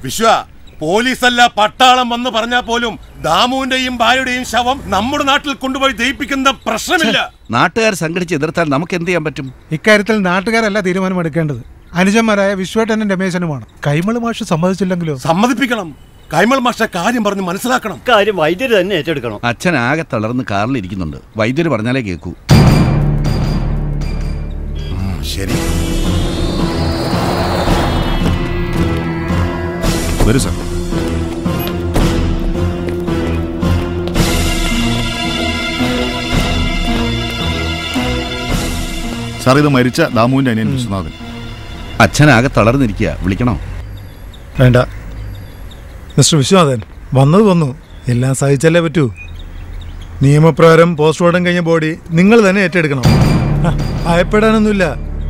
വിശ്വ പോലീസല്ല പട്ടാളം വന്ന് പറഞ്ഞാൽ പോലും ദാമുവിന്റെയും ഭാര്യയുടെയും ശവം നമ്മുടെ നാട്ടിൽ കൊണ്ടുപോയി ദയിപ്പിക്കുന്ന പ്രശ്നമില്ല നാട്ടുകാർ സംഘടിച്ച് എതിർത്താൽ നമുക്ക് എന്ത് ചെയ്യാൻ പറ്റും ഇക്കാര്യത്തിൽ നാട്ടുകാരല്ല തീരുമാനമെടുക്കേണ്ടത് അനുജന്മാരായ വിശ്വേട്ടനും രമേശനുമാണ് കൈമള് മാഷ് സമ്മതിച്ചില്ലെങ്കിലോ സമ്മതിപ്പിക്കണം കൈമൾ മാഷ്ട കാര്യം പറഞ്ഞ് മനസ്സിലാക്കണം കാര്യം വൈദ്യുതി തന്നെ ഏറ്റെടുക്കണം അച്ഛൻ ആകെ തളർന്ന് കാറിലിരിക്കുന്നുണ്ട് വൈദ്യുര് പറഞ്ഞാലേ കേൾക്കൂ ശരി വരൂ സാർ സാർ ഇത് മരിച്ച ദാമുവിന്റെ അനിയൻ വിശ്വനാഥൻ അച്ഛൻ ആകെ തളർന്നിരിക്കുക വിളിക്കണോ വേണ്ട മിസ്റ്റർ വിശ്വനാഥൻ വന്നത് വന്നു എല്ലാം സഹിച്ചല്ലേ പറ്റൂ നിയമപ്രകാരം പോസ്റ്റ്മോർട്ടം കഴിഞ്ഞ ബോഡി നിങ്ങൾ തന്നെ ഏറ്റെടുക്കണം ആ, ഭയപ്പെടാനൊന്നുമില്ല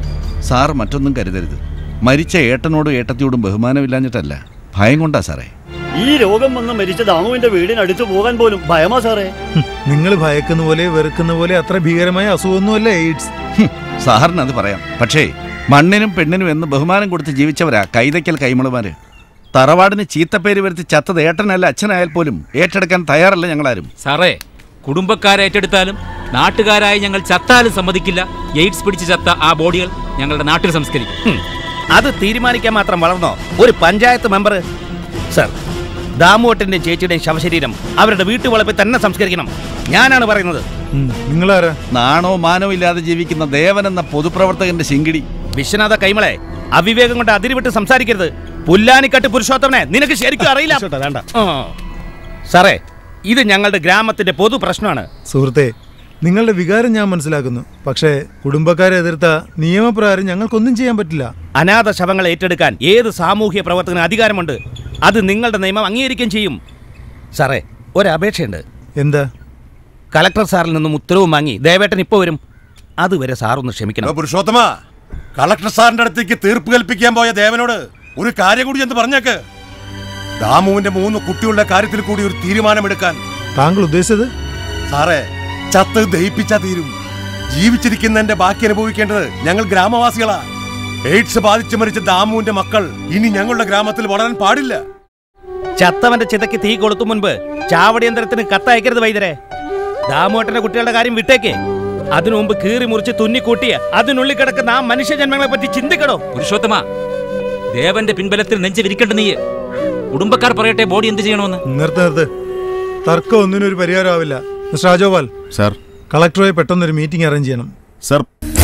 സാർ മറ്റൊന്നും കരുതരുത് മരിച്ച ഏട്ടനോടും ഏട്ടത്തിയോടും ബഹുമാനമില്ലാഞ്ഞിട്ടല്ല ഭയം കൊണ്ടാ സാറേ ഈ രോഗം വന്ന് മരിച്ച ദാമുവിന്റെ വീടിനടുത്ത് പോകാൻ പോലും ഭയമാ സാറേ നിങ്ങൾ ഭയക്കുന്ന പോലെ വെറുക്കുന്ന പോലെ അത്ര ഭീകരമായ അസുഖമൊന്നുമല്ല എയ്ഡ്സ് ഹും, സാറിന് അത് പറയാം പക്ഷേ മണ്ണിനും പെണ്ണിനും എന്ന് ബഹുമാനം കൊടുത്ത് ജീവിച്ചവരാ കൈതയ്ക്കൽ കൈമളുമാര് തറവാടിന് ചീത്തപ്പേര് വരുത്തി ചത്തത് ഏട്ടനല്ല അച്ഛനായാൽ പോലും ഏറ്റെടുക്കാൻ തയ്യാറല്ല ഞങ്ങളാരും സാറേ കുടുംബക്കാരെ ഏറ്റെടുത്താലും നാട്ടുകാരായി ഞങ്ങൾ ചത്താലും സമ്മതിക്കില്ല എയ്ഡ്സ് പിടിച്ച് ചത്ത ആ ബോഡികൾ ഞങ്ങളുടെ നാട്ടിൽ സംസ്കരിക്കും ഹും. അത് തീരുമാനിക്കാൻ മാത്രം വളർന്നോ ഒരു പഞ്ചായത്ത് മെമ്പർ സർ ദാമുവട്ടിന്റെയും ചേച്ചിയുടെയും ശവശരീരം അവരുടെ വീട്ടുവളപ്പിൽ തന്നെ സംസ്കരിക്കണം ഞാനാണ് പറയുന്നത് നിങ്ങളാരാ നാണോ മാനോ ഇല്ലാതെ ജീവിക്കുന്ന ദേവൻ എന്ന പൊതുപ്രവർത്തകന്റെ ശിങ്കിടി വിശ്വനാഥ കൈമളെ അവിവേകം കൊണ്ട് അതിരിവിട്ട് സംസാരിക്കരുത് പുല്ലാനിക്കട്ട് പുരുഷോത്തമനെ നിനക്ക് ശരിക്കും അറിയില്ല വേണ്ട ആ. സാറേ ഇത് ഞങ്ങളുടെ ഗ്രാമത്തിന്റെ പൊതു പ്രശ്നമാണ് സുഹൃത്തെ നിങ്ങളുടെ വികാരം ഞാൻ മനസ്സിലാക്കുന്നു പക്ഷേ കുടുംബക്കാരെ എതിർത്ത നിയമപ്രകാരം ഞങ്ങൾക്കൊന്നും ചെയ്യാൻ പറ്റില്ല അനാഥ ശവങ്ങൾ ഏറ്റെടുക്കാൻ ഏത് സാമൂഹ്യ പ്രവർത്തകന് അധികാരമുണ്ട് അത് നിങ്ങളുടെ നിയമം അംഗീകരിക്കുകയും ചെയ്യും സാറേ ഒരപേക്ഷയുണ്ട് എന്താ കലക്ടർ സാറിൽ നിന്നും ഉത്തരവും വാങ്ങി ദേവേട്ടൻ ഇപ്പോൾ വരും അതുവരെ സാറൊന്ന് ക്ഷമിക്കണം പുരുഷോത്തമ കളക്ടർ സാറിന്റെ അടുത്തേക്ക് തീർപ്പ് കൽപ്പിക്കാൻ പോയ ദേവനോട് ഒരു കാര്യം കൂടി എന്ന് പറഞ്ഞേക്ക് ദാമുവിന്റെ മൂന്ന് കുട്ടികളുടെ കാര്യത്തിൽ കൂടി ഒരു തീരുമാനമെടുക്കാൻ താങ്കൾ ഉദ്ദേശിച്ചത് സാറേ ചത്ത് ദഹിപ്പിച്ചാ തീരും ജീവിച്ചിരിക്കുന്നതിന്റെ ബാക്കി അനുഭവിക്കേണ്ടത് ഞങ്ങൾ ഗ്രാമവാസികളാ എയ്ഡ്സ് ബാധിച്ച് മരിച്ച ദാമുവിന്റെ മക്കൾ ഇനി ഞങ്ങളുടെ ഗ്രാമത്തിൽ വളരാൻ പാടില്ല ചത്തവന്റെ ചിതയ്ക്ക് തീ കൊളുത്തും മുൻപ് ചാവടിയന്തരത്തിന് കത്തയക്കരുത് വൈദ്യരെ ദാമോട്ടന്റെ കുട്ടികളുടെ കാര്യം വിട്ടേക്ക് അതിനു മുമ്പ് കീറി മുറിച്ച് തുന്നിക്കൂട്ടിയ അതിനുള്ളിൽ കിടക്കുന്ന ആ മനുഷ്യജന്മങ്ങളെ പറ്റി ചിന്തിക്കണോ പുരുഷോത്തമ ദേവന്റെ പിൻബലത്തിൽ നെഞ്ച് വിരിക്കണ്ട നീ കുടുംബക്കാർ പറയട്ടെ ബോഡി എന്ത് ചെയ്യണമെന്ന് നിർത്ത് നിർത്ത് തർക്കം ഒന്നിനും ഒരു പരിഹാരമാവില്ല മിസ്റ്റർ രാജോപാൽ സാർ കളക്ടറുമായി പെട്ടെന്നൊരു മീറ്റിംഗ് അറേഞ്ച് ചെയ്യണം സാർ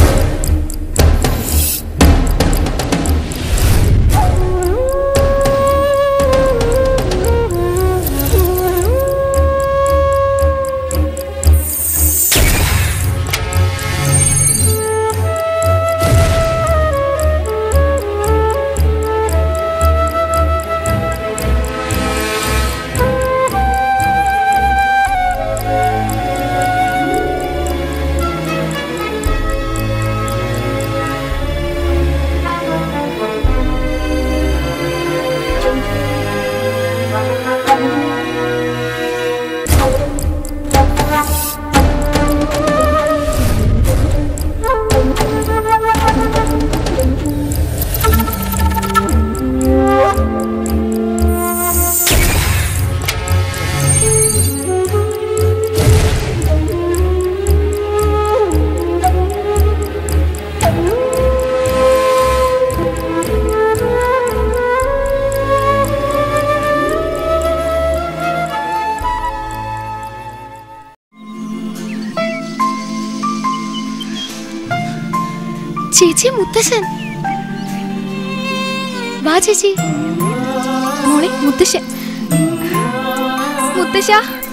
ചേച്ചി മുത്തശ്ശൻ വാ ചേച്ചി മോളെ മുത്തശ്ശൻ മുത്തശ്ശ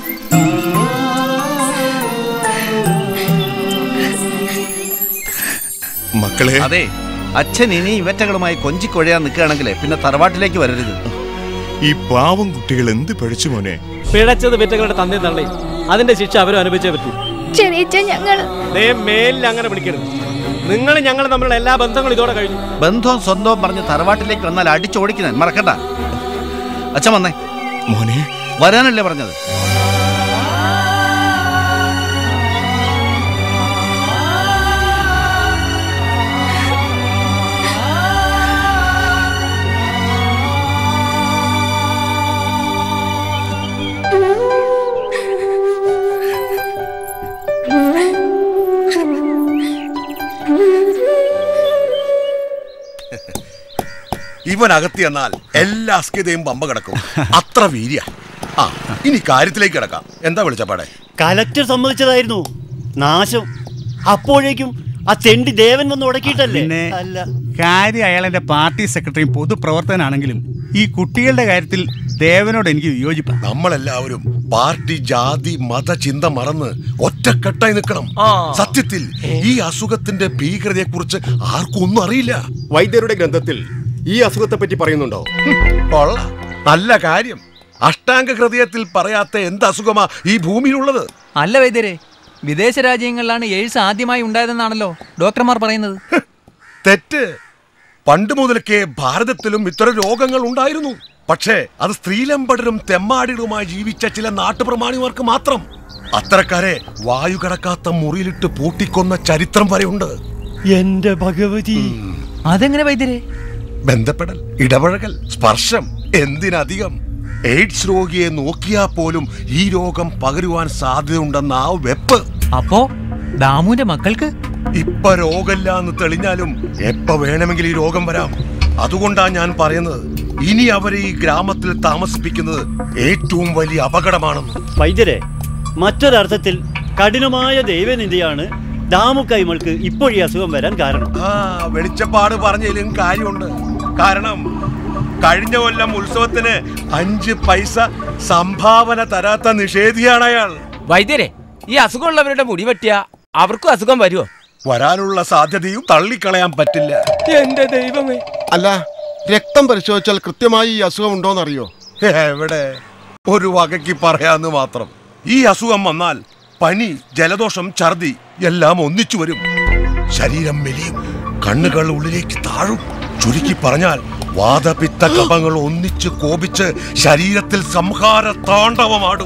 മക്കളെ അതെ അച്ഛൻ ഇനി ഇവറ്റകളുമായി കൊഞ്ചിക്കൊഴയാൻ നിൽക്കുകയാണെങ്കിൽ പിന്നെ തറവാട്ടിലേക്ക് വരരുത് ഈ പാവം കുട്ടികൾ എന്ത് പഠിച്ചു മോനെ പിഴച്ചത് വിറ്റകളുടെ തന്നി തള്ളി അതിന്റെ ശിക്ഷ അവരും അനുഭവിച്ചേ പറ്റൂ ചെറിയച്ച ഞങ്ങള് ദേ മേലിൽ അങ്ങനെ പിടിക്കരുത് നിങ്ങൾ ഞങ്ങൾ തമ്മിലുള്ള എല്ലാ ബന്ധങ്ങളും ഇതോടെ കഴിഞ്ഞു ബന്ധവും സ്വന്തവും പറഞ്ഞ് തറവാട്ടിലേക്ക് വന്നാൽ അടിച്ചോടിക്കുന്നൻ മറക്കണ്ട അച്ഛൻ വന്നേ മോനെ വരാനല്ലേ പറഞ്ഞത് ഇവൻ അകത്തി എന്നാൽ എല്ലാ അസ്കിതയും പമ്പ കിടക്കും അത്ര വീര്യ ആ ഇനി കാര്യത്തിലേക്ക് കിടക്കാം എന്താ വിളിച്ചപ്പാടെ കലക്ടർ സമ്മതിച്ചതായിരുന്നു നാശം അപ്പോഴേക്കും ആ തെണ്ടി ദേവൻ വന്ന് ഉടക്കിയിട്ടല്ലേ പിന്നെ അല്ല കാര്യം അയാൾ എൻ്റെ പാർട്ടി സെക്രട്ടറിയും പൊതുപ്രവർത്തകനാണെങ്കിലും ഈ കുട്ടികളുടെ കാര്യത്തിൽ ദേവനോട് എനിക്ക് വിയോജിപ്പാണ് നമ്മളെല്ലാവരും പാർട്ടി ജാതി മത ചിന്ത മറന്ന് ഒറ്റക്കെട്ടായി നിൽക്കണം സത്യത്തിൽ ഈ അസുഖത്തിന്റെ ഭീകരതയെ കുറിച്ച് ആർക്കും ഒന്നും അറിയില്ല വൈദ്യരുടെ ഗ്രന്ഥത്തിൽ ഈ അസുഖത്തെ പറ്റി പറയുന്നുണ്ടോ കൊള്ളാം നല്ല കാര്യം അഷ്ടാംഗ ഹൃദയത്തിൽ പറയാത്ത എന്ത് അസുഖമാ ഈ ഭൂമിയിലുള്ളത് അല്ല വൈദ്യരെ വിദേശ രാജ്യങ്ങളിലാണ് എയ്ഡ്സ് ആദ്യമായി ഉണ്ടായതെന്നാണല്ലോ ഡോക്ടർമാർ പറയുന്നത് തെറ്റ് പണ്ട് മുതൽക്കേ ഭാരതത്തിലും ഇത്തരം രോഗങ്ങൾ ഉണ്ടായിരുന്നു പക്ഷേ അത് സ്ത്രീലമ്പടരും തെമ്മാടികളുമായി ജീവിച്ച ചില നാട്ടുപ്രമാണിമാർക്ക് മാത്രം അത്തരക്കാരെ വായു കടക്കാത്ത മുറിയിലിട്ട് പൂട്ടിക്കൊന്ന ചരിത്രം വരെയുണ്ട് എന്റെ ഭഗവതി അതെങ്ങനെ വൈദ്യരെ ബന്ധപ്പെടൽ ഇടപഴകൽ സ്പർശം എന്തിനധികം എയ്ഡ്സ് രോഗിയെ നോക്കിയാൽ പോലും ഈ രോഗം പകരുവാൻ സാധ്യതയുണ്ടെന്ന ആ വെപ്പ് അപ്പോ ദാമുവിന്റെ മക്കൾക്ക് ഇപ്പൊ രോഗമില്ലാന്ന് തെളിഞ്ഞാലും എപ്പ വേണമെങ്കിൽ ഈ രോഗം വരാം അതുകൊണ്ടാ ഞാൻ പറയുന്നത് ഇനി അവരെ ഈ ഗ്രാമത്തിൽ താമസിപ്പിക്കുന്നത് ഏറ്റവും വലിയ അപകടമാണെന്ന് വൈദ്യരെ മറ്റൊരർത്ഥത്തിൽ കഠിനമായ ദൈവനിന്ദയാണ് ദാമു കൈമൾക്ക് ഇപ്പോഴീ അസുഖം വരാൻ കാരണം ആ വെളിച്ചപ്പാട് പറഞ്ഞതിലും കാര്യമുണ്ട് കാരണം കഴിഞ്ഞ കൊല്ലം ഉത്സവത്തിന് അഞ്ച് പൈസ സംഭാവന തരാത്ത നിഷേധിയാണ് അയാൾ വൈദ്യരെ ഈ അസുഖമുള്ളവരുടെ മുടി വെട്ടിയ അവർക്കും അസുഖം വരുമോ വരാനുള്ള സാധ്യതയും തള്ളിക്കളയാൻ പറ്റില്ല എന്റെ ദൈവമേ അല്ല രക്തം പരിശോധിച്ചാൽ കൃത്യമായി ഈ അസുഖം ഉണ്ടോന്നറിയോ എവിടെ ഒരു വകയ്ക്ക് പറയാന്ന് മാത്രം ഈ അസുഖം വന്നാൽ പനി ജലദോഷം ഛർദി എല്ലാം ഒന്നിച്ചു വരും ശരീരം മെലിയും കണ്ണുകൾ ഉള്ളിലേക്ക് താഴും ചുരുക്കി പറഞ്ഞാൽ വാദപിത്ത കഫങ്ങൾ ഒന്നിച്ച് കോപിച്ച് ശരീരത്തിൽ സംഹാര താണ്ഡവമാടും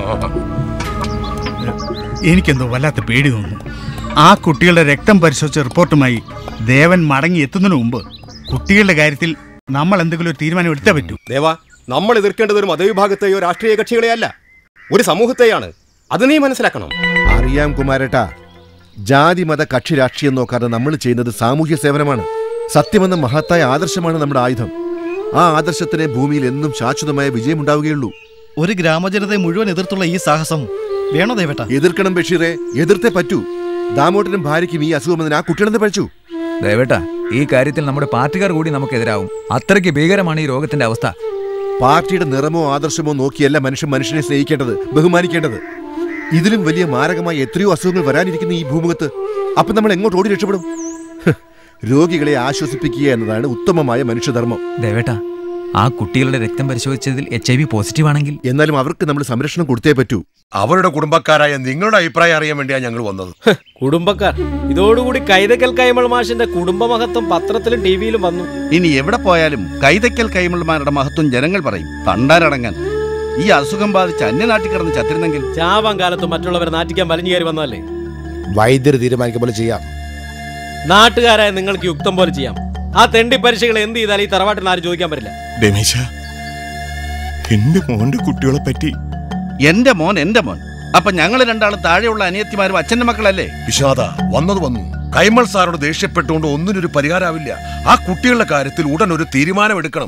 എനിക്കെന്തോ വല്ലാത്ത പേടി തോന്നുന്നു ആ കുട്ടികളുടെ രക്തം പരിശോധിച്ച റിപ്പോർട്ടുമായി ദേവൻ മടങ്ങി എത്തുന്നതിന് മുമ്പ് കുട്ടികളുടെ കാര്യത്തിൽ നമ്മൾ എന്തെങ്കിലും ഒരു തീരുമാനം എടുത്തേ പറ്റൂ ദേവ നമ്മൾ എതിർക്കേണ്ടത് ഒരു മതവിഭാഗത്തെയോ രാഷ്ട്രീയ കക്ഷികളെയല്ല ഒരു സമൂഹത്തെയാണ് അത് നീ മനസ്സിലാക്കണം അറിയാം കുമാരേട്ടാ ജാതി മത കക്ഷി രാഷ്ട്രീയം നോക്കാതെ നമ്മൾ ചെയ്യുന്നത് സാമൂഹ്യ സേവനമാണ് സത്യമെന്ന മഹത്തായ ആദർശമാണ് നമ്മുടെ ആയുധം ആ ആദർശത്തിന് ഭൂമിയിൽ എന്നും ശാശ്വതമായ വിജയമുണ്ടാവുകയുള്ളൂ ഒരു ഗ്രാമജനതയെ മുഴുവൻ എതിർത്തുള്ള ഈ സാഹസം വേണോ ദേവേട്ട എതിർക്കണം ബഷീറെ എതിർത്തേ പറ്റൂ ദാമോട്ടനും ഭാര്യയ്ക്കും ഈ അസുഖമെന്ന് ആ കുട്ടികളെന്ന് പഠിച്ചു ദയവേട്ട ഈ കാര്യത്തിൽ നമ്മുടെ പാർട്ടിക്കാർ കൂടി നമുക്കെതിരാവും അത്രയ്ക്ക് ഭീകരമാണ് ഈ രോഗത്തിന്റെ അവസ്ഥ പാർട്ടിയുടെ നിറമോ ആദർശമോ നോക്കിയല്ല മനുഷ്യൻ മനുഷ്യനെ സ്നേഹിക്കേണ്ടത് ബഹുമാനിക്കേണ്ടത് ഇതിലും വലിയ മാരകമായ എത്രയോ അസുഖങ്ങൾ വരാനിരിക്കുന്ന ഈ ഭൂമുഖത്ത് അപ്പൊ നമ്മൾ എങ്ങോട്ട് ഓടി രക്ഷപ്പെടും ഹ്, രോഗികളെ ആശ്വസിപ്പിക്കുക എന്നതാണ് ഉത്തമമായ മനുഷ്യധർമ്മം ദയവേട്ട ആ കുട്ടികളുടെ രക്തം പരിശോധിച്ചതിൽ എച്ച് ഐ വി പോസിറ്റീവ് ആണെങ്കിൽ എന്നാലും അവർക്ക് നമ്മൾ സംരക്ഷണം കൊടുത്തേ പറ്റൂ അവരുടെ കുടുംബക്കാരായ നിങ്ങളുടെ അഭിപ്രായം അറിയാൻ വേണ്ടിയാണ് ഞങ്ങൾ വന്നത് കുടുംബക്കാർ ഇതോടുകൂടി കൈതക്കൽ കൈമൾ മാഷിന്റെ കുടുംബമഹത്വം പത്രത്തിലും ടി വിയിലും വന്നു ഇനി എവിടെ പോയാലും കൈതയ്ക്കൽ കൈമൾമാരുടെ മഹത്വം ജനങ്ങൾ പറയും തണ്ടാരടങ്ങാൻ ഈ അസുഖം ബാധിച്ച് അന്യനാട്ടിൽ കിടന്ന് ചത്തിരുന്നെങ്കിൽ ചാവാൻ കാലത്ത് മറ്റുള്ളവരെ നാറ്റിക്കാൻ വലിഞ്ഞു കയറി വന്നല്ലേ വൈദ്യർ തീരുമാനിക്കും പോലെ ചെയ്യാം നാട്ടുകാരായ നിങ്ങൾക്ക് യുക്തം പോലെ ചെയ്യാം ആ തെണ്ടി പരീക്ഷകൾ എന്ത് ചെയ്താൽ ഈ തറവാട്ടിൽ ആരും ചോദിക്കാൻ പറ്റില്ല രമേശ എന്റെ മോന്റെ കുട്ടികളെ പറ്റി എന്റെ മോൻ എന്റെ മോൻ അപ്പൊ ഞങ്ങൾ രണ്ടാളും താഴെയുള്ള അനിയത്തിമാരും അച്ഛന്റെ മക്കളല്ലേ വിഷാദ വന്നത് വന്നു കൈമൾ സാറോട് ദേഷ്യപ്പെട്ടുകൊണ്ട് ഒന്നിനൊരു പരിഹാരമാവില്ല ആ കുട്ടികളുടെ കാര്യത്തിൽ ഉടൻ ഒരു തീരുമാനം എടുക്കണം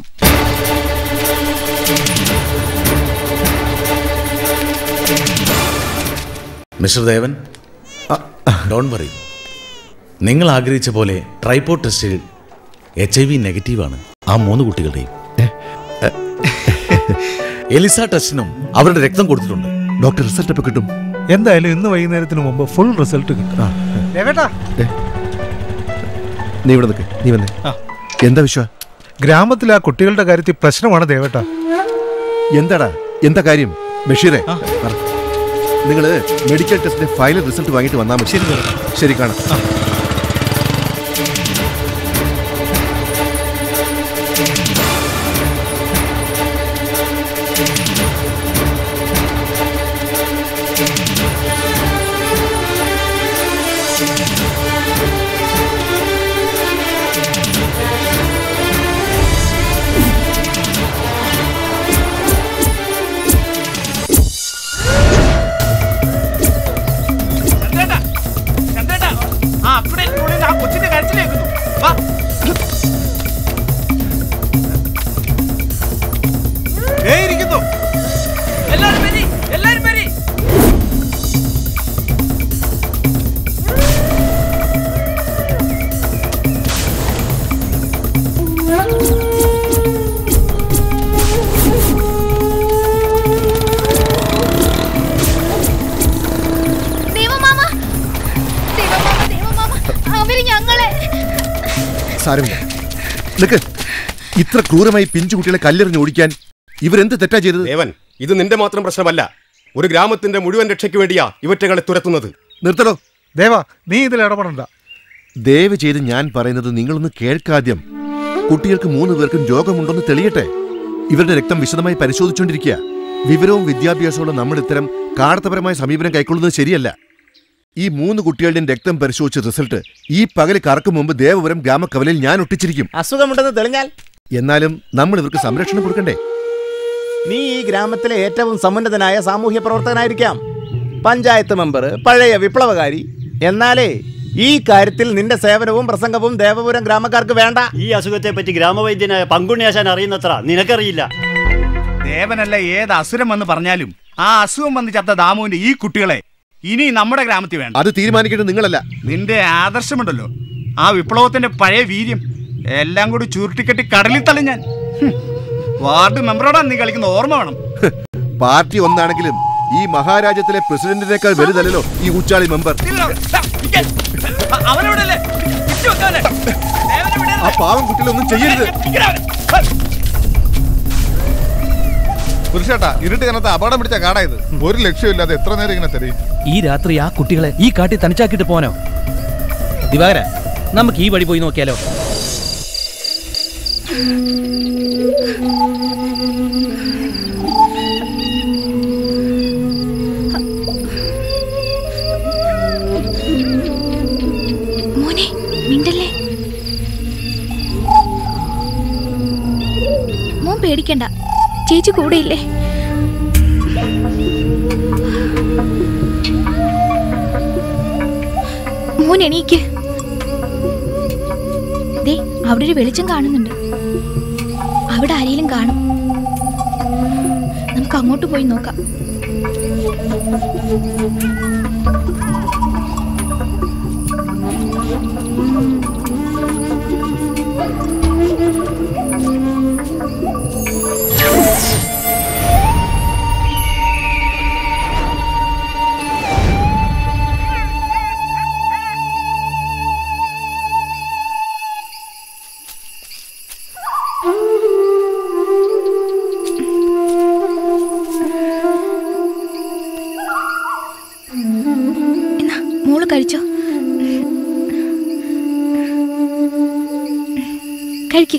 മിസ്റ്റർ ദേവൻ ഡോൺ വറി നിങ്ങൾ ആഗ്രഹിച്ച പോലെ ട്രൈപ്പോ ടെസ്റ്റിൽ എച്ച് ഐ വി നെഗറ്റീവാണ് ആ മൂന്ന് കുട്ടികളുടെയും എലിസ ടെസ്റ്റിനും അവരുടെ രക്തം കൊടുത്തിട്ടുണ്ട് ഡോക്ടർ റിസൾട്ട് എപ്പോൾ കിട്ടും എന്തായാലും ഇന്ന് വൈകുന്നേരത്തിന് മുമ്പ് ഫുൾ റിസൾട്ട് കിട്ടും ദേവേട്ടാ നീ ഇവിടെ നിൽക്ക് നീ വന്നേ എന്താ വിശ്വ ഗ്രാമത്തിലെ ആ കുട്ടികളുടെ കാര്യത്തിൽ പ്രശ്നമാണ് ദേവേട്ട എന്താടാ എന്താ കാര്യം ബഷീറെ നിങ്ങൾ മെഡിക്കൽ ടെസ്റ്റിന്റെ ഫൈനൽ റിസൾട്ട് വാങ്ങിയിട്ട് വന്നാൽ മതി ശരി ശരി കാണാം ആ സാരമില്ല നിക്ക് ഇത്ര ക്രൂരമായി പിഞ്ചു കുട്ടികളെ കല്ലെറിഞ്ഞ് ഓടിക്കാൻ ഇവരെന്ത് തെറ്റാ ചെയ്തത് ദേവൻ ഇത് നിന്റെ മാത്രം പ്രശ്നമല്ല ഒരു ഗ്രാമത്തിന്റെ മുഴുവൻ രക്ഷയ്ക്ക് വേണ്ടിയാ ഇവറ്റകളെ തുരത്തുന്നത് നിർത്തണോ ദേവാ നീ ഇതിൽ ഇടപെടണ്ട ദയവ് ചെയ്ത് ഞാൻ പറയുന്നത് നിങ്ങളൊന്ന് കേൾക്കാദ്യം കുട്ടികൾക്ക് മൂന്ന് പേർക്കും രോഗമുണ്ടെന്ന് തെളിയട്ടെ ഇവരുടെ രക്തം വിശദമായി പരിശോധിച്ചുകൊണ്ടിരിക്കുക വിവരവും വിദ്യാഭ്യാസമുള്ള നമ്മൾ ഇത്തരം കാടത്തപരമായ സമീപനം കൈക്കൊള്ളുന്നത് ശരിയല്ല ഈ മൂന്ന് കുട്ടികളുടെയും രക്തം പരിശോധിച്ച റിസൾട്ട് ഈ പകല് കറക്കും മുമ്പ് ദേവപുരം ഗ്രാമക്കവലയിൽ ഞാൻ ഒട്ടിച്ചിരിക്കും അസുഖമുണ്ടെന്ന് തെളിഞ്ഞാൽ എന്നാലും നമ്മൾ ഇവർക്ക് സംരക്ഷണം കൊടുക്കണ്ടേ നീ ഈ ഗ്രാമത്തിലെ ഏറ്റവും സമുന്നതനായ സാമൂഹ്യ പ്രവർത്തകനായിരിക്കാം പഞ്ചായത്ത് മെമ്പർ പഴയ വിപ്ലവകാരി എന്നാലേ ഈ കാര്യത്തിൽ നിന്റെ സേവനവും പ്രസംഗവും ദേവപുരം ഗ്രാമക്കാർക്ക് വേണ്ട ഈ അസുഖത്തെ പറ്റി ഗ്രാമവൈദ്യനായ പങ്കുണ്യാശാൻ അറിയുന്നത്ര നിനക്കറിയില്ല ദേവനല്ല ഏത് അസുരം വന്ന് പറഞ്ഞാലും ആ അസുഖം വന്ന് ചത്ത ദാമുവിന്റെ ഈ കുട്ടികളെ ഇനി നമ്മുടെ ഗ്രാമത്തിൽ വേണ്ട അത് തീരുമാനിക്കേണ്ടത് നിങ്ങളല്ല നിന്റെ ആദർശമുണ്ടല്ലോ ആ വിപ്ലവത്തിന്റെ പഴയ വീര്യം എല്ലാം കൂടി ചുരുട്ടിക്കെട്ടി കടലിൽ തള്ളി ഞാൻ ഹും. വാർഡ് മെമ്പറോടാ നീ കളിക്കുന്ന ഓർമ്മ വേണം പാർട്ടി ഒന്നാണെങ്കിലും ഈ മഹാരാജ്യത്തിലെ പ്രസിഡന്റിനേക്കാൾ വലുതല്ലോ ഈ ഉച്ചാളി മെമ്പർ ആ പാവം കുട്ടികളൊന്നും ചെയ്യരുത് പുരുഷേട്ടാ ഇരുട്ട് കനത്ത് അപകടം പിടിച്ച കാടായത് ഒരു ലക്ഷ്യമില്ലാതെ എത്ര നേരം ഇങ്ങനെ തരും ഈ രാത്രി ആ കുട്ടികളെ ഈ കാട്ടി തനിച്ചാക്കിട്ട് പോനോ ദിവാകര നമുക്ക് ഈ വഴി പോയി നോക്കിയാലോ മോനെ മിണ്ടല്ലേ മോൻ പേടിക്കണ്ട ചേച്ചി കൂടെയില്ലേ മോൻ എണീക്ക് ദേ അവിടെ ഒരു വെളിച്ചം കാണുന്നുണ്ട് അവിടെ ആരെങ്കിലും കാണും നമുക്ക് അങ്ങോട്ട് പോയി നോക്കാം എന്നാ മോള് കഴിച്ചോ കഴിക്ക്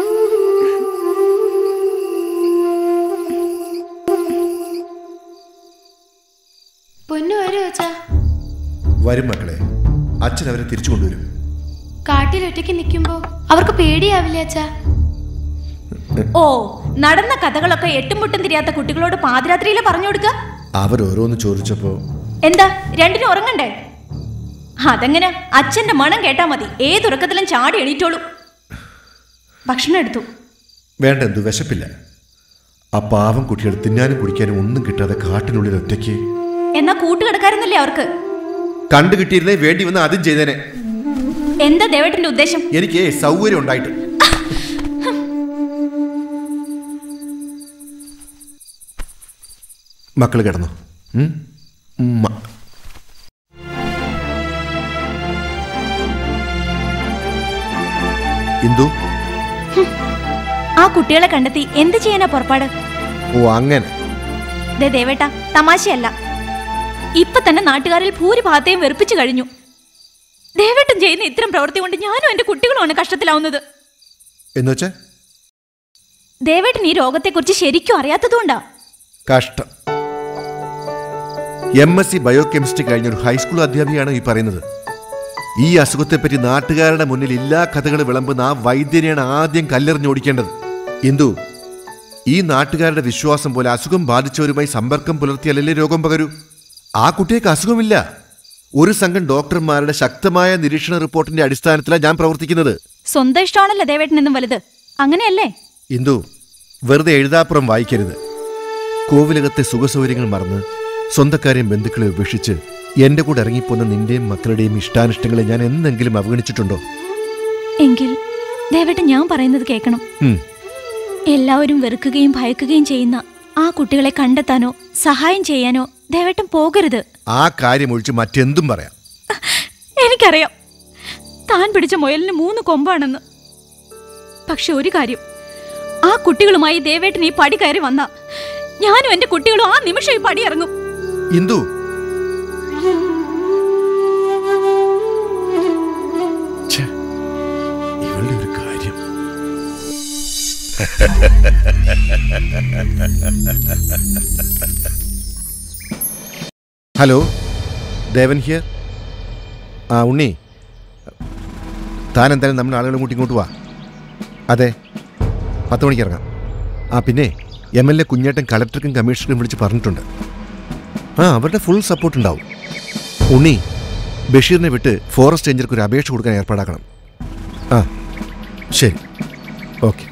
പൊന്നു വരൂ അച്ഛാ വരും മക്കളെ അച്ഛൻ അവരെ തിരിച്ചു കൊണ്ടുവരും കാട്ടിൽ ഒറ്റയ്ക്ക് നിൽക്കുമ്പോ അവർക്ക് പേടിയാവില്ലേ അച്ഛാ ഓ നടന്ന കഥകളൊക്കെ എട്ടും മുട്ടും തിരിയാത്ത കുട്ടികളോട് പാതിരാത്രിയിലെ പറഞ്ഞു കൊടുക്ക അവരോരോന്ന് ചോദിച്ചപ്പോ എന്താ രണ്ടിനും ഉറങ്ങണ്ടേ അതെങ്ങനെ അച്ഛന്റെ മണം കേട്ടാ മതി ഏതുറക്കത്തിലും ചാടി എണീറ്റോളൂ ഭക്ഷണം എടുത്തു വേണ്ട എന്തു വിശപ്പില്ല ആ പാവം കുട്ടികൾ തിന്നാനും കുടിക്കാനും ഒന്നും കിട്ടാതെ കാട്ടിനുള്ളിൽ ഒറ്റയ്ക്ക് എന്നാ കൂട്ടുകിടക്കാരെന്നല്ലേ അവർക്ക് കണ്ടു കിട്ടിയിരുന്നേ വേണ്ടി വന്ന് അതും ചെയ്തേനെ എന്താ ദേവേട്ടന്റെ ഉദ്ദേശം എനിക്ക് സൗകര്യം ഉണ്ടായിട്ട് മക്കൾ കിടന്നു ഉം? ഉമ്മ. ഇന്ദു ആ കുട്ടികളെ കണ്ടെത്തി എന്ത് ചെയ്യാനാ പുറപ്പാട് ഓ അങ്ങനെ ദേ ദേവേട്ട തമാശയല്ല ഇപ്പൊ തന്നെ നാട്ടുകാരിൽ ഭൂരിഭാഗത്തെയും വെറുപ്പിച്ചു കഴിഞ്ഞു ദേവേട്ടൻ ചെയ്യുന്ന ഇത്തരം പ്രവൃത്തി കൊണ്ട് ഞാനും എന്റെ കുട്ടികളുമാണ് കഷ്ടത്തിലാവുന്നത് എന്നുവെച്ചാ ദേവേട്ടൻ ഈ രോഗത്തെക്കുറിച്ച് ശരിക്കും അറിയാത്തതുകൊണ്ടാ കഷ്ടം എം എസ് സി ബയോകെമിസ്ട്രി കഴിഞ്ഞ ഒരു ഹൈസ്കൂൾ അധ്യാപികയാണ് ഈ പറയുന്നത് ഈ അസുഖത്തെപ്പറ്റി നാട്ടുകാരുടെ മുന്നിൽ എല്ലാ കഥകൾ വിളമ്പുന്ന ആ വൈദ്യനെയാണ് ആദ്യം കല്ലെറിഞ്ഞോടിക്കേണ്ടത് എന്തു ഈ നാട്ടുകാരുടെ വിശ്വാസം പോലെ അസുഖം ബാധിച്ചവരുമായി സമ്പർക്കം പുലർത്തിയല്ലേ രോഗം പകരൂ ആ കുട്ടിക്ക് അസുഖമില്ല ഒരു സംഘം ഡോക്ടർമാരുടെ ശക്തമായ നിരീക്ഷണ റിപ്പോർട്ടിന്റെ അടിസ്ഥാനത്തിലാണ് ഞാൻ പ്രവർത്തിക്കുന്നത് സ്വന്തം ഇഷ്ടമാണല്ലോ ദേവേട്ടൻ എന്നും വലുത് അങ്ങനെയല്ലേ ഇന്ദു വെറുതെ എഴുതാപ്പുറം വായിക്കരുത് കോവിലകത്തെ സുഖസൗകര്യങ്ങൾ മറന്ന് സ്വന്തക്കാരെയും ബന്ധുക്കളെ ഉപേക്ഷിച്ച് എന്റെ കൂടെ ഇറങ്ങിപ്പോന്ന നിന്റെയും മക്കളുടെയും ഇഷ്ടാനിഷ്ടങ്ങളെ ഞാൻ എന്നെങ്കിലും അവഗണിച്ചിട്ടുണ്ടോ എങ്കിൽ ദേവേട്ടൻ ഞാൻ പറയുന്നത് കേൾക്കണം ഉം. എല്ലാവരും വെറുക്കുകയും ഭയക്കുകയും ചെയ്യുന്ന ആ കുട്ടികളെ കണ്ടെത്താനോ സഹായം ചെയ്യാനോ ദേവേട്ടൻ പോകരുത് ആ കാര്യം ഒഴിച്ച് മറ്റെന്തും പറയാം എനിക്കറിയാം താൻ പിടിച്ച മുയലിന് മൂന്ന് കൊമ്പാണെന്ന് പക്ഷെ ഒരു കാര്യം ആ കുട്ടികളുമായി ദേവേട്ടൻ ഈ പടി കയറി വന്ന ഞാനും എന്റെ കുട്ടികളും ആ നിമിഷം ഈ പടി ഇറങ്ങും ഇന്ദു ഛെ, ഇവളുടെ ഒരു കാര്യം ഹലോ ദേവൻ ഹിയർ ആ ഉണ്ണി താൻ എന്തായാലും നമ്മുടെ ആളുകളെ കൂട്ടി ഇങ്ങോട്ട് വാ അതെ പത്ത് മണിക്ക് ഇറങ്ങാം ആ പിന്നെ എം എൽ എ കുഞ്ഞേട്ടൻ കളക്ടർക്കും കമ്മീഷണർക്കും വിളിച്ച് പറഞ്ഞിട്ടുണ്ട് ആ അവരുടെ ഫുൾ സപ്പോർട്ട് ഉണ്ടാവും ഉണ്ണി ബഷീറിനെ വിട്ട് ഫോറസ്റ്റ് റേഞ്ചർക്ക് ഒരു അപേക്ഷ കൊടുക്കാൻ ഏർപ്പാടാക്കണം ആ ശരി ഓക്കെ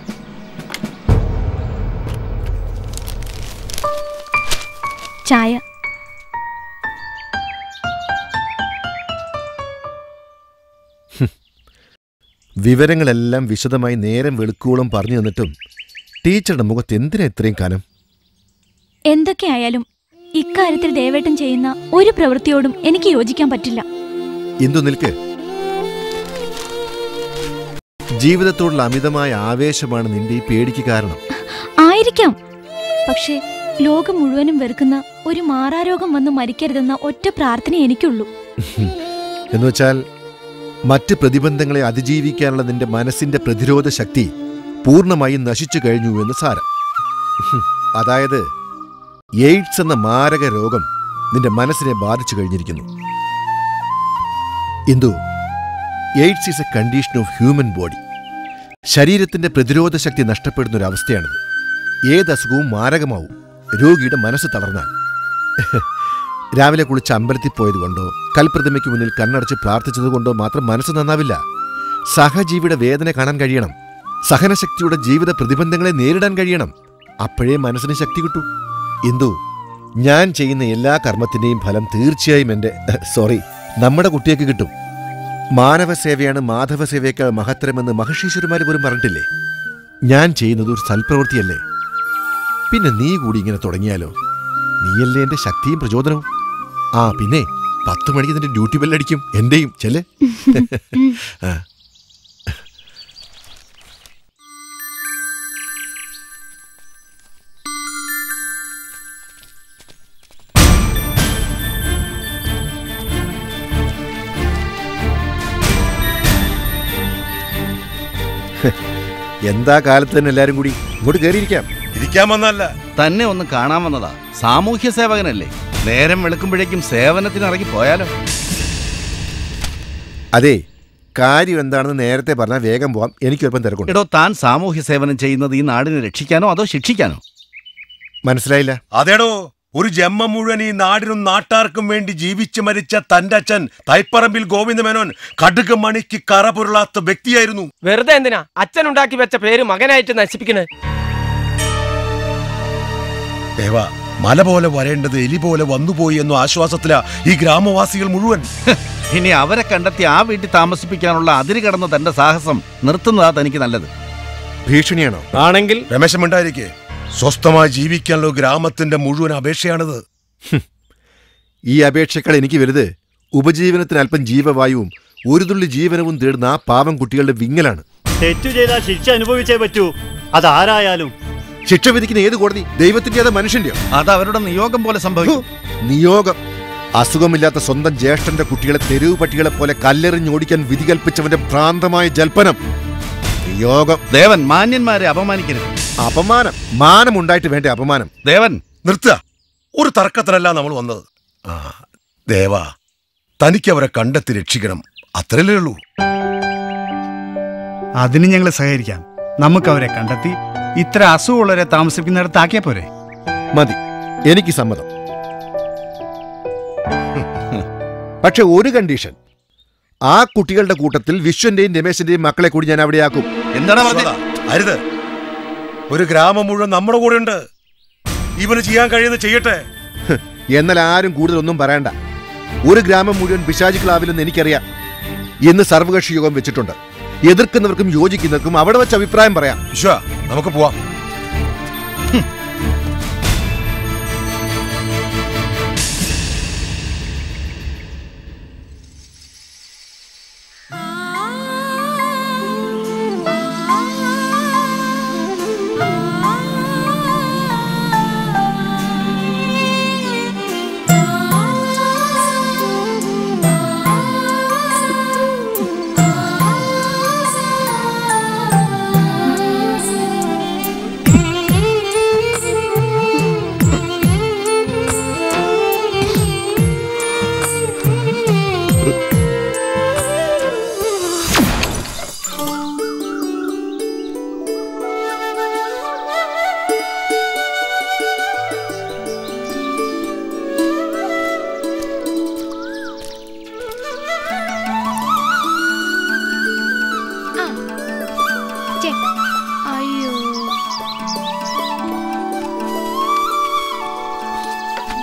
ചായ വിവരങ്ങളെല്ലാം വിശദമായി നേരം വെളുക്കുവോളം പറഞ്ഞു തന്നിട്ടും ടീച്ചറുടെ മുഖത്ത് എന്തിനാ ഇത്രയും കനം എന്തൊക്കെയായാലും ഇക്കാര്യത്തിൽ ദേവേട്ടൻ ചെയ്യുന്ന ഒരു പ്രവൃത്തിയോടും എനിക്ക് യോജിക്കാൻ പറ്റില്ല ഇന്ദു നിൽക്ക് ജീവിതത്തോടുള്ള അമിതമായ ആവേശമാണ് നിന്റെ ഈ പേടിക്ക് കാരണം ആയിരിക്കാം പക്ഷേ ലോകം മുഴുവനും വെറുക്കുന്ന ഒരു മാറാരോഗം വന്ന് മരിക്കരുതെന്ന ഒറ്റ പ്രാർത്ഥന എനിക്കുള്ളൂ എന്നുവെച്ചാൽ മറ്റ് പ്രതിബന്ധങ്ങളെ അതിജീവിക്കാനുള്ള നിന്റെ മനസ്സിന്റെ പ്രതിരോധ ശക്തി പൂർണ്ണമായും നശിച്ചു കഴിഞ്ഞു എന്ന് സാരം ഹും, അതായത് എയ്ഡ്സ് എന്ന മാരക രോഗം നിന്റെ മനസ്സിനെ ബാധിച്ചു കഴിഞ്ഞിരിക്കുന്നു Indu AIDS is a condition of human body ശരീരത്തിന്റെ പ്രതിരോധ ശക്തി നഷ്ടപ്പെടുന്ന ഒരു അവസ്ഥയാണിത് ഏത് അസുഖവും മാരകമാവും രോഗിയുടെ മനസ്സ് തളർന്നാൽ രാവിലെ കുളിച്ച് അമ്പലത്തിൽ പോയതുകൊണ്ടോ കൽപ്രതിമയ്ക്ക് മുന്നിൽ കണ്ണടച്ച് പ്രാർത്ഥിച്ചതുകൊണ്ടോ മാത്രം മനസ്സ് നന്നാവില്ല സഹജീവിയുടെ വേദന കാണാൻ കഴിയണം സഹനശക്തിയുടെ ജീവിത പ്രതിബന്ധങ്ങളെ നേരിടാൻ കഴിയണം അപ്പോഴേ മനസ്സിന് ശക്തി കിട്ടൂ എന്തു ഞാൻ ചെയ്യുന്ന എല്ലാ കർമ്മത്തിന്റെയും ഫലം തീർച്ചയായും എൻ്റെ സോറി നമ്മുടെ കുട്ടിയൊക്കെ കിട്ടും മാനവ സേവയാണ് മാധവ സേവയേക്കാൾ മഹത്തരമെന്ന് മഹർഷീശ്വരന്മാർ പോലും പറഞ്ഞിട്ടില്ലേ ഞാൻ ചെയ്യുന്നത് ഒരു സൽപ്രവൃത്തിയല്ലേ പിന്നെ നീ കൂടി ഇങ്ങനെ തുടങ്ങിയാലോ നീയല്ലേ എന്റെ ശക്തിയും പ്രചോദനവും ആ പിന്നെ പത്ത് മണിക്ക് നിന്റെ ഡ്യൂട്ടി ബെല്ലടിക്കും എന്റെയും ചെല്ലേ ആ എന്താ കാലത്ത് തന്നെ എല്ലാരും കൂടി ഇങ്ങോട്ട് കയറിയിരിക്കാം ഇരിക്കാൻ വന്നല്ല തന്നെ ഒന്ന് കാണാൻ വന്നതാ സാമൂഹ്യ സേവകനല്ലേ നേരം വെളുക്കുമ്പോഴേക്കും സേവനത്തിന് ഇറങ്ങി പോയാലോ അതെ കാര്യം എന്താണെന്ന് നേരത്തെ പറഞ്ഞാൽ വേഗം പോവാം എനിക്കൊരുപ്പം തിരക്കുണ്ട് എടോ താൻ സാമൂഹ്യ സേവനം ചെയ്യുന്നത് ഈ നാടിനെ രക്ഷിക്കാനോ അതോ ശിക്ഷിക്കാനോ മനസ്സിലായില്ല അതേടോ ഒരു ജന്മം മുഴുവൻ ഈ നാടിനും നാട്ടാർക്കും വേണ്ടി ജീവിച്ചു മരിച്ച തന്റെ അച്ഛൻ തൈപ്പറമ്പിൽ ഗോവിന്ദമേനോൻ കടുക് മണിക്ക് കറ പുരളാത്ത വ്യക്തിയായിരുന്നു വെറുതെ എന്തിനാ അച്ഛൻ ഉണ്ടാക്കി വെച്ച പേര് മകനായിട്ട് നശിപ്പിക്കണേ ദേവ മല പോലെ വരേണ്ടത് എലി പോലെ വന്നുപോയി എന്ന ആശ്വാസത്തിലാ ഈ ഗ്രാമവാസികൾ മുഴുവൻ ഇനി അവരെ കണ്ടെത്തി ആ വീട്ടിൽ താമസിപ്പിക്കാനുള്ള അതിര് കടന്ന തന്റെ സാഹസം നിർത്തുന്നതാ തനിക്ക് നല്ലത് ഭീഷണിയാണോ ആണെങ്കിൽ രമേശമുണ്ടായിരിക്കെ സ്വസ്ഥമായി ജീവിക്കാനുള്ള ഗ്രാമത്തിന്റെ മുഴുവൻ അപേക്ഷയാണിത് ഈ അപേക്ഷകൾ എനിക്ക് വലുത് ഉപജീവനത്തിന് അല്പം ജീവവായുവും ഒരു തുള്ളി ജീവനവും തേടുന്ന ആ പാവം കുട്ടികളുടെ വിങ്ങലാണ് തെറ്റു ചെയ്താൽ ശിക്ഷ അനുഭവിച്ചേ പറ്റൂ അതാരായാലും ശിക്ഷ വിധിക്കുന്ന ഏത് കോടതി ദൈവത്തിന്റെ അതോ മനുഷ്യന്റെയോ അത് അവരുടെ നിയോഗം പോലെ സംഭവിക്കും നിയോഗം അസുഖമില്ലാത്ത സ്വന്തം ജ്യേഷ്ഠന്റെ കുട്ടികളെ തെരുവ് പട്ടികളെ പോലെ കല്ലെറിഞ്ഞോടിക്കാൻ വിധി കൽപ്പിച്ചവന്റെ ഭ്രാന്തമായ ജൽപ്പനം നിയോഗം ദേവൻ മാന്യന്മാരെ അപമാനിക്കരുത് അപമാനം മാനമുണ്ടായിട്ട് വേണ്ട അപമാനം ദേവൻ നിർത്തുക ഒരു തർക്കത്തിനല്ല നമ്മൾ വന്നത് ആ ദേവ തനിക്ക് അവരെ കണ്ടെത്തി രക്ഷിക്കണം അത്രയല്ലേ ഉള്ളൂ അതിന് ഞങ്ങൾ സഹകരിക്കാം നമുക്ക് അവരെ കണ്ടെത്തി ഇത്ര അസുഖമുള്ളവരെ താമസിക്കുന്നിടത്താക്കിയാ പോരെ മതി എനിക്ക് സമ്മതം പക്ഷെ ഒരു കണ്ടീഷൻ ആ കുട്ടികളുടെ കൂട്ടത്തിൽ വിശ്വന്റെയും രമേശന്റെയും മക്കളെ കൂടി ഞാൻ അവിടെയാക്കും എന്താണ് പറഞ്ഞത് അരുത് ഒരു ഗ്രാമം മുഴുവൻ നമ്മുടെ കൂടെ ഉണ്ട് ഇവന് ചെയ്യാൻ കഴിയുന്ന ചെയ്യട്ടെ ഹ്, എന്നാൽ ആരും കൂടുതലൊന്നും പറയണ്ട ഒരു ഗ്രാമം മുഴുവൻ പിശാചുക്കളാവില്ലെന്ന് എനിക്കറിയാം ഇന്ന് സർവകക്ഷി യോഗം വെച്ചിട്ടുണ്ട് എതിർക്കുന്നവർക്കും യോജിക്കുന്നവർക്കും അവിടെ വെച്ച് അഭിപ്രായം പറയാം വിശ്വ നമുക്ക് പോവാം ആ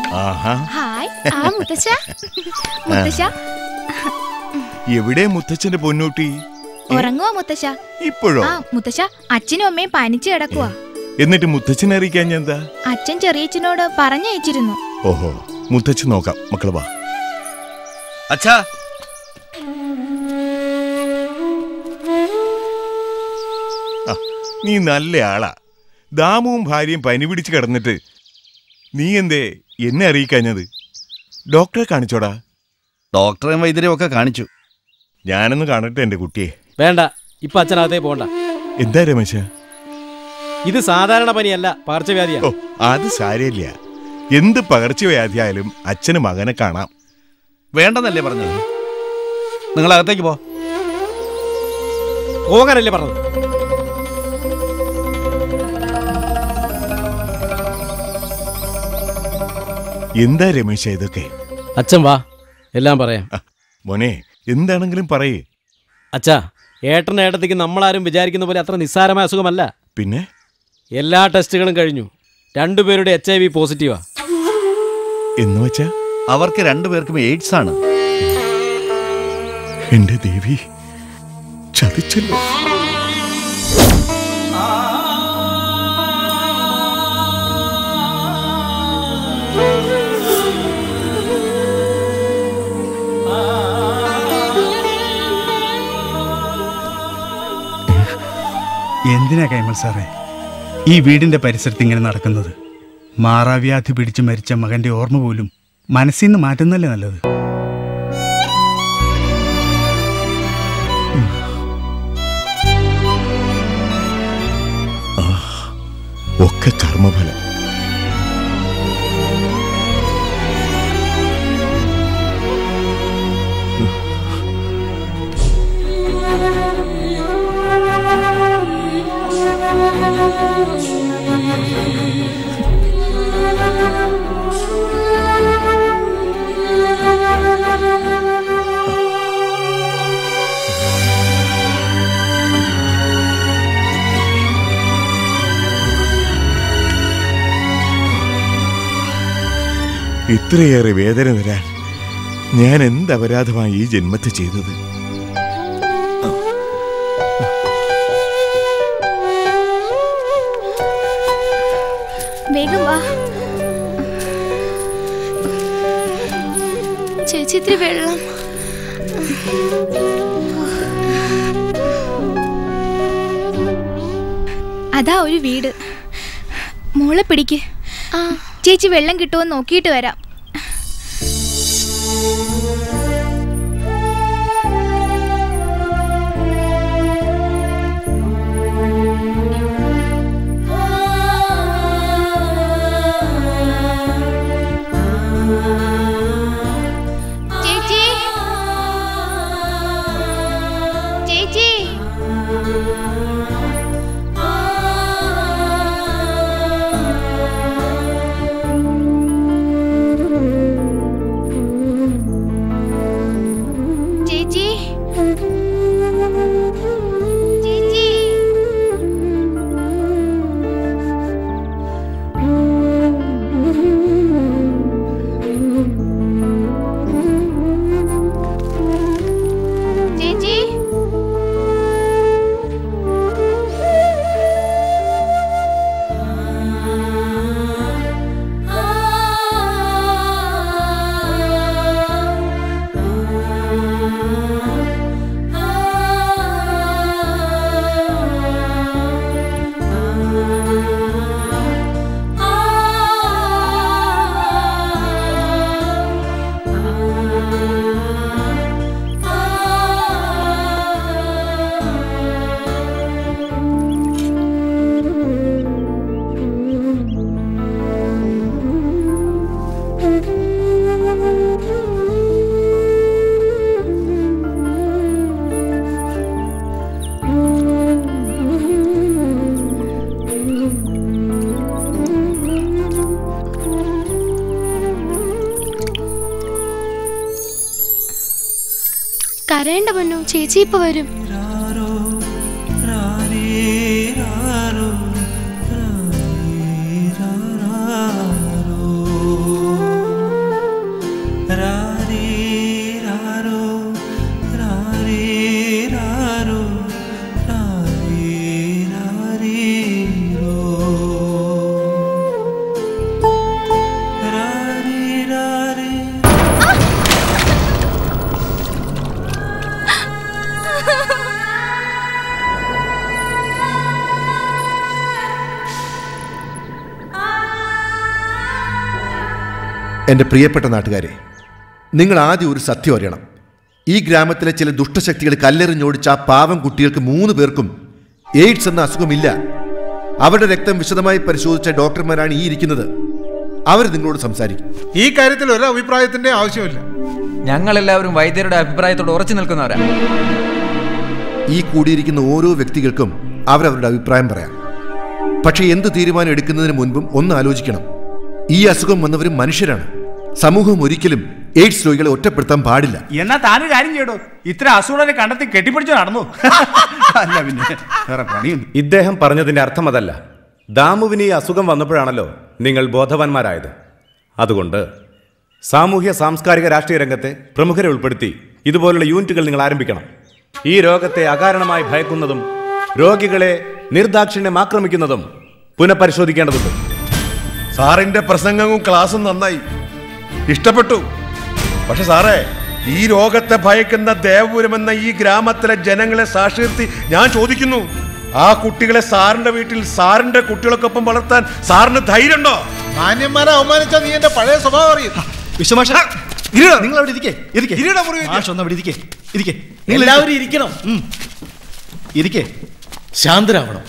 ആഹാ ഹായ് ആ മുത്തശ്ശ മുത്തശ്ശ എവിടെ മുത്തച്ഛന്റെ പൊന്നൂട്ടി ഉറങ്ങുവാ മുത്തശ്ശ ഇപ്പോഴോ ആ മുത്തശ്ശ അച്ഛനും അമ്മയും പനിച്ചു കിടക്കുവാ എന്നിട്ട് മുത്തച്ഛനെ അറിയിക്കാൻ ഞാൻ എന്താ അച്ഛൻ ചെറിയച്ഛനോട് പറഞ്ഞയച്ചിരുന്നു ഓഹോ മുത്തച്ഛൻ നോക്കാം മക്കള് വാ അച്ഛാ ആ, നീ നല്ല ആളാ ദാമുവും ഭാര്യയും പനി പിടിച്ച് കിടന്നിട്ട് നീ എന്തേ എന്നെ അറിയിക്കാഞ്ഞത് ഡോക്ടറെ കാണിച്ചോടാ ഡോക്ടറെയും വൈദ്യരെയും ഒക്കെ കാണിച്ചു ഞാനൊന്ന് കാണട്ടെ എന്റെ കുട്ടിയെ വേണ്ട ഇപ്പൊ അച്ഛനകത്തേ പോണ്ട എന്താ രമേശ ഇത് സാധാരണ പനിയല്ല പകർച്ചവ്യാധിയാ ഓ അത് സാരമില്ല എന്ത് പകർച്ചവ്യാധിയായാലും അച്ഛന് മകനെ കാണാം വേണ്ടെന്നല്ലേ പറഞ്ഞത് നിങ്ങൾ അകത്തേക്ക് പോ പോകാനല്ലേ പറഞ്ഞത് എന്താ രമേശ ഇതൊക്കെ അച്ഛൻ വാ എല്ലാം പറയാം മോനെ എന്താണെങ്കിലും പറയേ അച്ഛാ ഏട്ടൻ ഏട്ടത്തേക്ക് നമ്മളാരും വിചാരിക്കുന്ന പോലെ അത്ര നിസ്സാരമായ അസുഖമല്ല പിന്നെ എല്ലാ ടെസ്റ്റുകളും കഴിഞ്ഞു രണ്ടുപേരുടെ എച്ച് ഐ വി പോസിറ്റീവാ എന്ന് വെച്ചാ അവർക്ക് രണ്ടുപേർക്കും എയ്ഡ്സ് ആണ് എന്റെ ദേവി ചതിച്ചല്ലോ എന്തിനാ കൈമൾ സാറേ ഈ വീടിന്റെ പരിസരത്ത് ഇങ്ങനെ നടക്കുന്നത് മാറാവ്യാധി പിടിച്ച് മരിച്ച മകന്റെ ഓർമ്മ പോലും മനസ്സിൽ നിന്ന് മാറ്റുന്നല്ലേ നല്ലത് ഒക്കെ കർമ്മഫലം ഇത്രയേറെ വേദന തരാൻ ഞാൻ എന്ത് അപരാധമായി ഈ ജന്മത്തെ ചെയ്തത് വേഗം വാ ചേച്ചി ഇത്തിരി വെള്ളം അതാ ഒരു വീട് മോളെ പിടിക്ക് ചേച്ചി വെള്ളം കിട്ടുമോ എന്ന് നോക്കിയിട്ട് വരാം ചേച്ചി ചേച്ചി ചേച്ചി ചേച്ചി ചേച്ചി കരയേണ്ട പൊന്നു ചേച്ചി ഇപ്പൊ വരും എൻ്റെ പ്രിയപ്പെട്ട നാട്ടുകാരെ നിങ്ങൾ ആദ്യം ഒരു സത്യം അറിയണം ഈ ഗ്രാമത്തിലെ ചില ദുഷ്ടശക്തികൾ കല്ലെറിഞ്ഞോടിച്ച ആ പാവം കുട്ടികൾക്ക് മൂന്ന് പേർക്കും എയ്ഡ്സ് എന്ന അസുഖമില്ല അവരുടെ രക്തം വിശദമായി പരിശോധിച്ച ഡോക്ടർമാരാണ് ഈ ഇരിക്കുന്നത് അവർ നിങ്ങളോട് സംസാരിക്കും ഈ കാര്യത്തിൽ ഒരു അഭിപ്രായത്തിന്റെ ആവശ്യമില്ല ഞങ്ങളെല്ലാവരും വൈദ്യരുടെ അഭിപ്രായത്തോട് ഉറച്ചു നിൽക്കുന്നവരാ ഈ കൂടിയിരിക്കുന്ന ഓരോ വ്യക്തികൾക്കും അവരവരുടെ അഭിപ്രായം പറയാം പക്ഷേ എന്ത് തീരുമാനം എടുക്കുന്നതിന് മുൻപും ഒന്ന് ആലോചിക്കണം ഈ അസുഖം വന്നവരും മനുഷ്യരാണ് സമൂഹം ഒരിക്കലും എയ്ഡ്സ് രോഗികളെ ഒറ്റപ്പെടുത്താൻ പാടില്ല എന്നാ താനൊരു കാര്യം ചെയ്യടോ ഇത്ര അസുഖനെ കണ്ടെത്തി കെട്ടിപ്പിടിച്ചു നടന്നു അല്ല പിന്നെ വേറെ പണിയുണ്ട് ഇദ്ദേഹം പറഞ്ഞതിന്റെ അർത്ഥം അതല്ല ദാമുവിന് ഈ അസുഖം വന്നപ്പോഴാണല്ലോ നിങ്ങൾ ബോധവാന്മാരായത് അതുകൊണ്ട് സാമൂഹ്യ സാംസ്കാരിക രാഷ്ട്രീയ രംഗത്തെ പ്രമുഖരെ ഉൾപ്പെടുത്തി ഇതുപോലുള്ള യൂണിറ്റുകൾ നിങ്ങൾ ആരംഭിക്കണം ഈ രോഗത്തെ അകാരണമായി ഭയക്കുന്നതും രോഗികളെ നിർദാക്ഷിണ്യം ആക്രമിക്കുന്നതും പുനഃപരിശോധിക്കേണ്ടതുണ്ട് സാറിന്റെ പ്രസംഗവും ക്ലാസ്സും നന്നായി ഇഷ്ടപ്പെട്ടു പക്ഷെ സാറേ ഈ രോഗത്തെ ഭയക്കുന്ന ദേവപുരം എന്ന ഈ ഗ്രാമത്തിലെ ജനങ്ങളെ സാക്ഷീർത്തി ഞാൻ ചോദിക്കുന്നു ആ കുട്ടികളെ സാറിന്റെ വീട്ടിൽ സാറിന്റെ കുട്ടികൾക്കൊപ്പം വളർത്താൻ സാറിന് ധൈര്യമുണ്ടോ മാന്യന്മാരെ അവമാനിച്ച നീ എന്റെ പഴയ സ്വഭാവം അറിയും വിശ്വമാഷ നിങ്ങൾ അവിടെ ഇരിക്കേ ഇരിക്കേ മാഷ് ഒന്ന് അവിടെ ഇരിക്കേ ഇരിക്കേ എല്ലാവരും ഇരിക്കണം ഇരിക്കേ ശാന്തരാവണം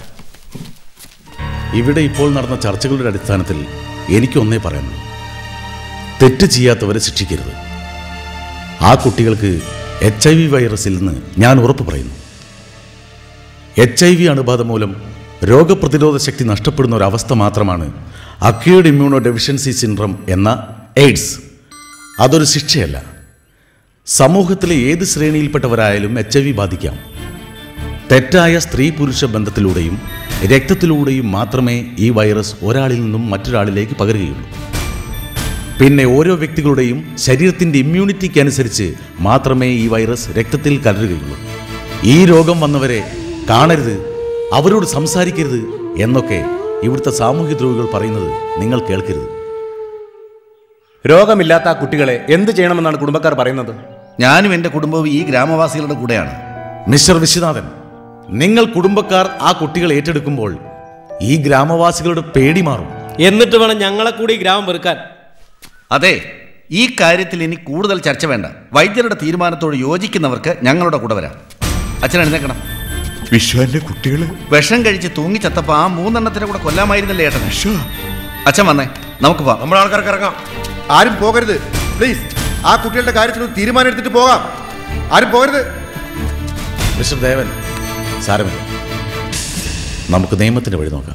ഇവിടെ ഇപ്പോൾ നടന്ന ചർച്ചകളുടെ അടിസ്ഥാനത്തിൽ എനിക്കൊന്നേ പറയാനുള്ളൂ തെറ്റ് ചെയ്യാത്തവരെ ശിക്ഷിക്കരുത് ആ കുട്ടികൾക്ക് എച്ച് ഐ വി വൈറസിൽ നിന്ന് ഞാൻ ഉറപ്പ് പറയുന്നു എച്ച് ഐ വി അണുബാധ മൂലം രോഗപ്രതിരോധ ശക്തി നഷ്ടപ്പെടുന്ന ഒരവസ്ഥ മാത്രമാണ് അക്യൂർഡ് ഇമ്മ്യൂണോ ഡെഫിഷ്യൻസി സിൻഡ്രം എന്ന എയ്ഡ്സ് അതൊരു ശിക്ഷയല്ല സമൂഹത്തിലെ ഏത് ശ്രേണിയിൽപ്പെട്ടവരായാലും എച്ച് ഐ വി ബാധിക്കാം തെറ്റായ സ്ത്രീ പുരുഷ ബന്ധത്തിലൂടെയും രക്തത്തിലൂടെയും മാത്രമേ ഈ വൈറസ് ഒരാളിൽ നിന്നും മറ്റൊരാളിലേക്ക് പകരുകയുള്ളൂ പിന്നെ ഓരോ വ്യക്തികളുടെയും ശരീരത്തിൻ്റെ ഇമ്മ്യൂണിറ്റിക്ക് അനുസരിച്ച് മാത്രമേ ഈ വൈറസ് രക്തത്തിൽ കലരുകയുള്ളൂ ഈ രോഗം വന്നവരെ കാണരുത് അവരോട് സംസാരിക്കരുത് എന്നൊക്കെ ഇവിടുത്തെ സാമൂഹ്യ ദ്രോഹികൾ പറയുന്നത് നിങ്ങൾ കേൾക്കരുത് രോഗമില്ലാത്ത ആ കുട്ടികളെ എന്ത് ചെയ്യണമെന്നാണ് കുടുംബക്കാർ പറയുന്നത് ഞാനും എൻ്റെ കുടുംബവും ഈ ഗ്രാമവാസികളുടെ കൂടെയാണ് മിസ്റ്റർ വിശ്വനാഥൻ നിങ്ങൾ കുടുംബക്കാർ ആ കുട്ടികൾ ഏറ്റെടുക്കുമ്പോൾ ഈ ഗ്രാമവാസികളുടെ പേടി മാറും എന്നിട്ട് വേണം ഞങ്ങളെ കൂടി ഈ ഗ്രാമം വെറുക്കാൻ അതെ ഈ കാര്യത്തിൽ ഇനി കൂടുതൽ ചർച്ച വേണ്ട വൈദ്യരുടെ തീരുമാനത്തോട് യോജിക്കുന്നവർക്ക് ഞങ്ങളുടെ കൂടെ വരാം അച്ഛൻ എഴുന്നേക്കണം വിശ്വന്റെ കുട്ടികള് വിഷം കഴിച്ച് തൂങ്ങിച്ചത്തപ്പോ ആ മൂന്നെണ്ണത്തിനെ കൂടെ കൊല്ലാമായിരുന്നില്ലേ ഏട്ടൻ അച്ഛൻ വന്നേ നമുക്ക് പോവാം നമ്മുടെ ആൾക്കാർക്ക് ഇറങ്ങാം ആരും പോകരുത് പ്ലീസ് ആ കുട്ടികളുടെ കാര്യത്തിൽ ഒരു തീരുമാനം എടുത്തിട്ട് പോകാം ആരും പോകരുത് മിസ്റ്റർ ദേവൻ സാരമില്ല നമുക്ക് നിയമത്തിന്റെ വഴി നോക്കാം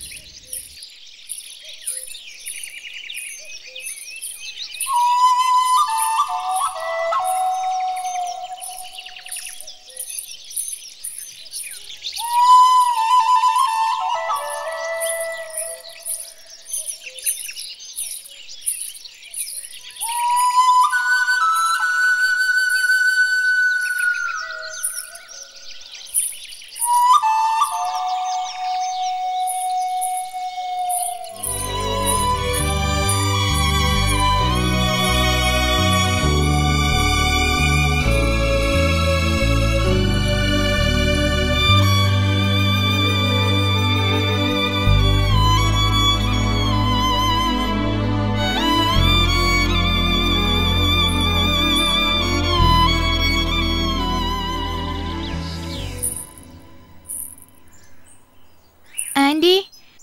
ആന്റി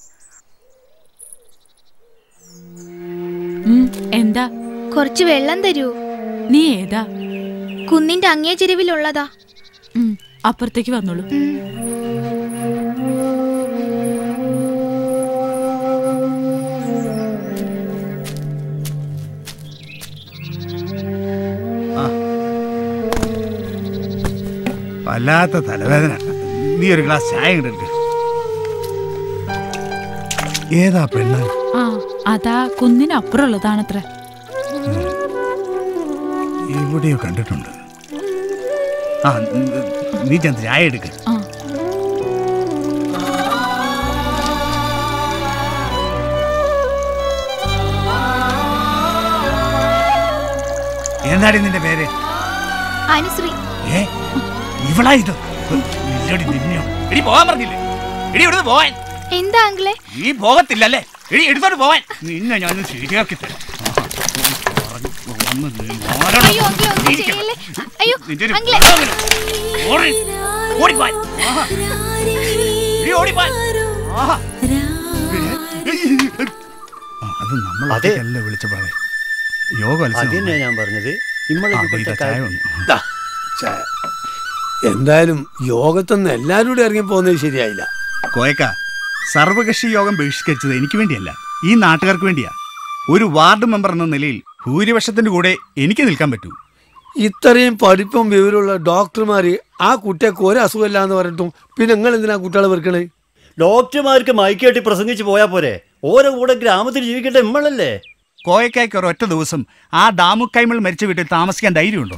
ഉം, എന്താ കുറച്ച് വെള്ളം തരൂ നീ ഏതാ കുന്നിന്റെ അങ്ങേ ചെരുവിലുള്ളതാ ഉം, അപ്പുറത്തേക്ക് വന്നോളൂ വല്ലാത്ത തലവേദന നീ ഒരു ഗ്ലാസ് ചായ ഇങ്ങോട്ട് എടുക്ക്. ഏതാ പെണ്ണ് ആ അതാ കുന്നിനപ്പുറമുള്ളതാണത്ര എവിടെയോ കണ്ടിട്ടുണ്ട് ആ ന- നീ ചെന്ന് ചായ എടുക്ക ആ. എന്താടി നിന്റെ പേര് അനുശ്രീ ഏ ഇവളാ ഇത് ഇല്ലടി നിന്നെയോ എടി പോകാൻ പറഞ്ഞില്ലേ എടി ഇവിടുന്ന് പോവാൻ എന്താ അങ്കിളെ നീ പോകത്തില്ലല്ലേ എടി എടുത്തോട്ട് പോവാൻ നിന്നെ ഞാൻ ശരിയാക്കി തരാം അയ്യോ അങ്കിളെ ഒന്നും ചെയ്യല്ലേ അയ്യോ അങ്കിളെ അത് നമ്മളല്ല വിളിച്ചപ്പോഴേ യോഗം അത് തന്നെയാ ഞാൻ പറഞ്ഞത് ഇമ്മളൊക്കെ ചായ വന്നു ദാ, ചായ. എന്തായാലും യോഗത്തൊന്നും എല്ലാവരും കൂടി ഇറങ്ങി പോകുന്നത് ശരിയായില്ല കോയക്ക സർവകക്ഷി യോഗം ബഹിഷ്കരിച്ചത് എനിക്ക് വേണ്ടിയല്ല ഈ നാട്ടുകാർക്ക് വേണ്ടിയാ ഒരു വാർഡ് മെമ്പർ എന്ന നിലയിൽ ഭൂരിപക്ഷത്തിന്റെ കൂടെ എനിക്ക് നിൽക്കാൻ പറ്റൂ ഇത്രയും പഠിപ്പും വിവരമുള്ള ഡോക്ടർമാര് ആ കുട്ടിയൊക്കെ ഒരു അസുഖമില്ല എന്ന് പറഞ്ഞിട്ടും പിന്നെ നിങ്ങൾ എന്തിനാ കുട്ടികളെ വെറുക്കണേ ഡോക്ടർമാർക്ക് മൈക്കേട്ടി പ്രസംഗിച്ച് പോയാ പോരെ ഓരോ കൂടെ ഗ്രാമത്തിൽ ജീവിക്കേണ്ട ഇമ്മളല്ലേ കോയക്കായ്ക്ക് ഒരൊറ്റ ദിവസം ആ ഡാമുക്കൈമൾ മരിച്ച വീട്ടിൽ താമസിക്കാൻ ധൈര്യമുണ്ടോ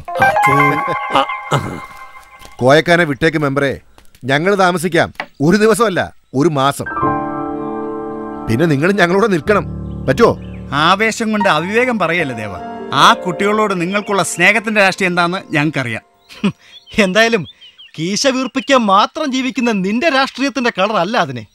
കോയക്കാനെ വിട്ടേക്ക് മെമ്പറെ ഞങ്ങൾ താമസിക്കാം ഒരു ദിവസമല്ല ഒരു മാസം പിന്നെ നിങ്ങൾ ഞങ്ങളോട് നിൽക്കണം പറ്റുമോ ആവേശം കൊണ്ട് അവിവേകം പറയല്ലേ ദേവ ആ കുട്ടികളോട് നിങ്ങൾക്കുള്ള സ്നേഹത്തിന്റെ രാഷ്ട്രീയം എന്താന്ന് ഞങ്ങൾക്കറിയാം എന്തായാലും കീശ വീർപ്പിക്കാൻ മാത്രം ജീവിക്കുന്ന നിന്റെ രാഷ്ട്രീയത്തിന്റെ കളർ അല്ല അതിനെ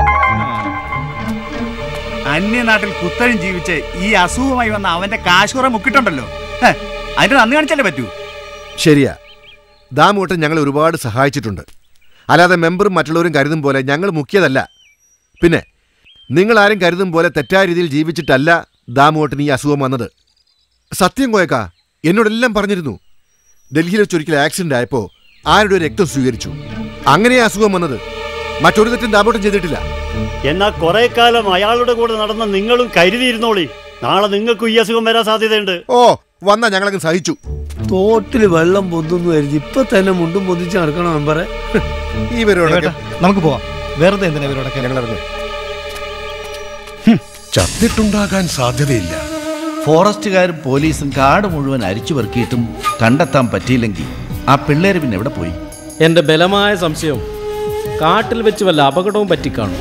അന്യനാട്ടിൽ കുത്തഴും ജീവിച്ച് ഈ അസുഖമായി വന്ന അവന്റെ കാശുറ മുക്കിട്ടുണ്ടല്ലോ ഹെ, അതിന് നന്ദി കാണിച്ചല്ലേ പറ്റൂ ശരിയാ ദാമൂട്ടൻ ഞങ്ങൾ ഒരുപാട് സഹായിച്ചിട്ടുണ്ട് അല്ലാതെ മെമ്പറും മറ്റുള്ളവരും കരുതും പോലെ ഞങ്ങൾ മുഖ്യതല്ല പിന്നെ നിങ്ങൾ ആരും കരുതും പോലെ തെറ്റായ രീതിയിൽ ജീവിച്ചിട്ടല്ല ദാമൂട്ടൻ ഈ അസുഖം വന്നത് സത്യം കോയക്ക എന്നോടെല്ലാം പറഞ്ഞിരുന്നു ഡൽഹിയിൽ വെച്ചൊരിക്കൽ ആക്സിഡന്റ് ആയപ്പോൾ ആരുടെ രക്തം സ്വീകരിച്ചു അങ്ങനെ അസുഖം വന്നത് മറ്റൊരു തെറ്റും ദാമൂട്ടൻ ചെയ്തിട്ടില്ല എന്നാ കുറെ കാലം അയാളുടെ കൂടെ നടന്ന നിങ്ങളും കരുതിയിരുന്നോളി നാളെ നിങ്ങൾക്കും ഈ അസുഖം വരാൻ സാധ്യതയുണ്ട് ഓ വന്നാ ഞങ്ങളങ്ങ് സഹിച്ചു തോട്ടിൽ വെള്ളം പൊന്തുന്നു കരുതി ഇപ്പൊ തന്നെ മുണ്ടും പൊന്തിച്ച് നടക്കണം മെമ്പറെ ഇവരോടൊക്കെ നമുക്ക് പോവാം വെറുതെ എന്തിനാ ഇവരോടൊക്കെ ഞങ്ങൾ ഇറങ്ങും ചത്തിട്ടുണ്ടാകാൻ സാധ്യതയില്ല ഫോറസ്റ്റുകാരും പോലീസും കാട് മുഴുവൻ അരിച്ചു പെറുക്കിയിട്ടും കണ്ടെത്താൻ പറ്റിയില്ലെങ്കിൽ ആ പിള്ളേര് പിന്നെ എവിടെ പോയി എന്റെ ബലമായ സംശയം കാട്ടിൽ വെച്ച് വല്ല അപകടവും പറ്റിക്കാണും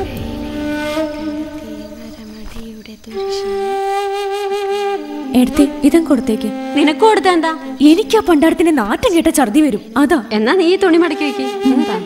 എടുത്തേ ഇതും കൊടുത്തേക്ക് നിനക്ക് കൊടുത്ത എന്താ എനിക്ക് ആ പണ്ടാരത്തിന്റെ നാട്ടം കേട്ട ഛർദി വരും അതാ എന്നാ നീ ഈ തുണി മടക്കി വെക്ക് എന്താ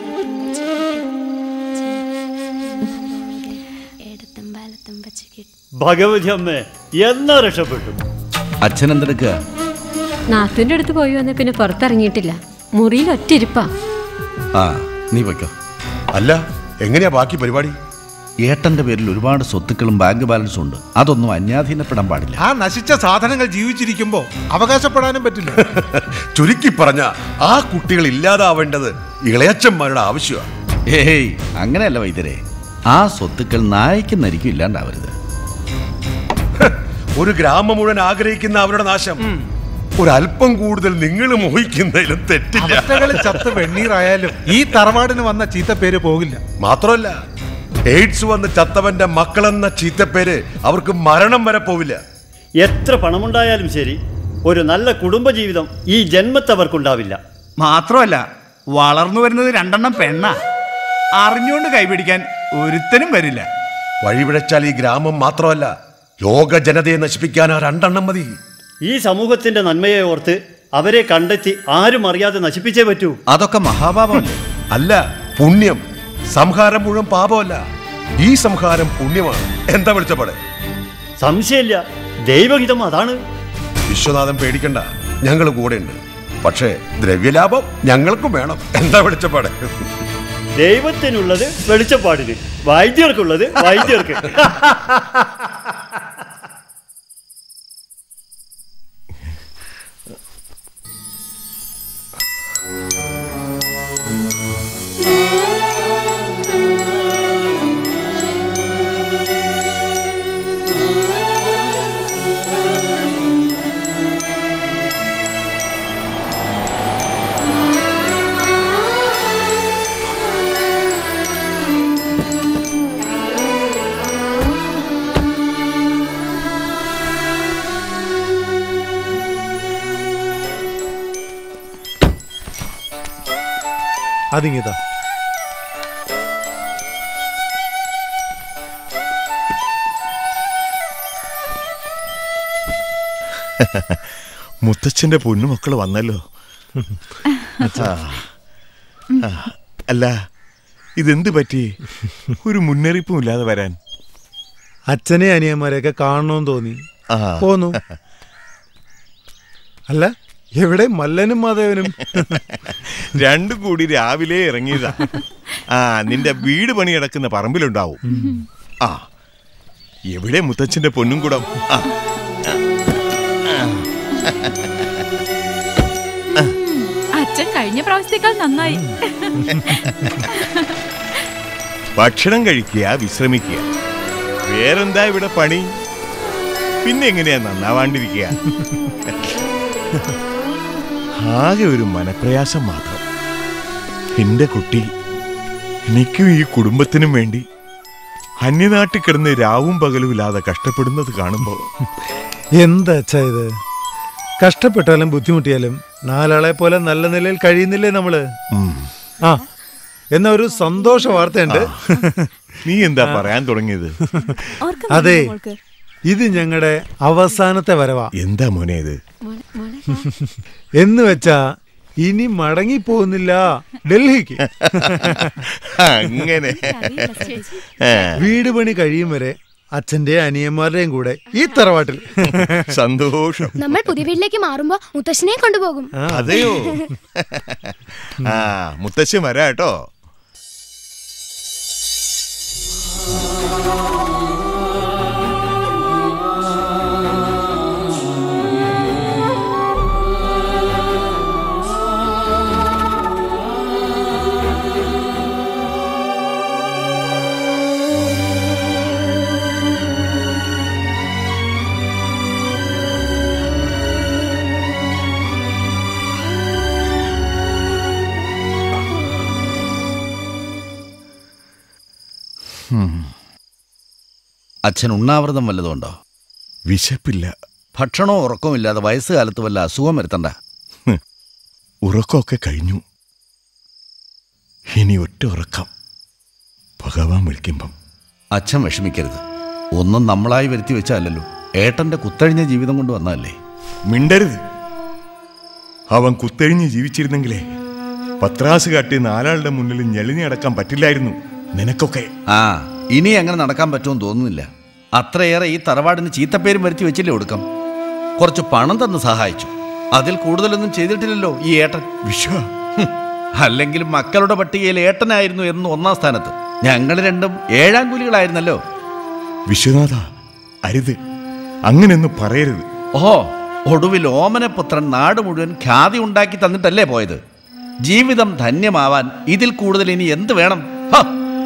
ഭഗവതി അമ്മേ എന്നാ രക്ഷപ്പെട്ടു അച്ഛൻ എന്തെടുക്കുക നാത്തുവിന്റെ അടുത്ത് പോയി വന്ന് പിന്നെ പുറത്തിറങ്ങിയിട്ടില്ല മുറിയിൽ ഒറ്റിരിപ്പാ ആ നീ വയ്ക്കോ അല്ല എങ്ങനെയാ ബാക്കി പരിപാടി ഏട്ടന്റെ പേരിൽ ഒരുപാട് സ്വത്തുക്കളും ബാങ്ക് ബാലൻസും ഉണ്ട് അതൊന്നും അന്യാധീനപ്പെടാൻ പാടില്ല ആ നശിച്ച സാധനങ്ങൾ ജീവിച്ചിരിക്കുമ്പോ അവകാശപ്പെടാനും പറ്റില്ല ചുരുക്കി പറഞ്ഞ ആ കുട്ടികൾ ഇല്ലാതാവേണ്ടത് ഇളയച്ചന്മാരുടെ ആവശ്യമാണ് ഏയ് അങ്ങനെയല്ല വൈദ്യരെ ആ സ്വത്തുക്കൾ നായ്ക്ക് നരിക്കും ഇല്ലാണ്ടാവരുത് ഒരു ഗ്രാമം മുഴുവൻ ആഗ്രഹിക്കുന്ന അവരുടെ നാശം ഒരല്പം കൂടുതൽ നിങ്ങൾ മോഹിക്കുന്നതിലും തെറ്റില്ല അവറ്റകള് ചത്ത് വെണ്ണീറായാലും ഈ തറവാടിന് വന്ന ചീത്ത പേര് പോകില്ല മാത്രമല്ല എയ്ഡ്സ് വന്ന് ചത്തവന്റെ മക്കളെന്ന ചീത്തപ്പേര് അവർക്ക് മരണം വരെ പോവില്ല എത്ര പണമുണ്ടായാലും ശരി ഒരു നല്ല കുടുംബജീവിതം ഈ ജന്മത്തവർക്കുണ്ടാവില്ല മാത്രമല്ല വളർന്നു വരുന്നത് രണ്ടെണ്ണം പെണ്ണ അറിഞ്ഞുകൊണ്ട് കൈപിടിക്കാൻ ഒരുത്തനും വരില്ല വഴിപിഴച്ചാൽ ഈ ഗ്രാമം മാത്രമല്ല ലോക ജനതയെ നശിപ്പിക്കാൻ ആ രണ്ടെണ്ണം മതി ഈ സമൂഹത്തിന്റെ നന്മയെ ഓർത്ത് അവരെ കണ്ടെത്തി ആരും അറിയാതെ നശിപ്പിച്ചേ പറ്റൂ അതൊക്കെ മഹാപാപമല്ലേ അല്ല പുണ്യം സംഹാരം മുഴുവൻ പാപമല്ല ഈ സംഹാരം പുണ്യമാണ് എന്താ വിളിച്ചപ്പാടെ സംശയമില്ല ദൈവഹിതം അതാണ് വിശ്വനാഥൻ പേടിക്കണ്ട ഞങ്ങൾ കൂടെയുണ്ട് പക്ഷേ ദ്രവ്യലാഭം ഞങ്ങൾക്കും വേണം എന്താ വിളിച്ചപ്പാടെ ദൈവത്തിനുള്ളത് വെളിച്ചപ്പാടിന് വൈദ്യർക്കുള്ളത് വൈദ്യർക്ക് അതിങ്ങിതാ മുത്തച്ഛന്റെ പൊന്നുമക്കൾ വന്നല്ലോ ആ. ആ. അല്ല ഇതെന്ത് പറ്റി ഒരു മുന്നറിയിപ്പും ഇല്ലാതെ വരാൻ അച്ഛനെ അനിയന്മാരെയൊക്കെ കാണണമെന്ന് തോന്നി ആ. പോന്നു അല്ല എവിടെ മല്ലനും മാധവനും രണ്ടും കൂടി രാവിലെ ഇറങ്ങിയതാ ആ നിന്റെ വീട് പണി കിടക്കുന്ന പറമ്പിലുണ്ടാവും ആ എവിടെ മുത്തച്ഛന്റെ പൊന്നും കൂടം ആ അച്ഛൻ കഴിഞ്ഞ പ്രാവശ്യത്തേക്കാൾ നന്നായി ഭക്ഷണം കഴിക്കുക വിശ്രമിക്കുക വേറെന്താ ഇവിടെ പണി പിന്നെ എങ്ങനെയാ നന്നാവാണ്ടിരിക്കുക ആകെ ഒരു മനപ്രയാസം മാത്രം എന്റെ കുട്ടി എനിക്കും ഈ കുടുംബത്തിനും വേണ്ടി അന്യനാട്ടിൽ കിടന്ന് രാവും പകലും ഇല്ലാതെ കഷ്ടപ്പെടുന്നത് കാണുമ്പോ എന്താ അച്ഛാ ഇത് കഷ്ടപ്പെട്ടാലും ബുദ്ധിമുട്ടിയാലും നാലാളെ പോലെ നല്ല നിലയിൽ കഴിയുന്നില്ലേ നമ്മള് ആ എന്നാ ഒരു സന്തോഷ വാർത്തയുണ്ട് നീ എന്താ പറയാൻ തുടങ്ങിയത് അതെ ഇത് ഞങ്ങളുടെ അവസാനത്തെ വരവാ എന്താ മോനെ ഇത് എന്ന് വെച്ചാ ഇനി മടങ്ങി പോകുന്നില്ല ഡൽഹിക്ക് അങ്ങനെ വീട് പണി കഴിയും വരെ അച്ഛന്റെ അനിയന്മാരുടെയും കൂടെ ഈ തറവാട്ടിൽ സന്തോഷം നമ്മൾ പുതിയ വീട്ടിലേക്ക് മാറുമ്പോ മുത്തശ്ശനെ കൊണ്ടുപോകും അതെയോ ആ മുത്തശ്ശൻ വരാ കേട്ടോ അച്ഛൻ ഉണ്ണാവൃതം വല്ലതുണ്ടോ വിശപ്പില്ല ഭക്ഷണവും ഉറക്കവും ഇല്ലാതെ വയസ്സുകാലത്ത് വല്ല അസുഖം വരുത്തണ്ട ഉറക്കമൊക്കെ കഴിഞ്ഞു ഇനി ഒറ്റ ഉറക്കം ഭഗവാൻ വിളിക്കുമ്പം അച്ഛൻ വിഷമിക്കരുത് ഒന്നും നമ്മളായി വരുത്തി വെച്ചല്ലോ ഏട്ടന്റെ കുത്തഴിഞ്ഞ ജീവിതം കൊണ്ട് വന്നതല്ലേ മിണ്ടരുത് അവൻ കുത്തെഴിഞ്ഞ് ജീവിച്ചിരുന്നെങ്കിലേ പത്രാസ് കാട്ടി നാലാളുടെ മുന്നിൽ ഞെളിഞ്ഞ് അടക്കാൻ പറ്റില്ലായിരുന്നു നിനക്കൊക്കെ ആ ഇനി അങ്ങനെ നടക്കാൻ പറ്റുമെന്ന് തോന്നുന്നില്ല അത്രയേറെ ഈ തറവാടിന് ചീത്തപ്പേരും വരുത്തി വെച്ചില്ലേ ഒടുക്കം കുറച്ച് പണം തന്ന് സഹായിച്ചു അതിൽ കൂടുതലൊന്നും ചെയ്തിട്ടില്ലല്ലോ ഈ ഏട്ടൻ വിശ്വ അല്ലെങ്കിൽ മക്കളുടെ പട്ടികയിൽ ഏട്ടനായിരുന്നു എന്ന് ഒന്നാം സ്ഥാനത്ത് ഞങ്ങൾ രണ്ടും ഏഴാം കൂലികളായിരുന്നല്ലോ വിശ്വനാഥ അരുത് അങ്ങനെയൊന്നും പറയരുത് ഓഹോ ഒടുവിൽ ഓമനപുത്രൻ നാട് മുഴുവൻ ഖ്യാതി ഉണ്ടാക്കി തന്നിട്ടല്ലേ പോയത് ജീവിതം ധന്യമാവാൻ ഇതിൽ കൂടുതൽ ഇനി എന്ത് വേണം ഹ!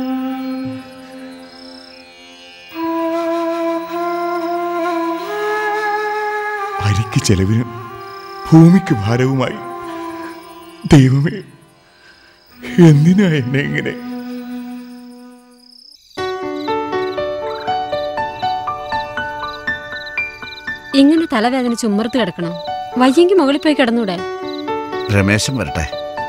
അരിക്ക് ചെലവിനും ഭൂമിക്ക് ഭാരവുമായി ദൈവമേ എന്തിനാ എന്നെ ഇങ്ങനെ ഇങ്ങനെ തലവേദന ചുമർത്ത് കിടക്കണം വയ്യെങ്കിൽ മുകളിൽ പോയി കിടന്നൂടെ രമേശൻ വരട്ടെ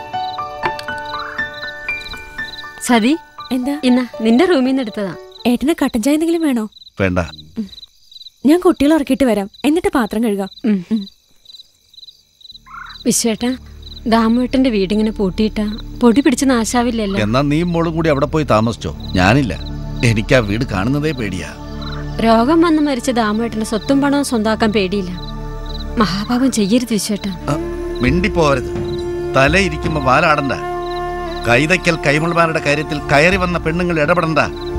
സതി എന്താ ഇന്ന നിന്റെ റൂമിൽ നിന്ന് എടുത്തതാ ഏട്ടന് കട്ടൻ ചായ എന്തെങ്കിലും വേണോ വേണ്ട ഞാൻ കുട്ടികളെ ഉറക്കിയിട്ട് വരാം എന്നിട്ട് പാത്രം കഴുകാം വിശ്വേട്ട ദാമുവേട്ടന്റെ വീടിങ്ങനെ പൂട്ടിയിട്ടാ പൊടി പിടിച്ച് നാശാവില്ലല്ലോ എന്നാ നീ മോളും കൂടി അവിടെ പോയി താമസിച്ചോ ഞാനില്ല എനിക്ക് ആ വീട് കാണുന്നതേ പേടിയാ രോഗം വന്ന് മരിച്ച ദാമുവേട്ടന്റെ സ്വത്തും പണവും സ്വന്താക്കാൻ പേടിയില്ല മഹാഭാവം ചെയ്യരുത് വിശ്വേട്ട മിണ്ടിപ്പോവരുത് തല ഇരിക്കുമ്പോ വാലാടണ്ട കൈതയ്ക്കൽ കൈമുൾമാരുടെ കാര്യത്തിൽ കയറി വന്ന പെണ്ണുങ്ങൾ ഇടപെടണ്ട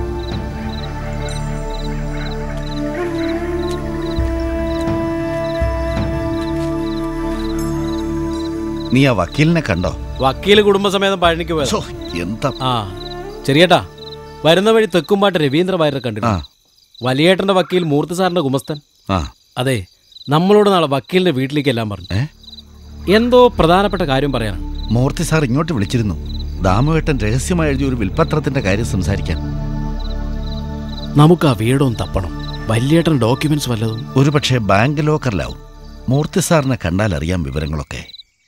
നീ ആ വക്കീലിനെ കണ്ടോ വക്കീല് കുടുംബസമേതം പഴനിക്ക് പോയത് എന്താ ആ ചെറിയേട്ടാ വരുന്ന വഴി തെക്കുംപാട്ട് രവീന്ദ്ര വാര്യരെ കണ്ടിരുന്നു വലിയേട്ടന്റെ വക്കീൽ മൂർത്തി സാറിന്റെ ഗുമസ്തൻ ആ അതെ നമ്മളോട് നാളെ വക്കീലിന്റെ വീട്ടിലേക്ക് എല്ലാം പറഞ്ഞു എന്തോ പ്രധാനപ്പെട്ട കാര്യം പറയാനാണ് മൂർത്തി സാർ ഇങ്ങോട്ട് വിളിച്ചിരുന്നു ദാമുവേട്ടൻ രഹസ്യമായി എഴുതിയ ഒരു വിൽപ്പത്രത്തിന്റെ കാര്യം സംസാരിക്കാൻ നമുക്ക് ആ വീടൊന്ന് തപ്പണം വലിയേട്ടൻ ഡോക്യുമെന്റ്സ് വല്ലതും ഒരു പക്ഷേ ബാങ്ക് ലോക്കറിലാവും മൂർത്തി സാറിനെ കണ്ടാൽ അറിയാം വിവരങ്ങളൊക്കെ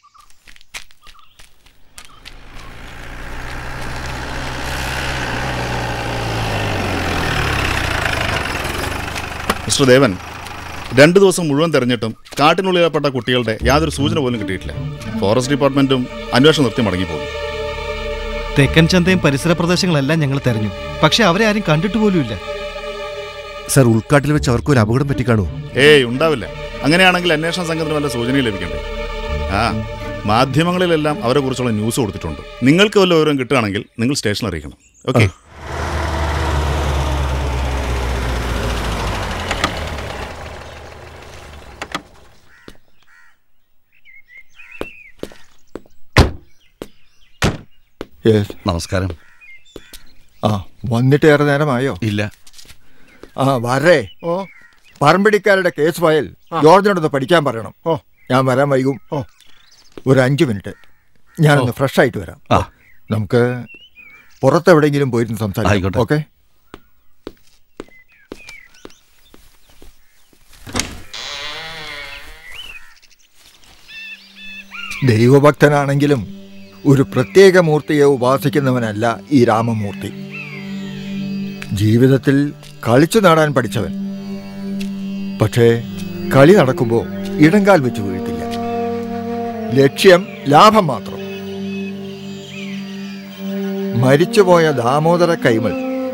മിസ്റ്റർ ദേവൻ രണ്ട് ദിവസം മുഴുവൻ തെരഞ്ഞിട്ടും കാട്ടിനുള്ളിലപ്പെട്ട കുട്ടികളുടെ യാതൊരു സൂചന പോലും കിട്ടിയിട്ടില്ല ഫോറസ്റ്റ് ഡിപ്പാർട്ട്മെന്റും അന്വേഷണം നിർത്തി മടങ്ങിപ്പോകുന്നു തെക്കൻ ചന്തയും പരിസര പ്രദേശങ്ങളെല്ലാം ഞങ്ങൾ തെരഞ്ഞു പക്ഷെ അവരെ ആരും കണ്ടിട്ട് പോലുമില്ല സർ ഉൾക്കാട്ടിൽ വെച്ച് അവർക്ക് ഒരു അപകടം പറ്റിക്കാണോ ഏയ് ഉണ്ടാവില്ല അങ്ങനെയാണെങ്കിൽ അന്വേഷണ സംഘത്തിന് വല്ല സൂചനയും ലഭിക്കണ്ടേ ആ മാധ്യമങ്ങളിലെല്ലാം അവരെ കുറിച്ചുള്ള ന്യൂസ് കൊടുത്തിട്ടുണ്ട് നിങ്ങൾക്ക് വല്ല വിവരം കിട്ടുകയാണെങ്കിൽ നിങ്ങൾ സ്റ്റേഷനിൽ അറിയിക്കണം ഓക്കെ നമസ്കാരം ആ വന്നിട്ട് ഏറെ നേരമായോ ഇല്ല ആ വരേ ഓ പറമ്പിടിക്കാരുടെ കേസ് ഫയൽ ജോർജിനോടൊന്ന് പഠിക്കാൻ പറയണം ഓ ഞാൻ വരാൻ വൈകും ഓ ഒരു അഞ്ച് മിനിറ്റ് ഞാനൊന്ന് ഫ്രഷ് ആയിട്ട് വരാം ആ. നമുക്ക് പുറത്തെവിടെയെങ്കിലും പോയിരുന്ന് സംസാരിക്കാം ആയിക്കോട്ടെ. ഓക്കെ ദൈവഭക്തനാണെങ്കിലും ഒരു പ്രത്യേക മൂർത്തിയെ ഉപാസിക്കുന്നവനല്ല ഈ രാമമൂർത്തി ജീവിതത്തിൽ കളിച്ചു നാടാൻ പഠിച്ചവൻ പക്ഷേ കളി നടക്കുമ്പോൾ ഇടങ്കാൽ വെച്ച് വീഴ്ത്തില്ല ലക്ഷ്യം ലാഭം മാത്രം മരിച്ചുപോയ ദാമോദര കൈമൾ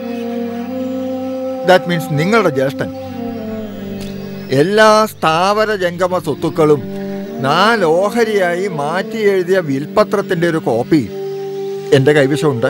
ദാറ്റ് മീൻസ് നിങ്ങളുടെ ജ്യേഷ്ഠൻ എല്ലാ സ്ഥാവര ജംഗമ സ്വത്തുക്കളും നാല് ഓഹരിയായി മാറ്റി എഴുതിയ വിൽപത്രത്തിന്റെ ഒരു കോപ്പി എന്റെ കൈവശമുണ്ട്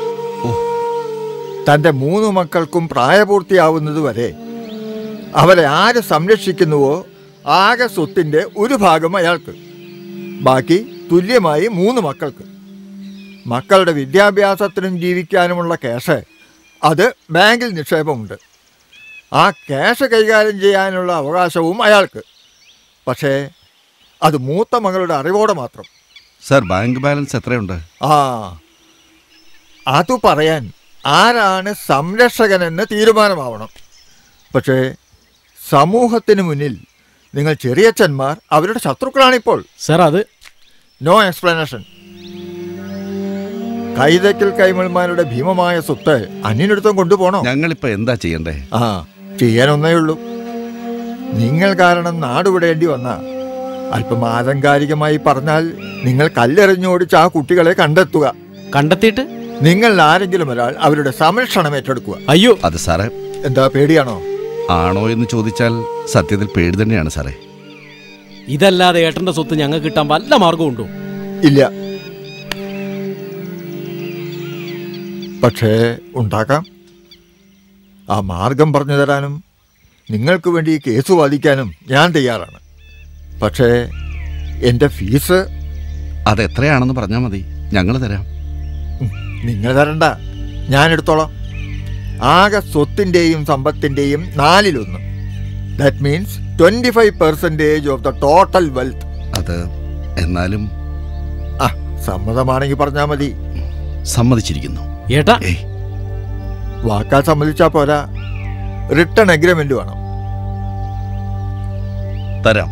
തന്റെ മൂന്ന് മക്കൾക്കും പ്രായപൂർത്തിയാവുന്നത് വരെ അവരെ ആര് സംരക്ഷിക്കുന്നുവോ ആകെ സ്വത്തിന്റെ ഒരു ഭാഗം അയാൾക്ക് ബാക്കി തുല്യമായി മൂന്ന് മക്കൾക്ക് മക്കളുടെ വിദ്യാഭ്യാസത്തിനും ജീവിക്കാനുമുള്ള ക്യാഷ് അത് ബാങ്കിൽ നിക്ഷേപമുണ്ട് ആ ക്യാഷ് കൈകാര്യം ചെയ്യാനുള്ള അവകാശവും അയാൾക്ക് പക്ഷേ അത് മൂത്ത മകളുടെ അറിവോടെ മാത്രം സർ ബാങ്ക് ബാലൻസ് എത്രയുണ്ട് ആ അത് പറയാൻ ആരാണ് സംരക്ഷകനെന്ന് തീരുമാനമാവണം പക്ഷേ സമൂഹത്തിന് മുന്നിൽ നിങ്ങൾ ചെറിയച്ഛന്മാർ അവരുടെ ശത്രുക്കളാണിപ്പോൾ സർ അത് നോ എക്സ്പ്ലനേഷൻ കൈതക്കൽ കൈമൾമാരുടെ ഭീമമായ സ്വത്ത് അന്യനടുത്തും കൊണ്ടുപോകണോ ഞങ്ങളിപ്പോ എന്താ ചെയ്യണ്ടേ ആ ചെയ്യാനൊന്നേ ഉള്ളൂ നിങ്ങൾ കാരണം നാടുവിടേണ്ടി വന്ന അല്പം ആലങ്കാരികമായി പറഞ്ഞാൽ നിങ്ങൾ കല്ലെറിഞ്ഞോടിച്ച് ആ കുട്ടികളെ കണ്ടെത്തുക കണ്ടെത്തിയിട്ട് നിങ്ങൾ ആരെങ്കിലും ഒരാൾ അവരുടെ സംരക്ഷണം ഏറ്റെടുക്കുക അയ്യോ അത് സാറേ എന്താ പേടിയാണോ ആണോ എന്ന് ചോദിച്ചാൽ സത്യത്തിൽ പേടി തന്നെയാണ് സാറേ ഇതല്ലാതെ ഏട്ടന്റെ സ്വത്ത് ഞങ്ങൾക്ക് കിട്ടാൻ വല്ല മാർഗമുണ്ടോ ഇല്ല പക്ഷേ ഉണ്ടാക്കാം ആ മാർഗം പറഞ്ഞു തരാനും നിങ്ങൾക്ക് വേണ്ടി ഈ കേസ് വാദിക്കാനും ഞാൻ തയ്യാറാണ് പക്ഷേ എൻ്റെ ഫീസ് അത് എത്രയാണെന്ന് പറഞ്ഞാൽ മതി ഞങ്ങൾ തരാം നിങ്ങൾ തരണ്ട ഞാൻ എടുത്തോളാം ആകെ സ്വത്തിൻ്റെയും സമ്പത്തിൻ്റെയും നാലിലൊന്ന് that means twenty five percentage of the total wealth അത് എന്നാലും ആ സമ്മതമാണെങ്കിൽ പറഞ്ഞാൽ മതി സമ്മതിച്ചിരിക്കുന്നു ഏട്ടാ വാക്കാൽ സമ്മതിച്ചാ പോരാ റിട്ടേൺ അഗ്രിമെന്റ് വേണം തരാം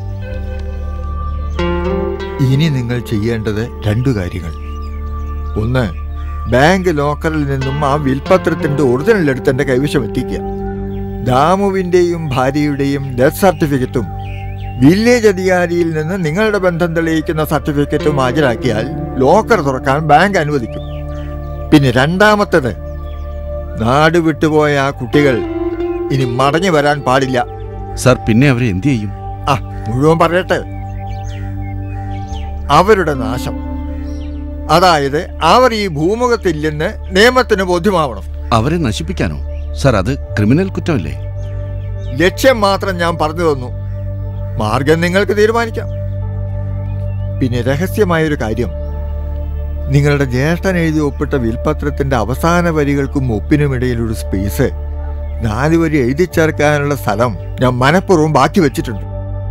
ഇനി നിങ്ങൾ ചെയ്യേണ്ടത് രണ്ടു കാര്യങ്ങൾ ഒന്ന് ബാങ്ക് ലോക്കറിൽ നിന്നും ആ വിൽപത്രത്തിന്റെ ഒറിജിനൽ എടുത്ത് എന്റെ കൈവശം എത്തിക്കുക ദാമുവിന്റെയും ഭാര്യയുടെയും ഡെത്ത് സർട്ടിഫിക്കറ്റും വില്ലേജ് അധികാരിയിൽ നിന്ന് നിങ്ങളുടെ ബന്ധം തെളിയിക്കുന്ന സർട്ടിഫിക്കറ്റും ഹാജരാക്കിയാൽ ലോക്കർ തുറക്കാൻ ബാങ്ക് അനുവദിക്കും പിന്നെ രണ്ടാമത്തേത് നാട് വിട്ടുപോയ ആ കുട്ടികൾ ഇനി മടങ്ങി വരാൻ പാടില്ല സാർ പിന്നെ അവരെ എന്ത് ചെയ്യും ആ മുഴുവൻ പറയട്ടെ അവരുടെ നാശം അതായത് അവർ ഈ ഭൂമുഖത്തില്ലെന്ന് നിയമത്തിന് ബോധ്യമാവണം അവരെ നശിപ്പിക്കാനോ സാർ അത് ക്രിമിനൽ കുറ്റമല്ലേ ലക്ഷ്യം മാത്രം ഞാൻ പറഞ്ഞു തന്നു മാർഗം നിങ്ങൾക്ക് തീരുമാനിക്കാം പിന്നെ രഹസ്യമായൊരു കാര്യം നിങ്ങളുടെ ജ്യേഷ്ഠൻ എഴുതി ഒപ്പിട്ട വിൽപത്രത്തിന്റെ അവസാന വരികൾക്കും ഒപ്പിനുമിടയിൽ ഒരു സ്പേസ് നാല് വരി എഴുതി ചേർക്കാനുള്ള സ്ഥലം ഞാൻ മനഃപൂർവ്വം ബാക്കി വെച്ചിട്ടുണ്ട്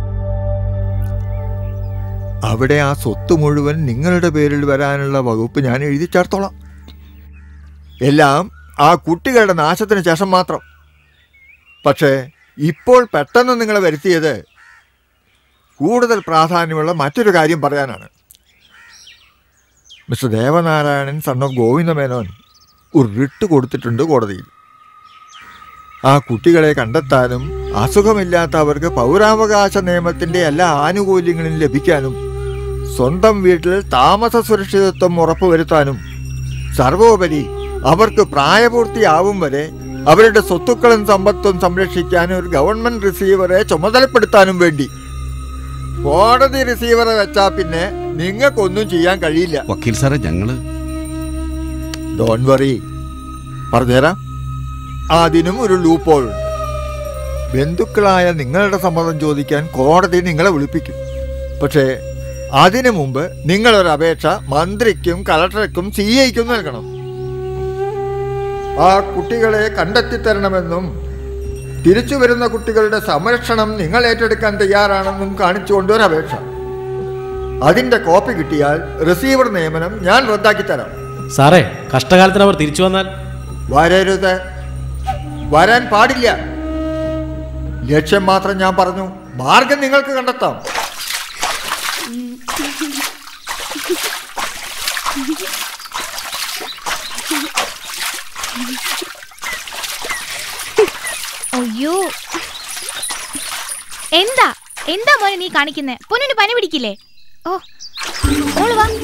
അവിടെ ആ സ്വത്ത് മുഴുവൻ നിങ്ങളുടെ പേരിൽ വരാനുള്ള വകുപ്പ് ഞാൻ എഴുതി ചേർത്തോളാം എല്ലാം ആ കുട്ടികളുടെ നാശത്തിന് ശേഷം മാത്രം പക്ഷേ ഇപ്പോൾ പെട്ടെന്ന് നിങ്ങളെ വരുത്തിയത് കൂടുതൽ പ്രാധാന്യമുള്ള മറ്റൊരു കാര്യം പറയാനാണ് mister Devanarayanan son of Govindamenon ഒരു റിട്ട് കൊടുത്തിട്ടുണ്ട് കോടതിയിൽ ആ കുട്ടികളെ കണ്ടെത്താനും അസുഖമില്ലാത്തവർക്ക് പൗരാവകാശ നിയമത്തിന്റെ എല്ലാ ആനുകൂല്യങ്ങളും ലഭിക്കാനും സ്വന്തം വീട്ടിൽ താമസ സുരക്ഷിതത്വം ഉറപ്പുവരുത്താനും സർവോപരി അവർക്ക് പ്രായപൂർത്തിയാവും വരെ അവരുടെ സ്വത്തുക്കളും സമ്പത്തും സംരക്ഷിക്കാൻ ഒരു ഗവൺമെന്റ് റിസീവറെ ചുമതലപ്പെടുത്താനും വേണ്ടി കോടതി റിസീവറെ വെച്ചാ പിന്നെ നിങ്ങൾക്കൊന്നും ചെയ്യാൻ കഴിയില്ല വക്കീൽ സാറേ ഞങ്ങള് ഡോൺ വറി പറഞ്ഞുതരാം അതിനും ഒരു ലൂപ്പോൾ ഉണ്ട് ബന്ധുക്കളായ നിങ്ങളുടെ സമ്മതം ചോദിക്കാൻ കോടതി നിങ്ങളെ വിളിപ്പിക്കും പക്ഷേ അതിനു മുമ്പ് നിങ്ങളൊരു അപേക്ഷ മന്ത്രിക്കും കളക്ടർക്കും സി ഐക്കും നൽകണം ആ കുട്ടികളെ കണ്ടെത്തി തരണമെന്നും തിരിച്ചു വരുന്ന കുട്ടികളുടെ സംരക്ഷണം നിങ്ങൾ ഏറ്റെടുക്കാൻ തയ്യാറാണെന്നും കാണിച്ചുകൊണ്ട് ഒരു അപേക്ഷ അതിന്റെ കോപ്പി കിട്ടിയാൽ റിസീവർ നിയമനം ഞാൻ റദ്ദാക്കി തരാം സാറേ കഷ്ടകാലത്തിന് അവർ തിരിച്ചു വന്നാൽ വരരുത് വരാൻ പാടില്ല ലക്ഷ്യം മാത്രം ഞാൻ പറഞ്ഞു മാർഗം നിങ്ങൾക്ക് കണ്ടെത്താം അയ്യോ എന്താ എന്താ മോനെ നീ കാണിക്കുന്നേ പൊന്നിന് പനി പിടിക്കില്ലേ ഓ മോള് വാ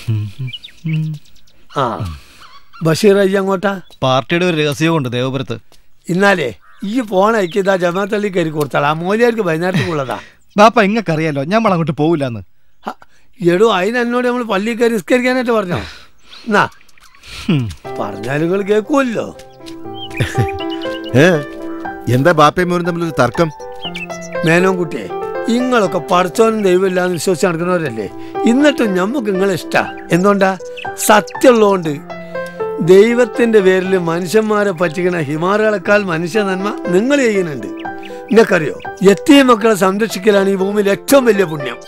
ആ ബഷീർ അയ്യ അങ്ങോട്ടാ പാർട്ടിയുടെ ഒരു രഹസ്യമുണ്ട് ദേവപുരത്ത് ഇന്നാലേ ഈ ഫോൺ അയക്കിയതാ ജമാത്തള്ളി കയറി കൊടുത്താളാ ആ മോലിയാർക്ക് വൈകുന്നേരത്തേക്കുള്ളതാ ബാപ്പ ഇങ്ങക്കറിയാലോ ഞമ്മൾ അങ്ങോട്ട് പോവില്ലെന്ന് എടോ അതിന് എന്നോട് നമ്മൾ പള്ളി കയറി നിസ്കരിക്കാനായിട്ട് പറഞ്ഞോ എന്നാ പറഞ്ഞാൽ നിങ്ങൾ കേൾക്കുമല്ലോ ഏ എന്താ ബാപ്പയും മോനും തമ്മിലൊരു തർക്കം മേനോൻ കുട്ടിയെ ഇങ്ങളൊക്കെ പഠിച്ചോനും ദൈവമില്ലാന്ന് വിശ്വസിച്ച് നടക്കുന്നവരല്ലേ എന്നിട്ടും ഞമ്മക്ക് നിങ്ങളെ ഇഷ്ടാ എന്തുകൊണ്ടാ സത്യമുള്ളതുകൊണ്ട് ദൈവത്തിന്റെ പേരിൽ മനുഷ്യന്മാരെ പറ്റിക്കുന്ന ഹിമാറുകളെക്കാൾ മനുഷ്യ നന്മ നിങ്ങൾ ചെയ്യുന്നുണ്ട് നിങ്ങൾക്കറിയോ എത്തിയ മക്കളെ സംരക്ഷിക്കലാണ് ഈ ഭൂമിയിൽ ഏറ്റവും വലിയ പുണ്യം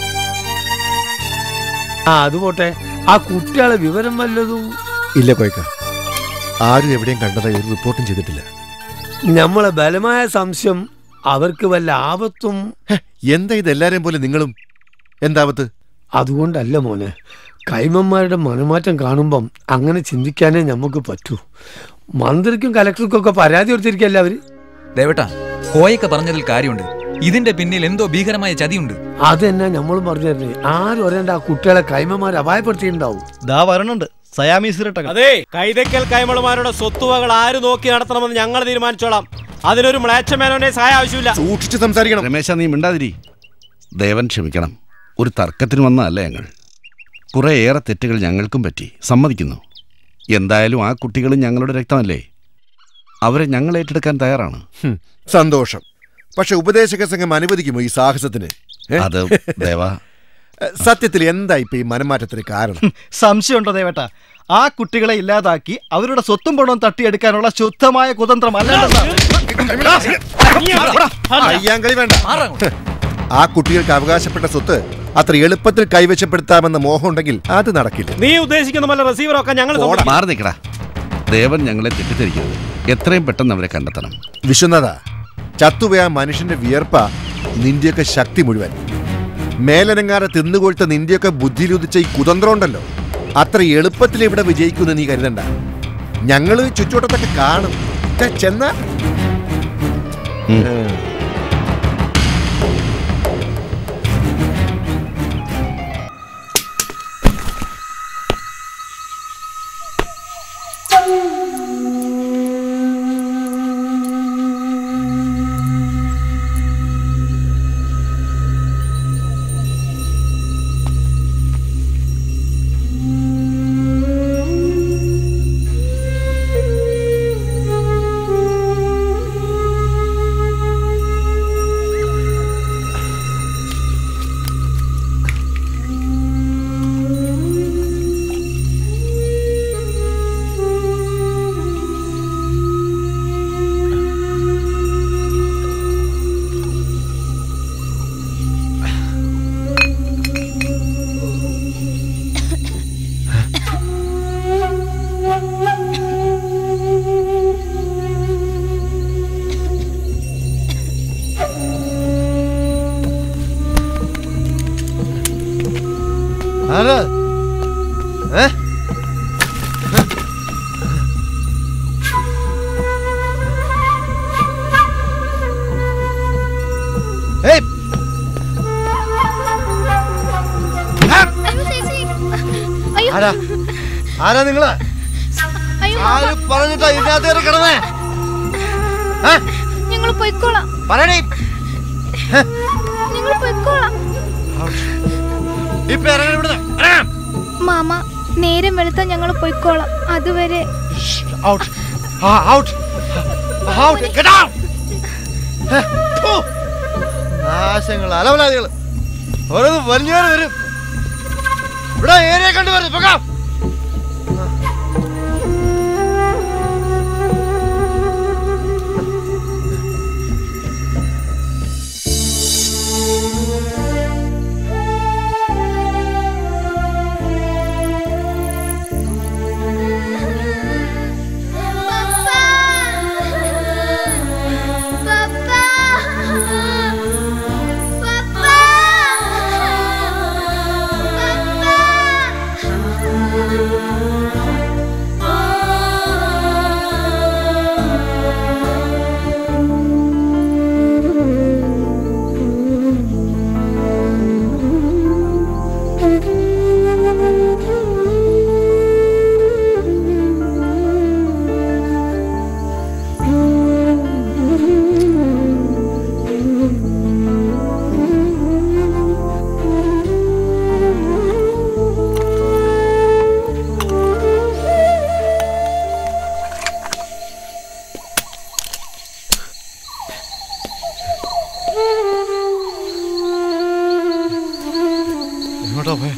ആ അത് പോട്ടെ ആ കുട്ടികളെ വിവരം വല്ലതും ഇല്ല കോയക്ക ആരും എവിടെയും കണ്ടതായി ഒരു റിപ്പോർട്ടും ചെയ്തിട്ടില്ല നമ്മളെ ബലമായ സംശയം അവർക്ക് വല്ല ആപത്തും എന്താ ഇത് എല്ലാരെയും പോലെ നിങ്ങളും എന്താവത്ത് അതുകൊണ്ടല്ല മോനെ കൈമന്മാരുടെ മനമാറ്റം കാണുമ്പം അങ്ങനെ ചിന്തിക്കാനേ നമുക്ക് പറ്റൂ മന്ത്രിക്കും കലക്ടർക്കും ഒക്കെ പരാതി കൊടുത്തിരിക്കല്ല അവര് ദേവട്ടാ കോയൊക്കെ പറഞ്ഞതിൽ കാര്യമുണ്ട് ഇതിന്റെ പിന്നിൽ എന്തോ ഭീകരമായ ചതിയുണ്ട് അത് തന്നെ നമ്മളും പറഞ്ഞു തരുന്നേ ആരും അറിയണ്ട ആ കുട്ടികളെ കൈമന്മാർ അപായപ്പെടുത്തിയിട്ടുണ്ടാവും ദാ വരണുണ്ട് സയാമീസ് ഇരട്ടകൾ അതെ കൈതക്കൽ കൈമളുമാരുടെ സ്വത്തുവകൾ ആര് നോക്കി നടത്തണമെന്ന് ഞങ്ങൾ തീരുമാനിച്ചോളാം അതിനൊരു മ്ലേച്ഛമേനോനെ സഹായം ആവശ്യമില്ല സൂക്ഷിച്ച് സംസാരിക്കണം രമേശ നീ മിണ്ടാതിരി ദേവൻ ക്ഷമിക്കണം ഒരു തർക്കത്തിന് വന്നതല്ല ഞങ്ങൾ കുറേയേറെ തെറ്റുകൾ ഞങ്ങൾക്കും പറ്റി സമ്മതിക്കുന്നു എന്തായാലും ആ കുട്ടികളും ഞങ്ങളുടെ രക്തമല്ലേ അവരെ ഞങ്ങൾ ഏറ്റെടുക്കാൻ തയ്യാറാണ് ഹും, സന്തോഷം പക്ഷെ ഉപദേശക സംഘം അനുവദിക്കുമോ ഈ സാഹസത്തിന് ഏ? അത് ദേവാ ഏ, സത്യത്തിൽ എന്താ ഇപ്പൊ ഈ മനമാറ്റത്തിന് കാരണം സംശയമുണ്ടോ ദേവേട്ട ആ കുട്ടികളെ ഇല്ലാതാക്കി അവരുടെ സ്വത്തും പണവും തട്ടിയെടുക്കാനുള്ള ശുദ്ധമായ കുതന്ത്രം അയ്യാങ്കളി വേണ്ട ആ കുട്ടികൾക്ക് അവകാശപ്പെട്ട സ്വത്ത് അത്ര എളുപ്പത്തിൽ കൈവശപ്പെടുത്താമെന്ന മോഹം ഉണ്ടെങ്കിൽ അത് നടക്കില്ല നീ ഉദ്ദേശിക്കുന്ന പോലെ റിസീവറൊക്കെ ഞങ്ങൾ മാറി നിൽക്കടാ ദേവൻ ഞങ്ങളെ തെറ്റിദ്ധരിക്കരുത് എത്രയും പെട്ടെന്ന് അവരെ കണ്ടെത്തണം വിശ്വനാഥ ചത്തുപോയ ആ മനുഷ്യന്റെ വിയർപ്പ നിന്റെയൊക്കെ ശക്തി മുഴുവൻ മേലനങ്ങാതെ തിന്നുകൊടുത്ത നിന്റെയൊക്കെ ബുദ്ധിയിലുദിച്ച ഈ കുതന്ത്രം ഉണ്ടല്ലോ അത്ര എളുപ്പത്തിൽ ഇവിടെ വിജയിക്കുമെന്ന് നീ കരുതണ്ട ഞങ്ങള് ചുറ്റുവട്ടത്തൊക്കെ കാണും ദേ, ചെന്നാ ഏ. ആരാ ഏ ഏയ് അയ്യോ ആരാ ആരാ നിങ്ങള് അയ്യോ ആര് പറഞ്ഞിട്ടാ ഇതിനകത്ത് കയറി കിടന്നേ ഞങ്ങൾ പൊയ്ക്കോളാം പറയണേ ഞങ്ങൾ പൊയ്ക്കോളാം ഇപ്പൊ ഇറങ്ങി ഇവിടുന്ന് മാമ നേരം വെളുത്താ ഞങ്ങൾ പൊയ്ക്കോളാം അതുവരെ out out out get out നാശങ്ങൾ അലവലാദികൾ ഓരോന്ന് വലിഞ്ഞവര് വരും ഇവിടെ ഏരിയ കണ്ടുവരുന്നു പോകാം പപ്പ കർത്താവേ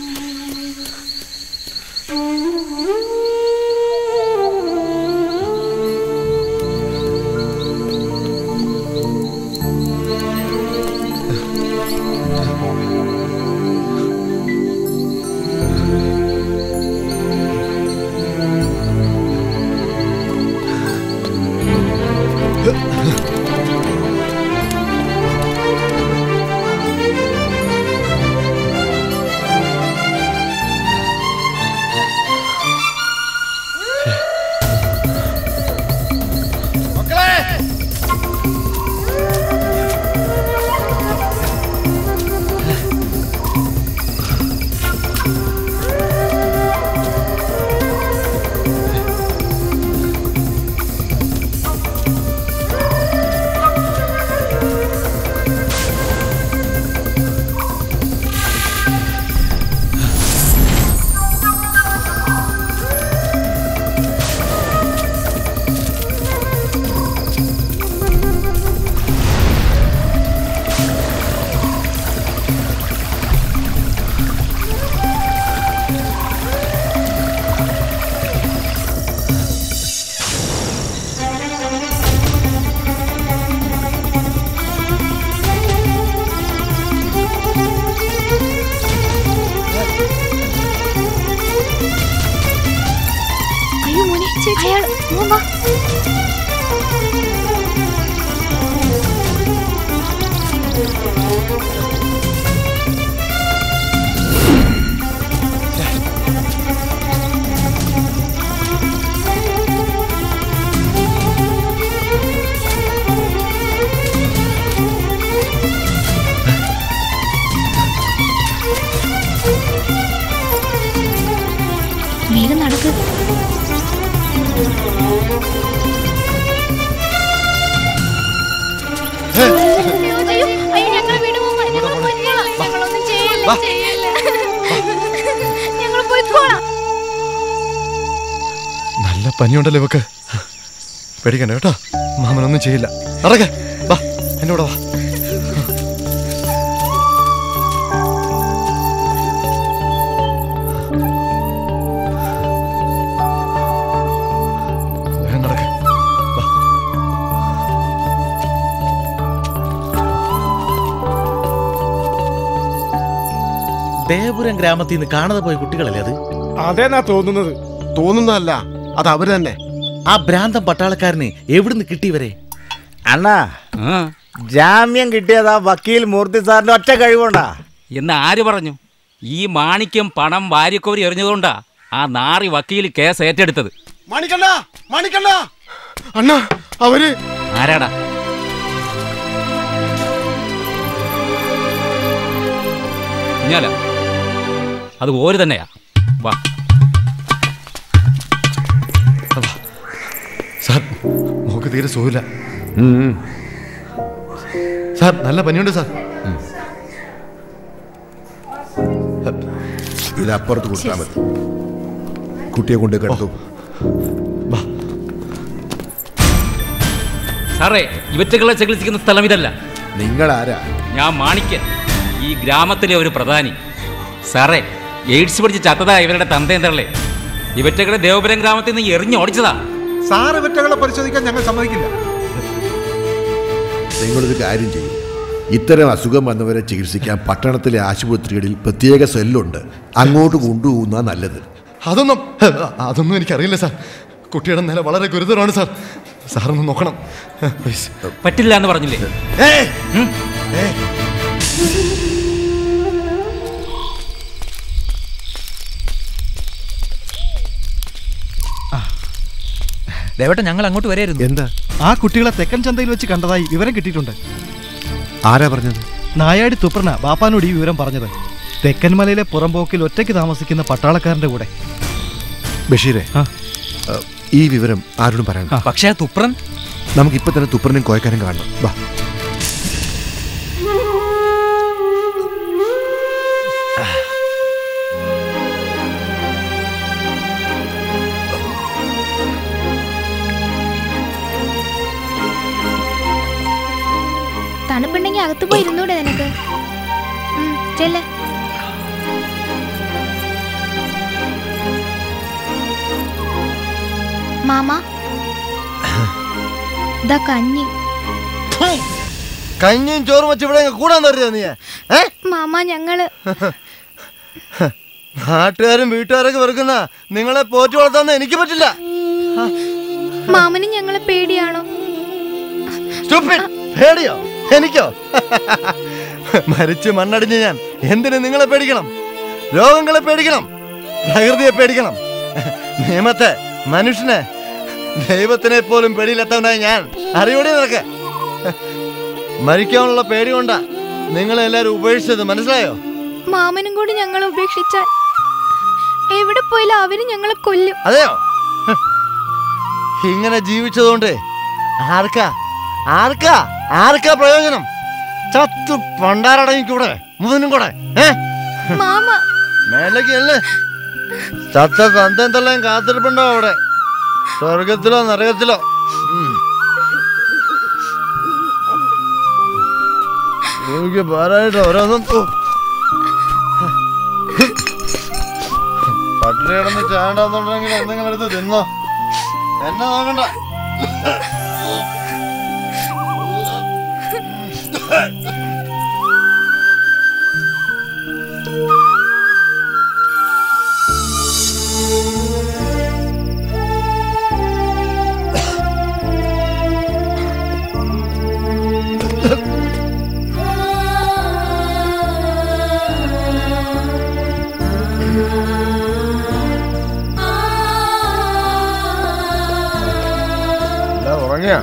അയ്യോ മോനെ അയാൾ മോൻ വാ വേഗം നടക്ക് അയ്യോ, അയ്യോ, അയ്യോ, ഞങ്ങളെ വീട് പോകാം. ഞങ്ങൾ പോയിക്കോളാം. ഞങ്ങളൊന്നും ചെയ്യില്ല, ചെയ്യില്ല. ഞങ്ങൾ പോയിക്കോളാം. നല്ല പനിയുണ്ടല്ലോ ഇവക്ക് പേടിക്കണ്ട കേട്ടോ മാമനൊന്നും ചെയ്യില്ല നടക്ക വാ എൻ്റെ കൂടെ വാ വേഗം നടക്ക് വാ ദേവപുരം ഗ്രാമത്തിൽ നിന്ന് കാണാതെ പോയ കുട്ടികളല്ലേ അത് അതേന്നാ തോന്നുന്നത് തോന്നുന്നതല്ല അത് അവര് തന്നെ ആ ഭ്രാന്തം പട്ടാളക്കാരന് എവിടുന്ന് കിട്ടിയവരെ അണ്ണാ ജാമ്യം കിട്ടിയതാ വക്കീൽ മൂർത്തി സാറിന്റെ ഒറ്റ കഴിവുണ്ടാ എന്ന് ആര് പറഞ്ഞു ഈ മാണിക്യം പണം വാരിക്കോരി എറിഞ്ഞതുകൊണ്ടാ ആ നാറി വക്കീൽ കേസ് ഏറ്റെടുത്തത് മണിക്കണ്ട മണിക്കണ്ട അണ്ണാ അവര് ആരാടാ കുഞ്ഞാല അത് ഓര് തന്നെയാ വാ സാർ മോക്ക് തീരെ സുഖമില്ല സാർ നല്ല പനിയുണ്ട് സാർ ഇത് അപ്പുറത്ത് കൊടുത്താൽ മതി കുട്ടിയെ കൊണ്ട് കിടത്തു സാറേ ഇവറ്റകളെ ചികിത്സിക്കുന്ന സ്ഥലം ഇതല്ല നിങ്ങൾ ആരാ ഞാൻ മാണിക്യൻ ഈ ഗ്രാമത്തിലെ ഒരു പ്രധാനി സാറേ എയ്ഡ്സ് പിടിച്ച് ചത്തതാ ഇവരുടെ തന്തേന്തരളെ ഇവറ്റകളെ ദേവപുരം ഗ്രാമത്തിൽ നിന്ന് എറിഞ്ഞോടിച്ചതാ സാറ് ഇവറ്റകളെ പരിശോധിക്കാൻ ഞങ്ങൾ സമ്മതിക്കില്ല നിങ്ങളൊരു കാര്യം ചെയ്യും ഇത്തരം അസുഖം വന്നവരെ ചികിത്സിക്കാൻ പട്ടണത്തിലെ ആശുപത്രികളിൽ പ്രത്യേക സെല്ലുണ്ട് അങ്ങോട്ട് കൊണ്ടുപോകുന്ന നല്ലത് അതൊന്നും അതൊന്നും എനിക്കറിയില്ല സാർ കുട്ടിയുടെ നില വളരെ ഗുരുതരമാണ് സാർ സാറൊന്ന് നോക്കണം പ്ലീസ് പറ്റില്ല എന്ന് പറഞ്ഞില്ലേ ഉം? ദേവട്ടെ ഞങ്ങൾ അങ്ങോട്ട് വരായിരുന്നു എന്താ ആ കുട്ടികളെ തെക്കൻ ചന്തയിൽ വെച്ച് കണ്ടതായി വിവരം കിട്ടിയിട്ടുണ്ട് ആരാ പറഞ്ഞത് നായാടി തുപ്രന ബാപ്പാനോട് ഈ വിവരം പറഞ്ഞത് തെക്കൻ മലയിലെ പുറമ്പോക്കിൽ ഒറ്റയ്ക്ക് താമസിക്കുന്ന പട്ടാളക്കാരന്റെ കൂടെ ബഷീറെ ഈ വിവരം ആരോടും പറയണ്ട പക്ഷേ ആ തുപ്രൻ നമുക്കിപ്പോ തന്നെ തുപ്രനും കോയക്കാരും കാണണം വാ തണുപ്പുണ്ടെങ്കിൽ അകത്ത് പോയി ഇരുന്നൂടെ നിനക്ക് ഉം, ചെല്ല് മാമ ഇതാ കഞ്ഞി കഞ്ഞിയും ചോറും വെച്ച് ഇവിടെ അങ്ങ് കൂടാൻ തരുക നീ ഏ മാമ ഞങ്ങള് നാട്ടുകാരും വീട്ടുകാരൊക്കെ വെറുക്കുന്ന നിങ്ങളെ പോറ്റി വളർത്താന്ന് എനിക്ക് പറ്റില്ല മാമന് ഞങ്ങളെ പേടിയാണോ Stupid. പേടിയോ എനിക്കോ മരിച്ച് മണ്ണടിഞ്ഞ് ഞാൻ എന്തിന് നിങ്ങളെ പേടിക്കണം രോഗങ്ങളെ പേടിക്കണം പ്രകൃതിയെ പേടിക്കണം നിയമത്തെ മനുഷ്യനെ ദൈവത്തിനെ പോലും പേടിയിലെത്തവനായി ഞാൻ അറിയോടെ നിനക്ക് മരിക്കാനുള്ള പേടി കൊണ്ടാ നിങ്ങളെല്ലാരും ഉപേക്ഷിച്ചത് മനസ്സിലായോ മാമനും കൂടി ഞങ്ങളെ ഉപേക്ഷിച്ചാൽ എവിടെ പോയാലും അവര് ഞങ്ങളെ കൊല്ലും അതെയോ ഹ്. ഇങ്ങനെ ജീവിച്ചതുകൊണ്ട് ആർക്കാ ആർക്കാ ആർക്കാ പ്രയോജനം ചത്തു പണ്ടാരടങ്ങിക്കൂടെ മുതനും കൂടെ ഏ മാമ മേലേക്ക് അല്ലേ ചത്ത തന്തം തള്ളയും കാത്തിരിപ്പുണ്ടോ അവിടെ സ്വർഗത്തിലോ നരകത്തിലോ ഉം. എനിക്ക് പാരായിട്ട് ഓരോന്നും ഓ. പട്ടിണി കിടന്ന് ചാണ്ടെന്നുണ്ടെങ്കിൽ എന്തെങ്കിലും എടുത്ത് തിന്നോ എന്നെ നോക്കണ്ട എല്ലാം ഉറങ്ങിയ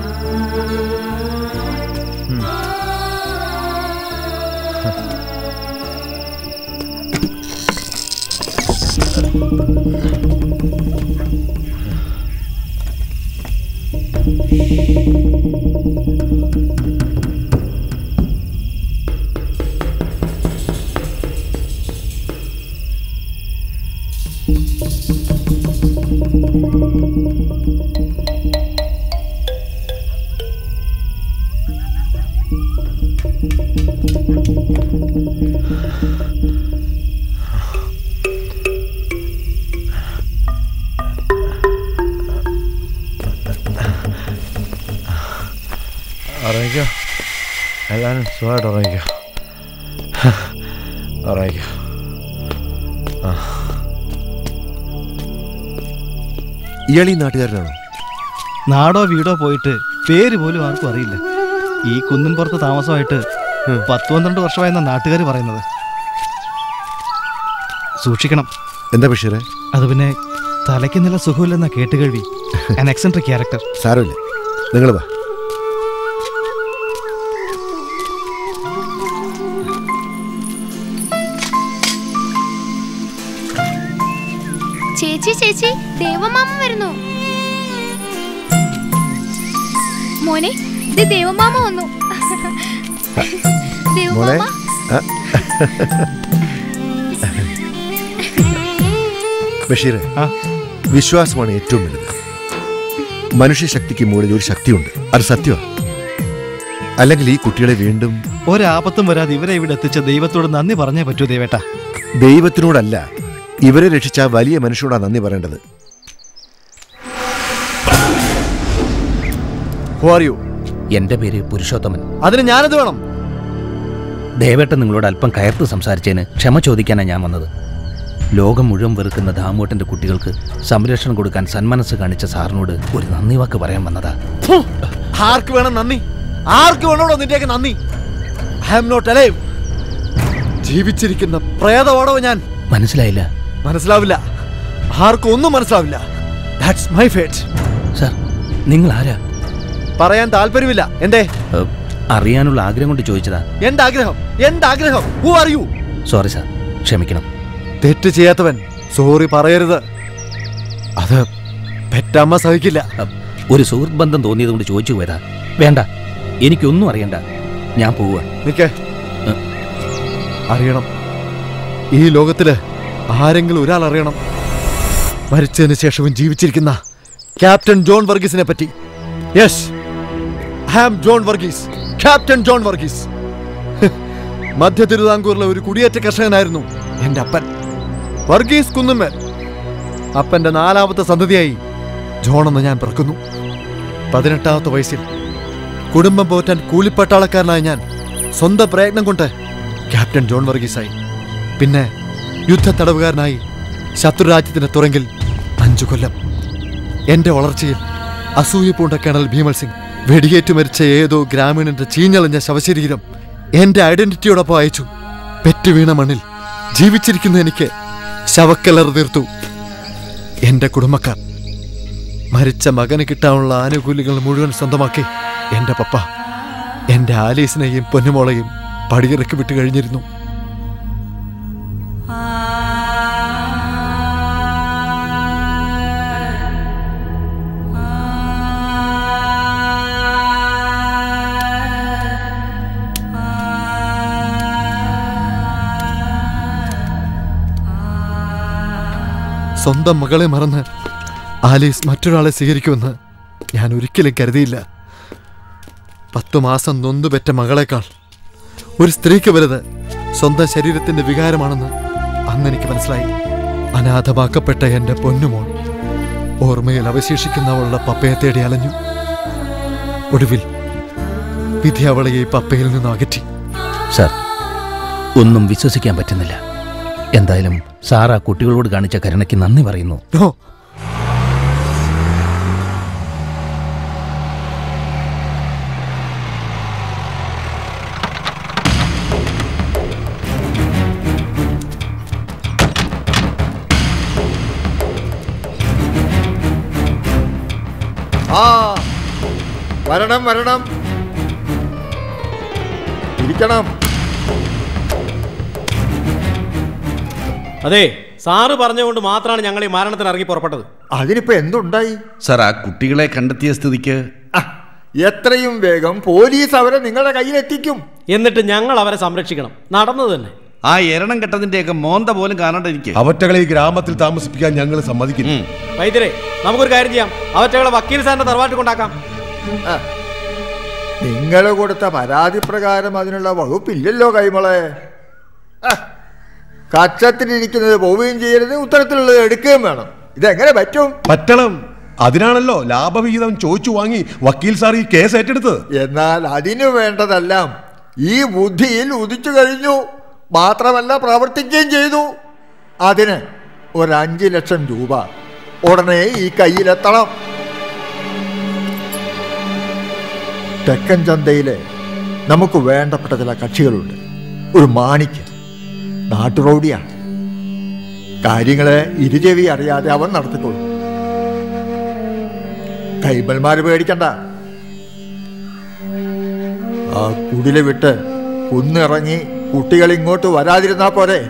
ഉറങ്ങിക്കോ എല്ലാവരും സുഖമായിട്ട് ഉറങ്ങിക്കോ ഉറങ്ങിക്കോ ആ ഇയാൾ ഈ നാട്ടുകാരനാണോ നാടോ വീടോ പോയിട്ട് പേര് പോലും ആർക്കും അറിയില്ല ഈ കുന്നിൻ പുറത്ത് താമസമായിട്ട് പത്ത് പന്ത്രണ്ട് വർഷമായെന്ന നാട്ടുകാർ പറയുന്നത് സൂക്ഷിക്കണം എന്താ ബഷീറെ അത് പിന്നെ തലയ്ക്ക് നല്ല സുഖമില്ലെന്ന കേട്ടുകേൾവി ആൻ എക്സെൻട്രിക് ക്യാരക്ടർ സാരമില്ല നിങ്ങൾ വാ ചേച്ചി ചേച്ചി ദേവമാമ വരുന്നു മോനെ ഇത് ദേവമാമ വന്നു മോളെ ദേവമാമ ആ. ബഷീറെ വിശ്വാസമാണ് ഏറ്റവും വലുത് മനുഷ്യശക്തിക്ക് മുകളിൽ ഒരു ശക്തിയുണ്ട് അത് സത്യമാണ് അല്ലെങ്കിൽ ഈ കുട്ടികളെ വീണ്ടും ഒരാപത്തും വരാതെ ഇവരെ ഇവിടെ എത്തിച്ച ദൈവത്തോട് നന്ദി പറഞ്ഞേ പറ്റൂ ദേവേട്ട ദൈവത്തിനോടല്ല ഇവരെ രക്ഷിച്ച ആ വലിയ മനുഷ്യനോടാണ് നന്ദി പറയേണ്ടത് യു എന്റെ പേര് പുരുഷോത്തമൻ അതിന് ഞാനത് വേണം ദേവേട്ടൻ നിങ്ങളോട് അല്പം കയർത്ത് സംസാരിച്ചതിന് ക്ഷമ ചോദിക്കാനാണ് ഞാൻ വന്നത് ലോകം മുഴുവൻ വെറുക്കുന്ന ദാമോട്ടന്റെ കുട്ടികൾക്ക് സംരക്ഷണം കൊടുക്കാൻ സന്മനസ് കാണിച്ച സാറിനോട് ഒരു നന്ദി വാക്ക് പറയാൻ വന്നതാ ഫു, ആർക്ക് വേണം നന്ദി ആർക്ക് വേണോടോ നിന്റെയൊക്കെ നന്ദി ഐ ആം നോട്ട് അലൈവ് ജീവിച്ചിരിക്കുന്ന പ്രേതമാണോ ഞാൻ മനസ്സിലായില്ല മനസ്സിലാവില്ല ആർക്കും ഒന്നും മനസ്സിലാവില്ല ദാറ്റ്സ് മൈ ഫേറ്റ് സാർ നിങ്ങൾ ആരാ പറയാൻ താല്പര്യമില്ല എന്തേ ഏ, അറിയാനുള്ള ആഗ്രഹം കൊണ്ട് ചോദിച്ചതാ എന്താഗ്രഹം എന്താഗ്രഹം who are you sorry sir ക്ഷമിക്കണം തെറ്റ് ചെയ്യാത്തവൻ സോറി പറയരുത് അത് പെറ്റമ്മ സഹിക്കില്ല ഒരു സുഹൃത്ത് ബന്ധം തോന്നിയത് കൊണ്ട് ചോദിച്ചു പോയതാ വേണ്ട എനിക്കൊന്നും അറിയണ്ട ഞാൻ പോവുക നിക്കേ അറിയണം ഈ ലോകത്തില് ആരെങ്കിലും ഒരാൾ അറിയണം മരിച്ചതിന് ശേഷവും ജീവിച്ചിരിക്കുന്ന ക്യാപ്റ്റൻ ജോൺ വർഗീസിനെ പറ്റി yes I am John Varghese captain John Varghese മധ്യ തിരുവിതാംകൂറിലെ ഒരു കുടിയേറ്റ കർഷകനായിരുന്നു എന്റെ അപ്പൻ വർഗീസ് കുന്നുമ്മൽ അപ്പന്റെ നാലാമത്തെ സന്തതിയായി ജോണെന്ന് ഞാൻ പിറക്കുന്നു പതിനെട്ടാമത്തെ വയസ്സിൽ കുടുംബം പോറ്റാൻ കൂലിപ്പട്ടാളക്കാരനായ ഞാൻ സ്വന്തം പ്രയത്നം കൊണ്ട് ക്യാപ്റ്റൻ ജോൺ വർഗീസായി പിന്നെ യുദ്ധ തടവുകാരനായി ശത്രുരാജ്യത്തിന്റെ തുറങ്കിൽ അഞ്ചു കൊല്ലം എന്റെ വളർച്ചയിൽ അസൂയ പൂണ്ട കേണൽ ഭീമൽ സിംഗ് വെടിയേറ്റ് മരിച്ച ഏതോ ഗ്രാമീണന്റെ ചീഞ്ഞളിഞ്ഞ ശവശരീരം എന്റെ ഐഡന്റിറ്റിയോടൊപ്പം അയച്ചു പെറ്റുവീണ മണ്ണിൽ ജീവിച്ചിരിക്കുന്ന എനിക്ക് ശവക്കലർ തീർത്തു എന്റെ കുടുംബക്കാർ മരിച്ച മകന് കിട്ടാനുള്ള ആനുകൂല്യങ്ങൾ മുഴുവൻ സ്വന്തമാക്കി എന്റെ പപ്പ എന്റെ ആലീസിനെയും പൊന്നുമോളെയും പടിയിറക്കി വിട്ടു കഴിഞ്ഞിരുന്നു സ്വന്തം മകളെ മറന്ന് ആലീസ് മറ്റൊരാളെ സ്വീകരിക്കുമെന്ന് ഞാൻ ഒരിക്കലും കരുതിയില്ല പത്തു മാസം നൊന്തുപെറ്റ മകളെക്കാൾ ഒരു സ്ത്രീക്ക് വലുത് സ്വന്തം ശരീരത്തിന്റെ വികാരമാണെന്ന് അന്ന് എനിക്ക് മനസ്സിലായി അനാഥമാക്കപ്പെട്ട എന്റെ പൊന്നുമോൾ ഓർമ്മയിൽ അവശേഷിക്കുന്ന അവളുടെ പപ്പയെ തേടി അലഞ്ഞു ഒടുവിൽ വിധി അവളെ ഈ പപ്പയിൽ നിന്ന് അകറ്റി സാർ ഒന്നും വിശ്വസിക്കാൻ പറ്റുന്നില്ല എന്തായാലും സാർ ആ കുട്ടികളോട് കാണിച്ച കരുണയ്ക്ക് നന്ദി പറയുന്നു നോ ആ വരണം വരണം ഇരിക്കണം അതെ സാറ് പറഞ്ഞുകൊണ്ട് മാത്രമാണ് ഞങ്ങൾ ഈ മരണത്തിന് ഇറങ്ങി പുറപ്പെട്ടത് അതിനിപ്പോ എന്തുണ്ടായി സാർ ആ കുട്ടികളെ കണ്ടെത്തിയ സ്ഥിതിക്ക് എത്രയും വേഗം പോലീസ് അവരെ നിങ്ങളുടെ കയ്യിലെത്തിക്കും എന്നിട്ട് ഞങ്ങൾ അവരെ സംരക്ഷിക്കണം നടന്നത് തന്നെ ആ എരണം കെട്ടതിന്റെയൊക്കെ മോന്ത പോലും കാണണ്ട എനിക്ക് അവറ്റകളെ ഈ ഗ്രാമത്തിൽ താമസിപ്പിക്കാൻ ഞങ്ങൾ സമ്മതിക്കുന്നു വൈദ്യരെ നമുക്കൊരു കാര്യം ചെയ്യാം അവറ്റകളെ വക്കീൽ സാറിന്റെ തറവാട്ടിൽ കൊണ്ടാക്കാം നിങ്ങൾ കൊടുത്ത പരാതി പ്രകാരം അതിനുള്ള വകുപ്പില്ലല്ലോ കൈമളെ ആ, കച്ചത്തിലിരിക്കുന്നത് പോവുകയും ചെയ്യരുത് ഉത്തരത്തിലുള്ളത് എടുക്കുകയും വേണം ഇതെങ്ങനെ പറ്റും പറ്റണം അതിനാണല്ലോ ലാഭവിഹിതം ചോദിച്ചു വാങ്ങി വക്കീൽ സാർ ഈ കേസ് ഏറ്റെടുത്തത് എന്നാൽ അതിനു വേണ്ടതെല്ലാം ഈ ബുദ്ധിയിൽ ഉദിച്ചു കഴിഞ്ഞു മാത്രമല്ല പ്രവർത്തിക്കുകയും ചെയ്തു അതിന് ഒരു അഞ്ച് ലക്ഷം രൂപ ഉടനെ ഈ കയ്യിലെത്തണം തെക്കൻ ചന്തയിലെ നമുക്ക് വേണ്ടപ്പെട്ട ചില കക്ഷികളുണ്ട് ഒരു മാണിക്ക് നാട്ടുറോഡിയാണ് കാര്യങ്ങളെ ഇരുചെവി അറിയാതെ അവൻ നടത്തിക്കൊള്ളും കൈമൽമാര് പേടിക്കണ്ട ആ കുടില് വിട്ട് കുന്നിറങ്ങി കുട്ടികൾ ഇങ്ങോട്ട് വരാതിരുന്നാ പോരെ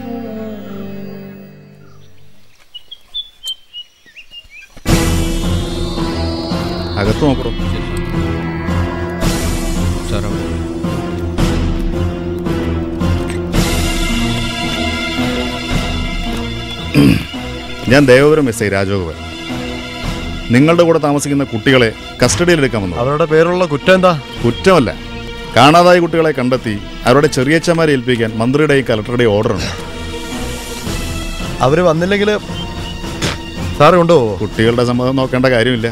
അകത്ത് നോക്കണോ ഞാൻ ദേവപുരം എസ് ഐ രാജഗോപാൽ നിങ്ങളുടെ കൂടെ താമസിക്കുന്ന കുട്ടികളെ കസ്റ്റഡിയിലെടുക്കാൻ വന്നു അവരുടെ പേരുള്ള കുറ്റം എന്താ കുറ്റമല്ല കാണാതായ കുട്ടികളെ കണ്ടെത്തി അവരുടെ ചെറിയച്ചമാരെ ഏൽപ്പിക്കാൻ മന്ത്രിയുടെയും കലക്ടറുടെയും ഓർഡറുണ്ട് അവര് വന്നില്ലെങ്കിൽ സാറ് കൊണ്ടുപോവോ കുട്ടികളുടെ സമ്മതം നോക്കേണ്ട കാര്യമില്ല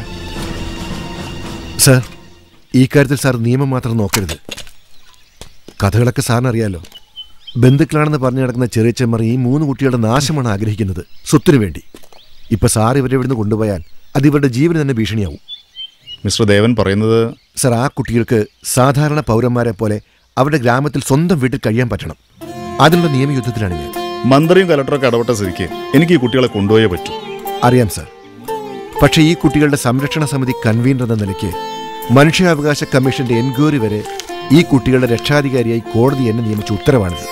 സാർ ഈ കാര്യത്തിൽ സാർ നിയമം മാത്രം നോക്കരുത് കഥകളൊക്കെ സാറിന് അറിയാലോ ബന്ധുക്കളാണെന്ന് പറഞ്ഞു നടക്കുന്ന ചെറിയച്ചമ്മർ ഈ മൂന്ന് കുട്ടികളുടെ നാശമാണ് ആഗ്രഹിക്കുന്നത് സ്വത്തിനു വേണ്ടി ഇപ്പൊ സാർ ഇവരെ ഇവിടുന്ന് കൊണ്ടുപോയാൽ അത് ഇവരുടെ ജീവന് തന്നെ ഭീഷണിയാവും മിസ്റ്റർ ദേവൻ പറയുന്നത് സാർ ആ കുട്ടികൾക്ക് സാധാരണ പൗരന്മാരെ പോലെ അവരുടെ ഗ്രാമത്തിൽ സ്വന്തം വീട്ടിൽ കഴിയാൻ പറ്റണം അതിനുള്ള നിയമയുദ്ധത്തിലാണ് ഞാൻ മന്ത്രിയും കലക്ടറൊക്കെ ഇടപെട്ട സ്ഥിതിക്ക് എനിക്ക് ഈ കുട്ടികളെ കൊണ്ടുപോയേ പറ്റൂ അറിയാം സാർ പക്ഷേ ഈ കുട്ടികളുടെ സംരക്ഷണ സമിതി കൺവീനർ എന്ന നിലയ്ക്ക് മനുഷ്യാവകാശ കമ്മീഷന്റെ എൻക്വയറി വരെ ഈ കുട്ടികളുടെ രക്ഷാധികാരിയായി കോടതി എന്നെ നിയമിച്ച ഉത്തരവാണിത്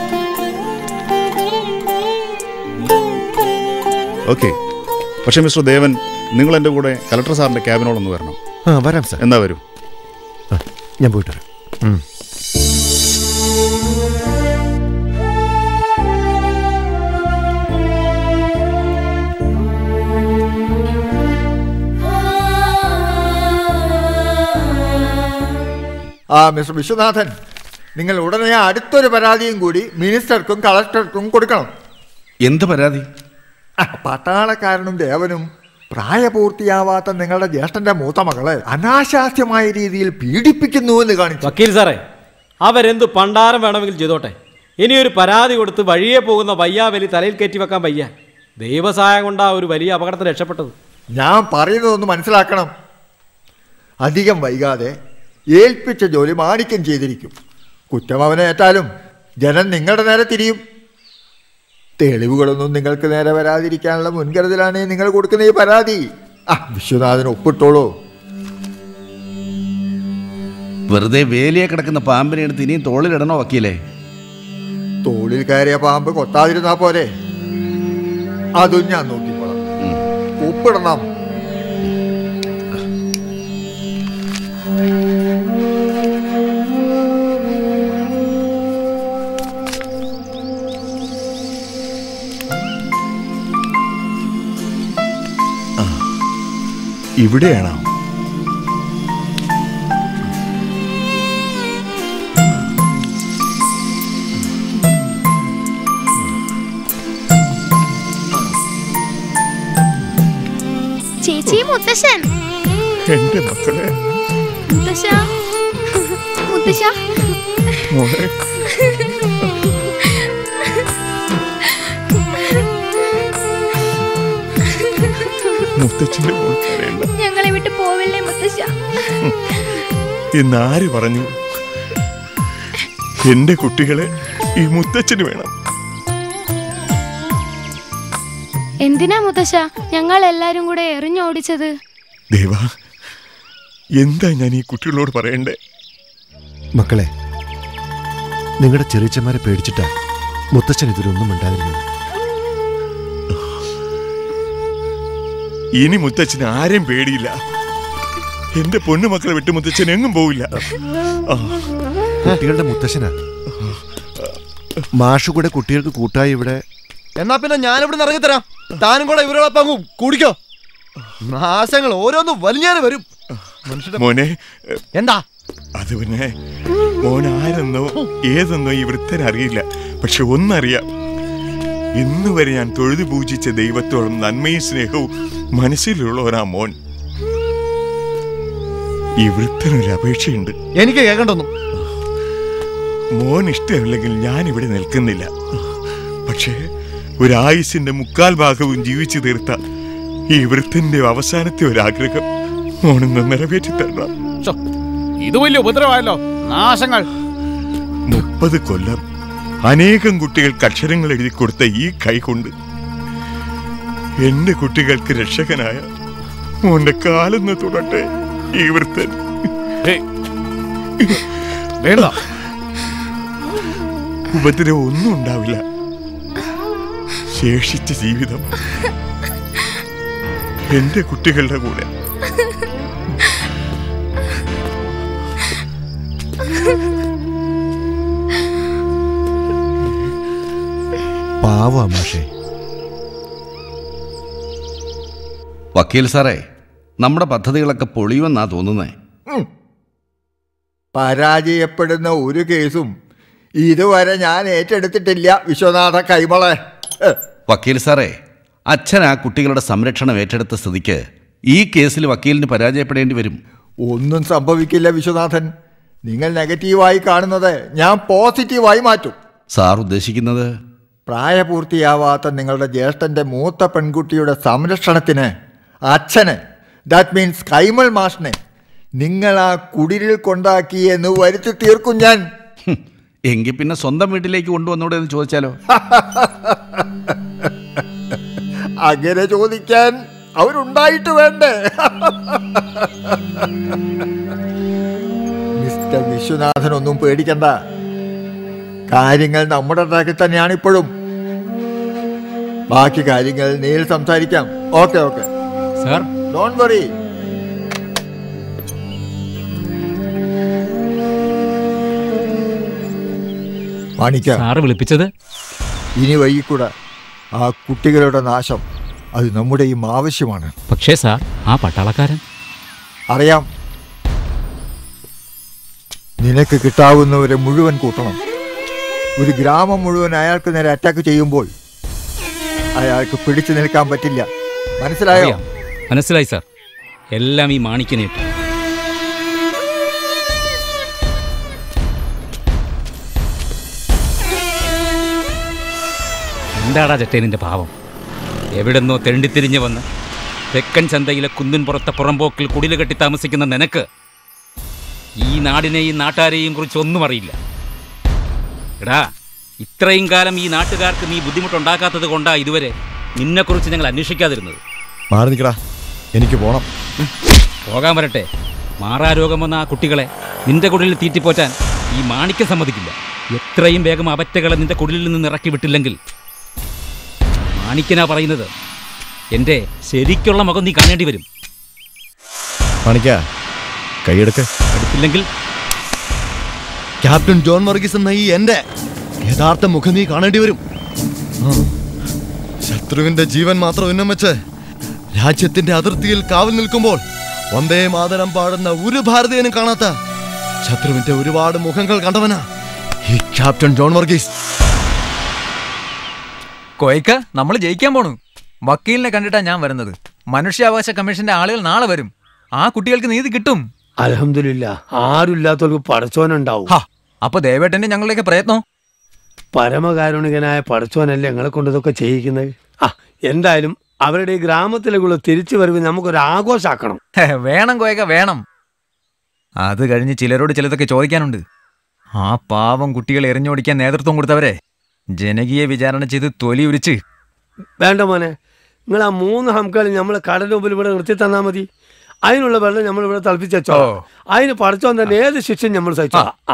ഓക്കെ പക്ഷേ മിസ്റ്റർ ദേവൻ നിങ്ങൾ എൻ്റെ കൂടെ കലക്ടർ സാറിൻ്റെ ക്യാബിനോടൊന്ന് വരണം ആ വരാം സാർ എന്നാ വരൂ ഞാൻ പോയിട്ട് വരാം ഉം. ആ മിസ്റ്റർ വിശ്വനാഥൻ നിങ്ങൾ ഉടനെ അടുത്തൊരു പരാതിയും കൂടി മിനിസ്റ്റർക്കും കളക്ടർക്കും കൊടുക്കണം എന്ത് പരാതി ആ, പട്ടാളക്കാരനും ദേവനും പ്രായപൂർത്തിയാവാത്ത നിങ്ങളുടെ ജ്യേഷ്ഠന്റെ മൂത്ത മകളെ അനാശാസ്യമായ രീതിയിൽ പീഡിപ്പിക്കുന്നു എന്ന് കാണിച്ചു വക്കീൽ സാറേ അവരെന്ത് പണ്ടാരം വേണമെങ്കിലും ചെയ്തോട്ടെ ഇനി ഒരു പരാതി കൊടുത്ത് വഴിയെ പോകുന്ന വയ്യാവലി തലയിൽ കയറ്റി വെക്കാൻ വയ്യ ദൈവസഹായം കൊണ്ടാ ഒരു വലിയ അപകടത്തിൽ രക്ഷപ്പെട്ടത് ഞാൻ പറയുന്നതൊന്ന് മനസ്സിലാക്കണം അധികം വൈകാതെ ഏൽപ്പിച്ച ജോലി മാണിക്യം ചെയ്തിരിക്കും കുറ്റം അവനെ ഏറ്റാലും ജനം നിങ്ങളുടെ നേരെ തിരിയും തെളിവുകളൊന്നും നിങ്ങൾക്ക് നേരെ വരാതിരിക്കാനുള്ള മുൻകരുതലാണ് നിങ്ങൾ കൊടുക്കുന്ന ഈ പരാതി ആ വിശ്വനാഥന് ഒപ്പിട്ടോളൂ വെറുതെ വേലിയെ കിടക്കുന്ന പാമ്പിനെ എടുത്ത് ഇനിയും തോളിലിടണോ വക്കീലേ തോളിൽ കയറിയ പാമ്പ് കൊത്താതിരുന്നാ പോരെ അതും ഞാൻ നോക്കിക്കോളാം ഒപ്പിടണം ഇവിടെയാണോ ചേച്ചി മുത്തശ്ശൻ എന്റെ മക്കളെ മുത്തശ്ശ മുത്തശ്ശ മോളെ മുത്തച്ഛന്റെ മോൾ കരയണ്ട ഞങ്ങളെ വിട്ട് പോവില്ലേ മുത്തശ്ശ ഇന്നാര് പറഞ്ഞു എന്റെ കുട്ടികളെ ഈ മുത്തച്ഛന് വേണം എന്തിനാ മുത്തശ്ശ ഞങ്ങൾ എല്ലാരും കൂടെ എറിഞ്ഞോടിച്ചത് ദേവ എന്താ ഞാൻ ഈ കുട്ടികളോട് പറയണ്ടേ മക്കളെ നിങ്ങളുടെ ചെറിയച്ചന്മാരെ പേടിച്ചിട്ടാ മുത്തച്ഛൻ ഇതിലൊന്നും ഉണ്ടായിരുന്നത് ഇനി മുത്തച്ഛന് ആരെയും പേടിയില്ല എന്റെ പൊന്നുമക്കളെ വിട്ട് മുത്തച്ഛൻ എങ്ങും പോവില്ല ആ, കുട്ടികളുടെ മുത്തശ്ശനാ മാഷു കൂടെ കുട്ടികൾക്ക് കൂട്ടായി ഇവിടെ എന്നാ പിന്നെ ഞാനിവിടെ ഇറങ്ങിത്തരാം താനും കൂടെ ഇവരോടെ പങ്കും കുടിക്കോ നാശങ്ങൾ ഓരോന്നും വലിഞ്ഞേറി വരും മനുഷ്യന്റെ മോനെ എന്താ അത് പിന്നെ മോൻ ആരെന്നോ ഏതെന്നോ ഈ വൃത്തൻ അറിയില്ല പക്ഷെ ഒന്നറിയാം ഇന്ന് വരെ ഞാൻ തൊഴുതു പൂജിച്ച ദൈവത്തോളം നന്മയും സ്നേഹവും മനസ്സിലുള്ളവനാ മോൻ ഈ വൃത്തനൊരു അപേക്ഷയുണ്ട് എനിക്ക് കേൾക്കണ്ടൊന്നും മോൻ ഇഷ്ടമില്ലെങ്കിൽ ഞാൻ ഇവിടെ നിൽക്കുന്നില്ല പക്ഷേ ഒരായുസിന്റെ മുക്കാൽ ഭാഗവും ജീവിച്ചു തീർത്ത ഈ വൃത്തന്റെ അവസാനത്തെ ഒരാഗ്രഹം മോനൊന്ന് നിറവേറ്റി തരണം ഇത് വലിയ ഉപദ്രവമായല്ലോ നാശങ്ങൾ മുപ്പത് കൊല്ലം അനേകം കുട്ടികൾക്ക് അക്ഷരങ്ങൾ എഴുതി കൊടുത്ത ഈ കൈ കൊണ്ട് എന്റെ കുട്ടികൾക്ക് രക്ഷകനായ മോന്റെ കാലെന്ന് തുടട്ടെ ഈ വൃത്തൻ വേണ്ട ഉപദ്രവം ഒന്നും ഉണ്ടാവില്ല ശേഷിച്ച ജീവിതം എന്റെ കുട്ടികളുടെ കൂടെ പാവാ മാഷേ വക്കീൽ സാറേ നമ്മുടെ പദ്ധതികളൊക്കെ പൊളിയുമെന്നാ തോന്നുന്നേ ഉം. പരാജയപ്പെടുന്ന ഒരു കേസും ഇതുവരെ ഞാൻ ഏറ്റെടുത്തിട്ടില്ല വിശ്വനാഥ കൈമളെ ഹ്. വക്കീൽ സാറേ അച്ഛൻ ആ കുട്ടികളുടെ സംരക്ഷണം ഏറ്റെടുത്ത സ്ഥിതിക്ക് ഈ കേസിൽ വക്കീലിന് പരാജയപ്പെടേണ്ടി വരും ഒന്നും സംഭവിക്കില്ല വിശ്വനാഥൻ നിങ്ങൾ നെഗറ്റീവായി കാണുന്നത് ഞാൻ പോസിറ്റീവായി മാറ്റും സാർ ഉദ്ദേശിക്കുന്നത് പ്രായപൂർത്തിയാവാത്ത നിങ്ങളുടെ ജ്യേഷ്ഠന്റെ മൂത്ത പെൺകുട്ടിയുടെ സംരക്ഷണത്തിന് അച്ഛന് ദാറ്റ് മീൻസ് കൈമൾ മാഷിനെ നിങ്ങൾ ആ കുടിലിൽ കൊണ്ടാക്കി എന്ന് വരുത്തി തീർക്കും ഞാൻ എങ്കിൽ പിന്നെ സ്വന്തം വീട്ടിലേക്ക് കൊണ്ടുവന്നൂടെ എന്ന് ചോദിച്ചാലോ അങ്ങനെ ചോദിക്കാൻ അവരുണ്ടായിട്ട് വേണ്ടേ മിസ്റ്റർ വിശ്വനാഥൻ ഒന്നും പേടിക്കണ്ട കാര്യങ്ങൾ നമ്മുടെ ട്രാക്കിൽ തന്നെയാണ് ഇപ്പോഴും ബാക്കി കാര്യങ്ങൾ നേരിൽ സംസാരിക്കാം okay okay sir don't worry Manikka sir വിളിപ്പിച്ചത് ഇനി വൈകിക്കൂടാ ആ കുട്ടികളുടെ നാശം അത് നമ്മുടെയും ആവശ്യമാണ് പക്ഷേ സാർ ആ പട്ടാളക്കാരൻ അറിയാം നിനക്ക് കിട്ടാവുന്നവരെ മുഴുവൻ കൂട്ടണം ഒരു ഗ്രാമം മുഴുവൻ അയാൾക്ക് നേരെ അറ്റാക്ക് ചെയ്യുമ്പോൾ അയാൾക്ക് പിടിച്ചു നിൽക്കാൻ പറ്റില്ല മനസ്സിലായോ അറിയാം. മനസ്സിലായി സാർ എല്ലാം ഈ മാണിക്കനേറ്റ് എന്താടാ ചെട്ടേ നിന്റെ ഭാവം എവിടെന്നോ തെണ്ടിത്തിരിഞ്ഞ് വന്ന് തെക്കൻ ചന്തയിലെ കുന്നിൻ പുറത്തെ പുറമ്പോക്കിൽ കുടില് കെട്ടി താമസിക്കുന്ന നിനക്ക് ഈ നാടിനെയും നാട്ടുകാരെയും കുറിച്ച് ഒന്നും അറിയില്ല എടാ ഇത്രയും കാലം ഈ നാട്ടുകാർക്ക് നീ ബുദ്ധിമുട്ടുണ്ടാക്കാത്തത് കൊണ്ടാ ഇതുവരെ നിന്നെക്കുറിച്ച് ഞങ്ങൾ അന്വേഷിക്കാതിരുന്നത് മാറി നിൽക്കടാ എനിക്ക് പോണം പോകാൻ വരട്ടെ മാറാരോഗം വന്ന ആ കുട്ടികളെ നിന്റെ കുടിലിൽ തീറ്റിപ്പോറ്റാൻ ഈ മാണിക്യം സമ്മതിക്കില്ല എത്രയും വേഗം അവറ്റകളെ നിന്റെ കുടിലിൽ നിന്ന് ഇറക്കി വിട്ടില്ലെങ്കിൽ മാണിക്കനാ പറയുന്നത് എൻ്റെ ശരിക്കുള്ള മുഖം നീ കാണേണ്ടി വരും മാണിക്ക കൈയെടുക്ക് എടുത്തില്ലെങ്കിൽ ക്യാപ്റ്റൻ ജോൺ വർഗീസ് എന്ന ഈ എന്റെ യഥാർത്ഥ മുഖം നീ കാണേണ്ടി വരും ആ. ശത്രുവിന്റെ ജീവൻ മാത്രം ഉന്നം വെച്ച് രാജ്യത്തിന്റെ അതിർത്തിയിൽ കാവൽ നിൽക്കുമ്പോൾ വന്ദേ മാതരം പാടുന്ന ഒരു ഭാരതീയനും കാണാത്ത ശത്രുവിന്റെ ഒരുപാട് മുഖങ്ങൾ കണ്ടവനാ ഈ ക്യാപ്റ്റൻ ജോൺ വർഗീസ് കോയക്ക നമ്മൾ ജയിക്കാൻ പോണു വക്കീലിനെ കണ്ടിട്ടാ ഞാൻ വരുന്നത് മനുഷ്യാവകാശ കമ്മീഷന്റെ ആളുകൾ നാളെ വരും ആ കുട്ടികൾക്ക് നീതി കിട്ടും അലഹമില്ല ആരുമില്ലാത്തവർക്ക് പടച്ചോനുണ്ടാവും അപ്പൊ ദേവേട്ടന്റെ ഞങ്ങളുടെയൊക്കെ പ്രയത്നം പരമകാരുണികനായ പടച്ചോനല്ലേ ഞങ്ങളെ കൊണ്ട് ഇതൊക്കെ ചെയ്യിക്കുന്നത് ആ എന്തായാലും അവരുടെ ഈ ഗ്രാമത്തിലേക്കുള്ള തിരിച്ചു വരവ് നമുക്കൊരു ആഘോഷാക്കണം ഹേ, വേണം കോയക്ക വേണം അത് കഴിഞ്ഞ് ചിലരോട് ചിലതൊക്കെ ചോദിക്കാനുണ്ട് ആ പാവം കുട്ടികളെ എറിഞ്ഞോടിക്കാൻ നേതൃത്വം കൊടുത്തവരെ ജനകീയ വിചാരണ ചെയ്ത് തൊലി ഉരിച്ച് വേണ്ട മോനെ നിങ്ങൾ ആ മൂന്ന് ഹംക്കാലും നമ്മൾ കടലിന് മുമ്പിൽ ഇവിടെ നിർത്തി തന്നാൽ മതി അതിനുള്ള വെള്ളം നമ്മൾ ഇവിടെ തിളപ്പിച്ച് വെച്ചോ അതിന് പടച്ചോൻ തന്നെ ഏത് ശിക്ഷയും നമ്മൾ സഹിച്ചോ ആ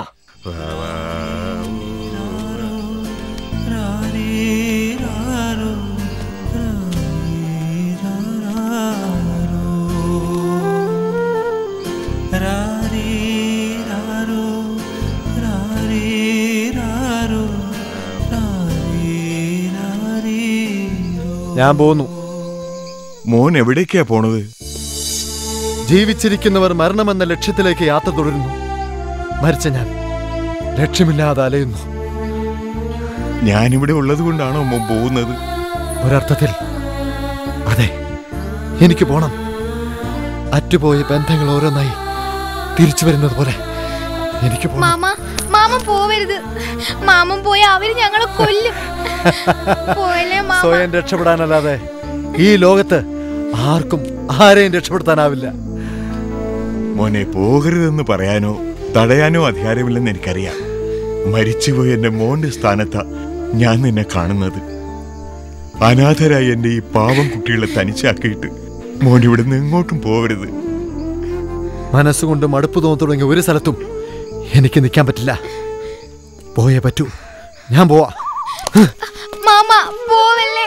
ഞാൻ പോകുന്നു മോൻ എവിടേക്കാ പോണത് ജീവിച്ചിരിക്കുന്നവർ മരണമെന്ന ലക്ഷ്യത്തിലേക്ക് യാത്ര തുടരുന്നു മരിച്ച ഞാൻ ലക്ഷ്യമില്ലാതെ അലയുന്നു ഞാനിവിടെ ഉള്ളത് കൊണ്ടാണോ മോൻ പോകുന്നത് ഒരർത്ഥത്തിൽ അതെ എനിക്ക് പോണം അറ്റുപോയ ബന്ധങ്ങൾ ഓരോന്നായി തിരിച്ചു വരുന്നത് പോലെ എനിക്ക് പോണം മാമ മാമ പോവരുത് മാമൻ പോയ അവര് ഞങ്ങളെ കൊല്ലും പോയല്ലേ മാമ സ്വയം രക്ഷപ്പെടാനല്ലാതെ ഈ ലോകത്ത് ആർക്കും ആരെയും രക്ഷപ്പെടുത്താനാവില്ല മോനെ പോകരുതെന്ന് പറയാനോ തടയാനോ അധികാരമില്ലെന്ന് എനിക്കറിയാം മരിച്ചുപോയ എന്റെ മോന്റെ സ്ഥാനത്താ ഞാൻ നിന്നെ കാണുന്നത് അനാഥരായ എന്റെ ഈ പാവം കുട്ടികളെ തനിച്ചാക്കിയിട്ട് മോൻ ഇവിടുന്ന് എങ്ങോട്ടും പോവരുത് മനസ്സുകൊണ്ട് മടുപ്പ് തോന്നി തുടങ്ങിയ ഒരു സ്ഥലത്തും എനിക്ക് നിൽക്കാൻ പറ്റില്ല പോയേ പറ്റൂ ഞാൻ പോവാ മാമ പോവല്ലേ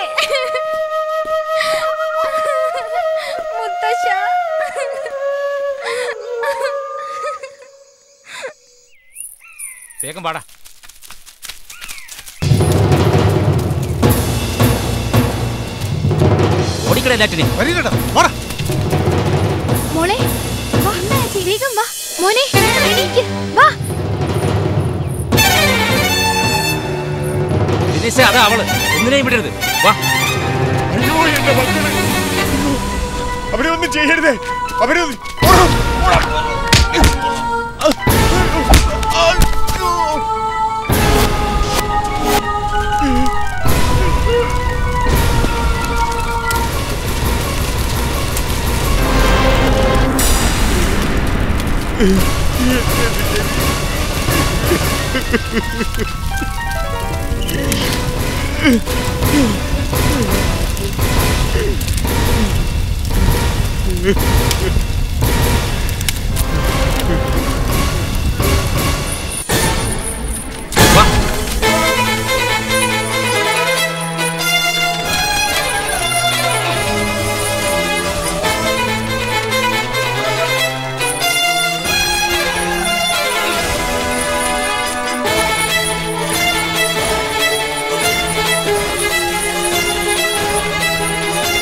മുത്തശ്ശ വേഗം പാടാ ഓടിക്കട എല്ലാറ്റിനെയും മോളെ വാ വേഗം വാ മോനെ എണീക്ക് വാ ദിനേശേ അതാ അവള് ഒന്നിനെയും വിടരുത് വാ അവരെ ഒന്നും ചെയ്യരുതേ അവരെ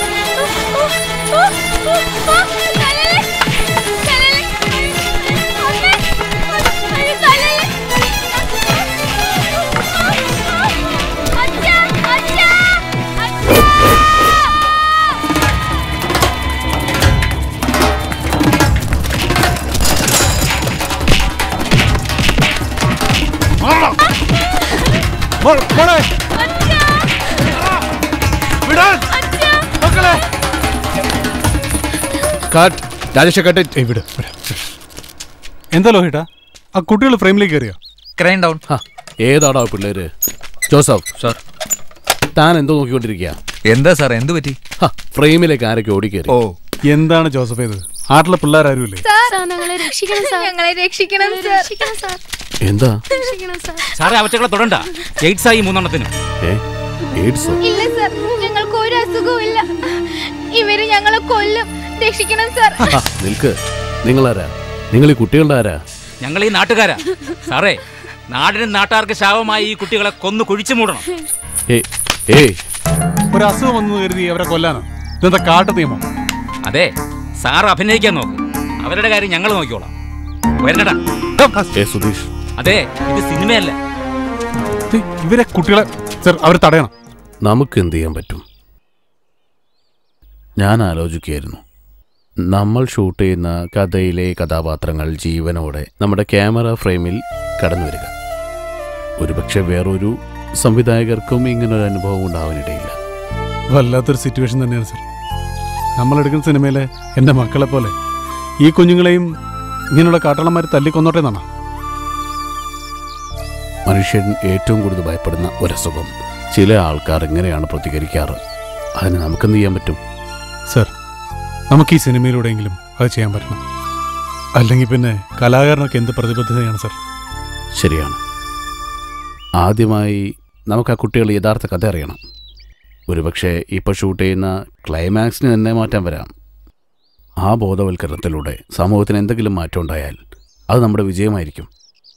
ആ മോളെ വിടാൻ മക്കളെ കാട്ട് രാജേഷ കട്ട് ഇവിടെ എന്താ ലോഹിട്ട ആ കുട്ടികൾ ഫ്രെയിമിലേക്ക് കയറിയോ ക്രൈം ഡൗൺ ഏതാടാ പിള്ളേര് ജോസഫ് സാർ താൻ എന്തോ നോക്കിക്കൊണ്ടിരിക്കുക എന്താ സാർ എന്ത് പറ്റി ഫ്രെയിമിലേക്ക് ആരൊക്കെ ഓടിക്കേറി ഓ എന്താണ് ജോസഫ് ഇത് ആട്ടിലെ പിള്ളേരാരുമില്ലേ സാർ ഞങ്ങളെ രക്ഷിക്കണം സാർ ഞങ്ങളെ രക്ഷിക്കണം സാർ രക്ഷിക്കണം സാർ എന്താ രക്ഷിക്കണം സാർ സാറേ അവറ്റകളെ തൊടണ്ട എയ്ഡ്സ് ആയി മൂന്നെണ്ണത്തിനും ഏ എയ്ഡ്സോ ഇല്ല സാർ ഞങ്ങൾക്ക് ഒരു അസുഖവും ഇല്ല ഇവര് ഞങ്ങളെ കൊല്ലും രക്ഷിക്കണം സാർ ആ, നിൽക്ക് നിങ്ങളാരാ നിങ്ങൾ ഈ കുട്ടികളുടെ ആരാ ഞങ്ങൾ ഈ നാട്ടുകാരാ സാറേ നാടിനും നാട്ടുകാർക്ക് ശാപമായി ഈ കുട്ടികളെ കൊന്നു കുഴിച്ചു മൂടണം ഏ ഏയ് ഒരു അസുഖം വന്നു കരുതി അവരെ കൊല്ലാനോ ഇതെന്താ കാട്ടു നിയമം അതെ സാർ അഭിനയിക്കാൻ നോക്ക് അവരുടെ കാര്യം ഞങ്ങൾ നോക്കിക്കോളാം വരണടാ ഏ സുധീഷ് അതെ ഇത് സിനിമയല്ല ഇവരെ കുട്ടികളെ സർ അവർ തടയണം നമുക്ക് എന്ത് ചെയ്യാൻ പറ്റും ഞാൻ ആലോചിക്കുകയായിരുന്നു നമ്മൾ ഷൂട്ട് ചെയ്യുന്ന കഥയിലെ കഥാപാത്രങ്ങൾ ജീവനോടെ നമ്മുടെ ക്യാമറ ഫ്രെയിമിൽ കടന്നു വരിക ഒരുപക്ഷെ വേറൊരു സംവിധായകർക്കും ഇങ്ങനൊരു അനുഭവം ഉണ്ടാവാനിടയില്ല വല്ലാത്തൊരു സിറ്റുവേഷൻ തന്നെയാണ് സർ നമ്മളെടുക്കുന്ന സിനിമയിലെ എൻ്റെ മക്കളെ പോലെ ഈ കുഞ്ഞുങ്ങളെയും ഇങ്ങനെയുള്ള കാട്ടളന്മാർ തല്ലിക്കൊന്നോട്ടെ എന്നാണ് മനുഷ്യൻ ഏറ്റവും കൂടുതൽ ഭയപ്പെടുന്ന ഒരസുഖം ചില ആൾക്കാർ ഇങ്ങനെയാണ് പ്രതികരിക്കാറ് അതിന് നമുക്കെന്ത് ചെയ്യാൻ പറ്റും സർ നമുക്ക് ഈ സിനിമയിലൂടെയെങ്കിലും അത് ചെയ്യാൻ പറ്റണം അല്ലെങ്കിൽ പിന്നെ കലാകാരനൊക്കെ എന്ത് പ്രതിബദ്ധതയാണ് സർ ശരിയാണ് ആദ്യമായി നമുക്ക് ആ കുട്ടികൾ യഥാർത്ഥ കഥ അറിയണം ഒരുപക്ഷെ ഇപ്പോൾ ഷൂട്ട് ചെയ്യുന്ന ക്ലൈമാക്സിന് തന്നെ മാറ്റാൻ വരാം ആ ബോധവൽക്കരണത്തിലൂടെ സമൂഹത്തിന് എന്തെങ്കിലും മാറ്റം ഉണ്ടായാൽ അത് നമ്മുടെ വിജയമായിരിക്കും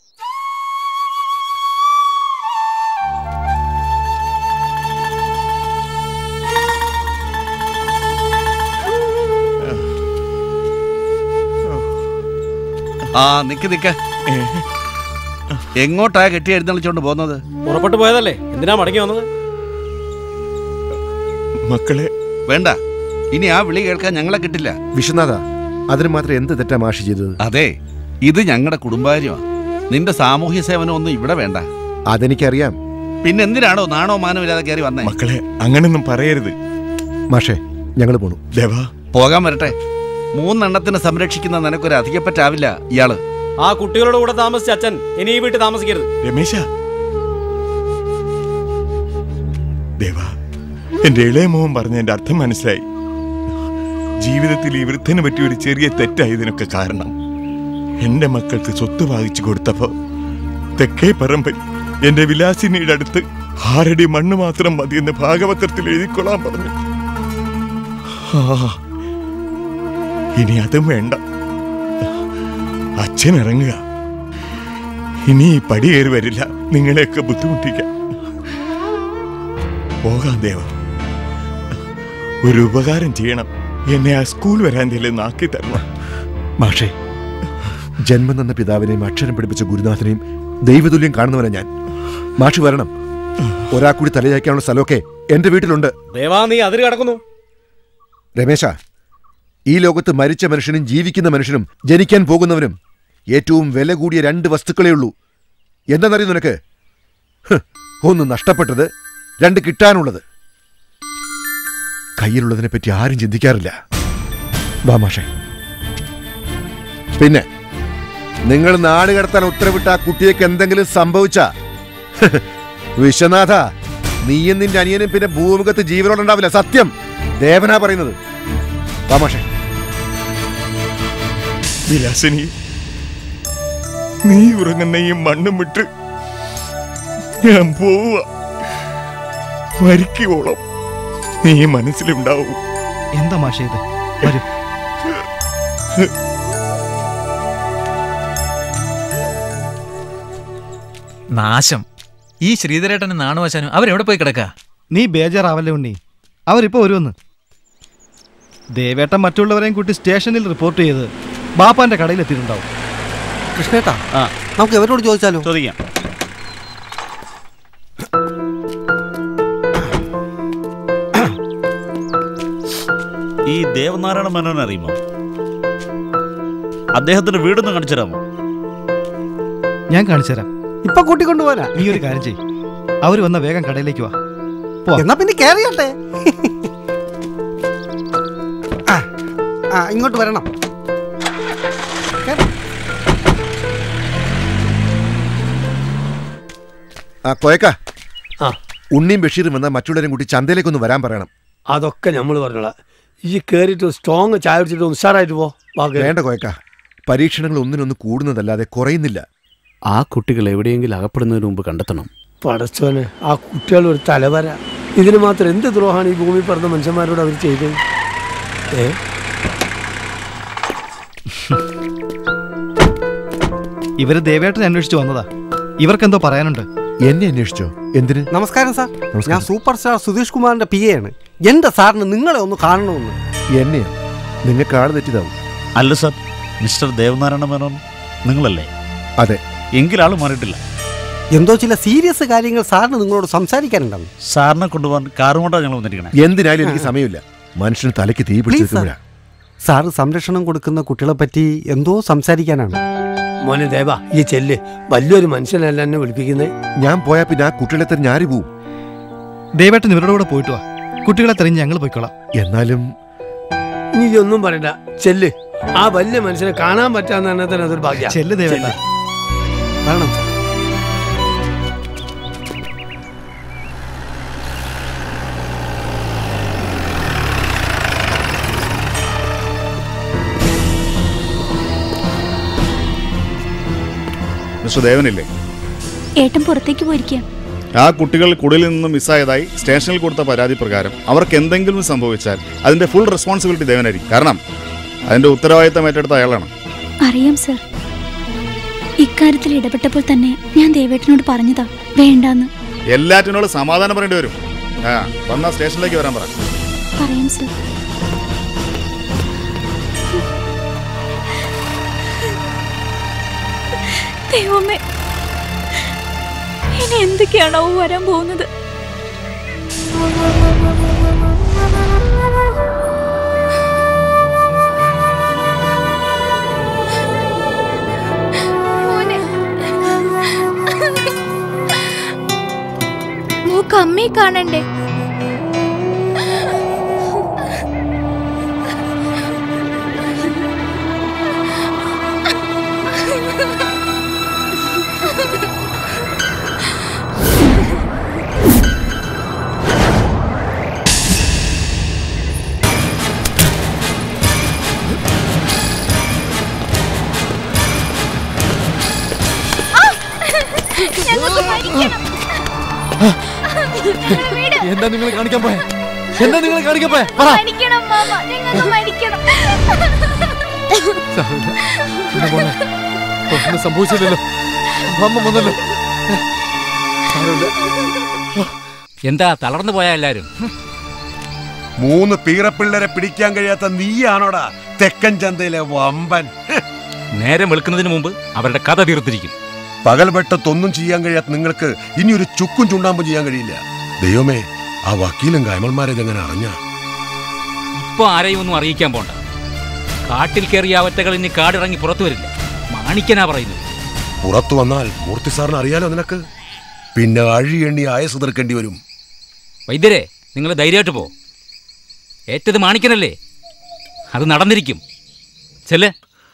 ആ നിക്ക് നിക്ക് എങ്ങോട്ടാ കെട്ടി എഴുന്നള്ളിച്ചോണ്ട് പോകുന്നത് പുറപ്പെട്ടു പോയതല്ലേ എന്തിനാ മടങ്ങി വന്നത് മക്കളെ വേണ്ട ഇനി ആ വിളി കേൾക്കാൻ ഞങ്ങളെ കിട്ടില്ല വിശ്വനാഥ അതിന് മാത്രം എന്ത് തെറ്റാ മാഷി ചെയ്തത് അതെ ഇത് ഞങ്ങളുടെ കുടുംബകാര്യമാണ് നിന്റെ സാമൂഹ്യ സേവനം ഒന്നും ഇവിടെ വേണ്ട അതെനിക്കറിയാം പിന്നെ എന്തിനാണോ നാണോ മാനോ ഇല്ലാതെ കയറി വന്നേ മക്കളെ അങ്ങനൊന്നും പറയരുത് മാഷേ ഞങ്ങൾ പോണു ദേവാ പോകാൻ വരട്ടെ മൂന്നെണ്ണത്തിന് സംരക്ഷിക്കുന്ന നിനക്കൊരു അധികപ്പറ്റാവില്ല ഇയാള് ആ കുട്ടികളുടെ കൂടെ താമസിച്ച അച്ഛൻ ഇനി ഈ വീട്ടിൽ താമസിക്കരുത് രമേശ ദേവാ എന്റെ ഇളയ മോഹൻ പറഞ്ഞ എന്റെ അർത്ഥം മനസ്സിലായി ജീവിതത്തിൽ ഈ വൃദ്ധനെ പറ്റി ഒരു ചെറിയ തെറ്റായതിനൊക്കെ കാരണം എന്റെ മക്കൾക്ക് സ്വത്ത് വാങ്ങിച്ചു കൊടുത്തപ്പോ തെക്കേ പറമ്പിൽ എന്റെ വിലാസിനിയുടെ അടുത്ത് ആറടി മണ്ണ് മാത്രം മതിയെന്ന് ഭാഗവതത്തിൽ എഴുതിക്കൊള്ളാൻ പറഞ്ഞു ആ, ഇനി അതും വേണ്ട അച്ഛൻ ഇറങ്ങുക ഇനി ഈ പടിയേറി വരില്ല നിങ്ങളെയൊക്കെ ബുദ്ധിമുട്ടിക്കാം പോകാം ദേവ ഒരു ഉപകാരം ചെയ്യണം എന്നെ ആ സ്കൂൾ വരാന്തയിൽ നാക്കി തരണം മാഷേ ജന്മം തന്ന പിതാവിനെയും അക്ഷരം പഠിപ്പിച്ച ഗുരുനാഥനെയും ദൈവതുല്യം കാണുന്നവനാ ഞാൻ മാഷ് വരണം ഒരാൾ കൂടി തലയാക്കാനുള്ള സ്ഥലമൊക്കെ എന്റെ വീട്ടിലുണ്ട് ദേവാ നീ അതിര് കിടക്കുന്നു രമേശ ഈ ലോകത്ത് മരിച്ച മനുഷ്യനും ജീവിക്കുന്ന മനുഷ്യനും ജനിക്കാൻ പോകുന്നവനും ഏറ്റവും വില കൂടിയ രണ്ട് വസ്തുക്കളേ ഉള്ളൂ എന്താണെന്നറിയോ നിനക്ക് ഹ്, ഒന്ന് നഷ്ടപ്പെട്ടത് രണ്ട് കിട്ടാനുള്ളത് കയ്യിലുള്ളതിനെ പറ്റി ആരും ചിന്തിക്കാറില്ല വാ മാഷേ പിന്നെ നിങ്ങൾ നാട് കടത്താൻ ഉത്തരവിട്ട ആ കുട്ടിയൊക്കെ എന്തെങ്കിലും സംഭവിച്ച വിശ്വനാഥ നീയും നിന്റെ അനിയനും പിന്നെ ഭൂമുഖത്ത് ജീവനോടുണ്ടാവില്ല സത്യം ദേവനാ പറയുന്നത് വാ മാഷേ വിലാസിനി നീ ഉറങ്ങുന്ന ഈ മണ്ണും വിട്ട് ഞാൻ പോവുക മരിക്കുവോളം നീ മനസ്സിലുണ്ടാവും എന്താ മാഷേ ഇത് വരൂ നാശം ഈ ശ്രീധരേട്ടനും നാണുവശാനും അവരെവിടെ പോയി കിടക്ക നീ ബേജാറാവല്ലേ ഉണ്ണി അവരിപ്പോ വരുമെന്ന് ദേവേട്ടൻ മറ്റുള്ളവരെയും കൂട്ടി സ്റ്റേഷനിൽ റിപ്പോർട്ട് ചെയ്ത് ബാപ്പാന്റെ കടയിൽ എത്തിയിട്ടുണ്ടാവും കൃഷ്ണേട്ടാ നമുക്ക് എവരോട് ചോദിച്ചാലോ ചോദിക്കാം ഈ ദേവനാരായണ മേനോനെ അറിയുമോ അദ്ദേഹത്തിന്റെ വീടൊന്ന് കാണിച്ചു തരാമോ ഞാൻ കാണിച്ചു തരാം ഇപ്പൊ കൂട്ടിക്കൊണ്ടുപോകാനാ നീ ഒരു കാര്യം ചെയ്യ് അവർ വന്ന വേഗം കടയിലേക്ക് വാ എന്നാ പിന്നെ കേറിയട്ടെ ആ, ആ ഇങ്ങോട്ട് വരണം ആ കൊയക്ക ഉണ്ണിയും ബഷീറും വന്നാൽ മറ്റുള്ളവരും കൂട്ടി ചന്തയിലേക്കൊന്ന് വരാൻ പറയണം അതൊക്കെ നമ്മൾ പറഞ്ഞോളാം ഈ കയറിയിട്ട് സ്ട്രോങ് ചായ കുടിച്ചിട്ട് ഒന്ന് ഉഷാറായിട്ട് പോ വാ കേറ്. വേണ്ട കൊയക്ക പരീക്ഷണങ്ങൾ ഒന്നിനൊന്ന് കൂടുന്നതല്ലാതെ കുറയുന്നില്ല ആ കുട്ടികൾ എവിടെയെങ്കിലും അകപ്പെടുന്നതിന് മുമ്പ് കണ്ടെത്തണം പടച്ചോനെ ആ കുട്ടികൾ ഒരു തലവര ഇതിന് മാത്രം എന്ത് ദ്രോഹമാണ് ഈ ഭൂമി പറഞ്ഞ മനുഷ്യന്മാരോട് അവർ ചെയ്തത് ഏ ഇവര് ദേവേട്ടനെ അന്വേഷിച്ചു വന്നതാ ഇവർക്കെന്തോ പറയാനുണ്ട് എന്നെ അന്വേഷിച്ചോ എന്തിന് നമസ്കാരം സാർ നമസ്കാരം. ഞാൻ സൂപ്പർ സ്റ്റാർ സുധീഷ് കുമാറിന്റെ പി എ ആണ് എന്റെ സാറിന് നിങ്ങളെ ഒന്ന് കാണണമെന്ന് എന്നെയാ നിങ്ങൾക്ക് ആള് തെറ്റിതാവും അല്ല സാർ മിസ്റ്റർ ദേവനാരായണ മേനോൻ നിങ്ങളല്ലേ അതെ എങ്കിലാൾ മാറിയിട്ടില്ല എന്തോ ചില സീരിയസ് കാര്യങ്ങൾ സാറിന് നിങ്ങളോട് സംസാരിക്കാനുണ്ടെന്ന് സാറിനെ കൊണ്ടുപോകാൻ കാറും കൊണ്ടാണ് ഞങ്ങൾ വന്നിരിക്കണേ എന്തിനായാലും എനിക്ക് സമയമില്ല മനുഷ്യന് തലയ്ക്ക് തീ Please, sir. പിടിച്ചിരിക്കുമ്പോഴാ സാറ് സംരക്ഷണം കൊടുക്കുന്ന കുട്ടികളെ പറ്റി എന്തോ സംസാരിക്കാനാണ് മോനെ ദേവ ഈ ചെല്ല് വലിയൊരു മനുഷ്യനല്ല എന്നെ വിളിപ്പിക്കുന്നത് ഞാൻ പോയാ പിന്നെ ആ കുട്ടികളെ തന്നെ ഞാരി പോവും ദേവേട്ടൻ ഇവരുടെ കൂടെ പോയിട്ട് വാ കുട്ടികളെ തെരഞ്ഞ് ഞങ്ങൾ പോയിക്കോളാം എന്നാലും നീ ഒന്നും പറയണ്ട ചെല്ല് ആ വലിയ മനുഷ്യനെ കാണാൻ പറ്റാന്ന് തന്നെ തന്നെ അതൊരു ഭാഗ്യ ചെല്ല് ദേവേട്ട വരണം മിസ്റ്റർ ദേവനില്ലേ ഏട്ടൻ പുറത്തേക്ക് പോയിരിക്കാം ആ കുട്ടികൾ കുടിയിൽ നിന്നും മിസ്സായതായി സ്റ്റേഷനിൽ കൊടുത്ത പരാതി പ്രകാരം അവർക്ക് എന്തെങ്കിലും സംഭവിച്ചാൽ അതിന്റെ ഫുൾ റെസ്പോൺസിബിലിറ്റി ദേവനായിരിക്കും കാരണം അതിന്റെ ഉത്തരവാദിത്തം ഏറ്റെടുത്ത അയാളാണ് അറിയാം സർ ഇക്കാര്യത്തിൽ ഇടപെട്ടപ്പോൾ തന്നെ ഞാൻ ദേവേട്ടനോട് പറഞ്ഞതാ വേണ്ടാന്ന് എല്ലാറ്റിനോട് സമാധാനം പറയേണ്ടി വരും ആ വന്ന സ്റ്റേഷനിലേക്ക് വരാൻ പറ പറയാം സർ ദൈവമേ ഇനി എന്തൊക്കെയാണോ വരാൻ പോകുന്നത് മൂക്ക് അമ്മയെ കാണണ്ടേ ഞങ്ങൾക്ക് മരിക്കണം വീട് എന്താ നിങ്ങൾ കാണിക്കാൻ പോയെ എന്താ നിങ്ങൾ കാണിക്കാൻ പോയെ പറ മരിക്കണം മാമ ഞങ്ങൾക്ക് മരിക്കണം സാരമില്ല. പിന്നെ മോളെ, ഒന്നും സംഭവിച്ചില്ലല്ലോ അമ്മ വന്നല്ലോ സാരമില്ല. എന്താ തളർന്നു പോയാ എല്ലാരും മൂന്ന് പീറപ്പിള്ളരെ പിടിക്കാൻ കഴിയാത്ത നീയാണോടാ തെക്കൻ ചന്തയിലെ വമ്പൻ നേരം വെളുക്കുന്നതിന് മുമ്പ് അവരുടെ കഥ തീർത്തിരിക്കും പകൽവെട്ടത്തൊന്നും ചെയ്യാൻ കഴിയാത്ത നിങ്ങൾക്ക് ഇനി ഒരു ചുക്കും ചുണ്ടാമ്പും ചെയ്യാൻ കഴിയില്ല ദൈവമേ ആ വക്കീലും കൈമൾമാരെ ഇതെങ്ങനെ അറിഞ്ഞ ഇപ്പൊ ആരെയും ഒന്നും അറിയിക്കാൻ പോണ്ട കാട്ടിൽ കയറിയ അവറ്റകൾ ഇനി കാടിറങ്ങി പുറത്തു വരില്ല മാണിക്കനാ പറയുന്നത് പുറത്തു വന്നാൽ മൂർത്തി സാറിന് അറിയാലോ നിനക്ക് പിന്നെ അഴി എണ്ണി ആയസ് തീർക്കേണ്ടി വരും വൈദ്യരെ നിങ്ങൾ ധൈര്യമായിട്ട് പോ ഏറ്റത് മാണിക്കനല്ലേ അത് നടന്നിരിക്കും ചെല്ലേ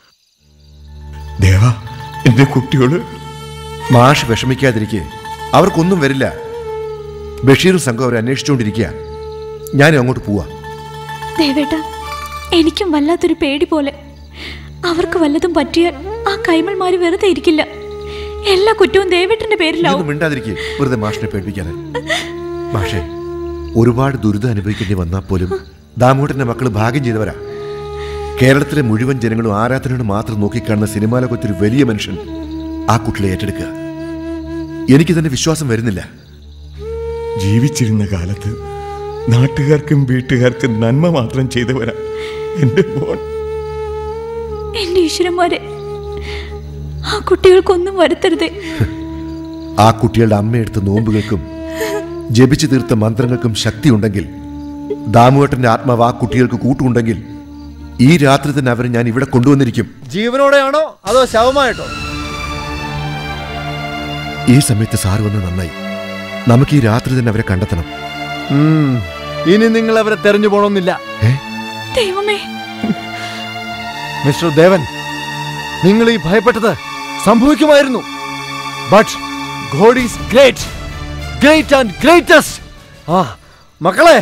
ദേവാ എന്റെ കുട്ടിയോട് മാഷ് വിഷമിക്കാതിരിക്കെ അവർക്കൊന്നും വരില്ല ബഷീറും സംഘം അവരെ അന്വേഷിച്ചുകൊണ്ടിരിക്കുക ഞാനും അങ്ങോട്ട് പോവാ ദേവേട്ട എനിക്കും വല്ലാത്തൊരു പേടി പോലെ അവർക്ക് വല്ലതും പറ്റിയാൽ ആ കൈമൾമാര് വെറുതെ ഇരിക്കില്ല എല്ലാ കുറ്റവും ദേവേട്ടന്റെ പേരിലാവും ഇതൊന്നും മിണ്ടാതിരിക്കെ വെറുതെ മാഷിനെ പേടിപ്പിക്കാതെ മാഷേ ഒരുപാട് ദുരിതം അനുഭവിക്കേണ്ടി വന്നാൽ പോലും ദാമോട്ടന്റെ മക്കൾ ഭാഗ്യം ചെയ്തവരാ കേരളത്തിലെ മുഴുവൻ ജനങ്ങളും ആരാധനയോട് മാത്രം നോക്കിക്കാണുന്ന സിനിമാ ലോകത്തൊരു വലിയ മനുഷ്യൻ ആ കുട്ടികളെ ഏറ്റെടുക്കുക എനിക്ക് തന്നെ വിശ്വാസം വരുന്നില്ല ജീവിച്ചിരുന്ന കാലത്ത് നാട്ടുകാർക്കും വീട്ടുകാർക്കും നന്മ മാത്രം ചെയ്തവരാ എന്റെ മോൻ എന്റെ ഈശ്വരന്മാരെ ആ കുട്ടികൾക്കൊന്നും വരുത്തരുതേ ആ കുട്ടികളുടെ അമ്മയെടുത്ത നോമ്പുകൾക്കും ജപിച്ചു തീർത്ത മന്ത്രങ്ങൾക്കും ശക്തിയുണ്ടെങ്കിൽ ദാമുവേട്ടന്റെ ആത്മാവ് ആ കുട്ടികൾക്ക് കൂട്ടുണ്ടെങ്കിൽ ഈ രാത്രി തന്നെ അവരെ ഞാൻ ഇവിടെ കൊണ്ടുവന്നിരിക്കും ജീവനോടെയാണോ അതോ ശവമായിട്ടോ ഈ സമയത്ത് സാറ് വന്ന് നന്നായി നമുക്ക് ഈ രാത്രി തന്നെ അവരെ കണ്ടെത്തണം ഉം. ഇനി നിങ്ങൾ അവരെ തെരഞ്ഞു പോണമെന്നില്ല ദൈവമേ മിസ്റ്റർ ദേവൻ നിങ്ങൾ ഈ ഭയപ്പെട്ടത് സംഭവിക്കുമായിരുന്നു but God is great great and greatest ആ മക്കളെ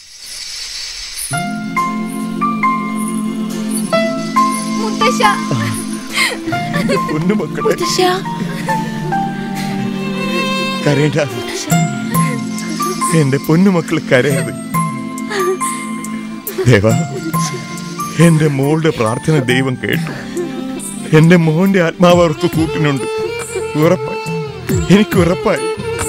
മുത്തശ്ശ എന്റെ പൊന്നു മക്കളെ മുത്തശ്ശ കരയണ്ട എന്റെ പൊന്നു മക്കൾ കരയത് ദേവ എന്റെ മോളുടെ പ്രാർത്ഥന ദൈവം കേട്ടു എന്റെ മോന്റെ ആത്മാവ് അവർക്ക് കൂട്ടിനുണ്ട് ഉറപ്പായി എനിക്ക് ഉറപ്പായി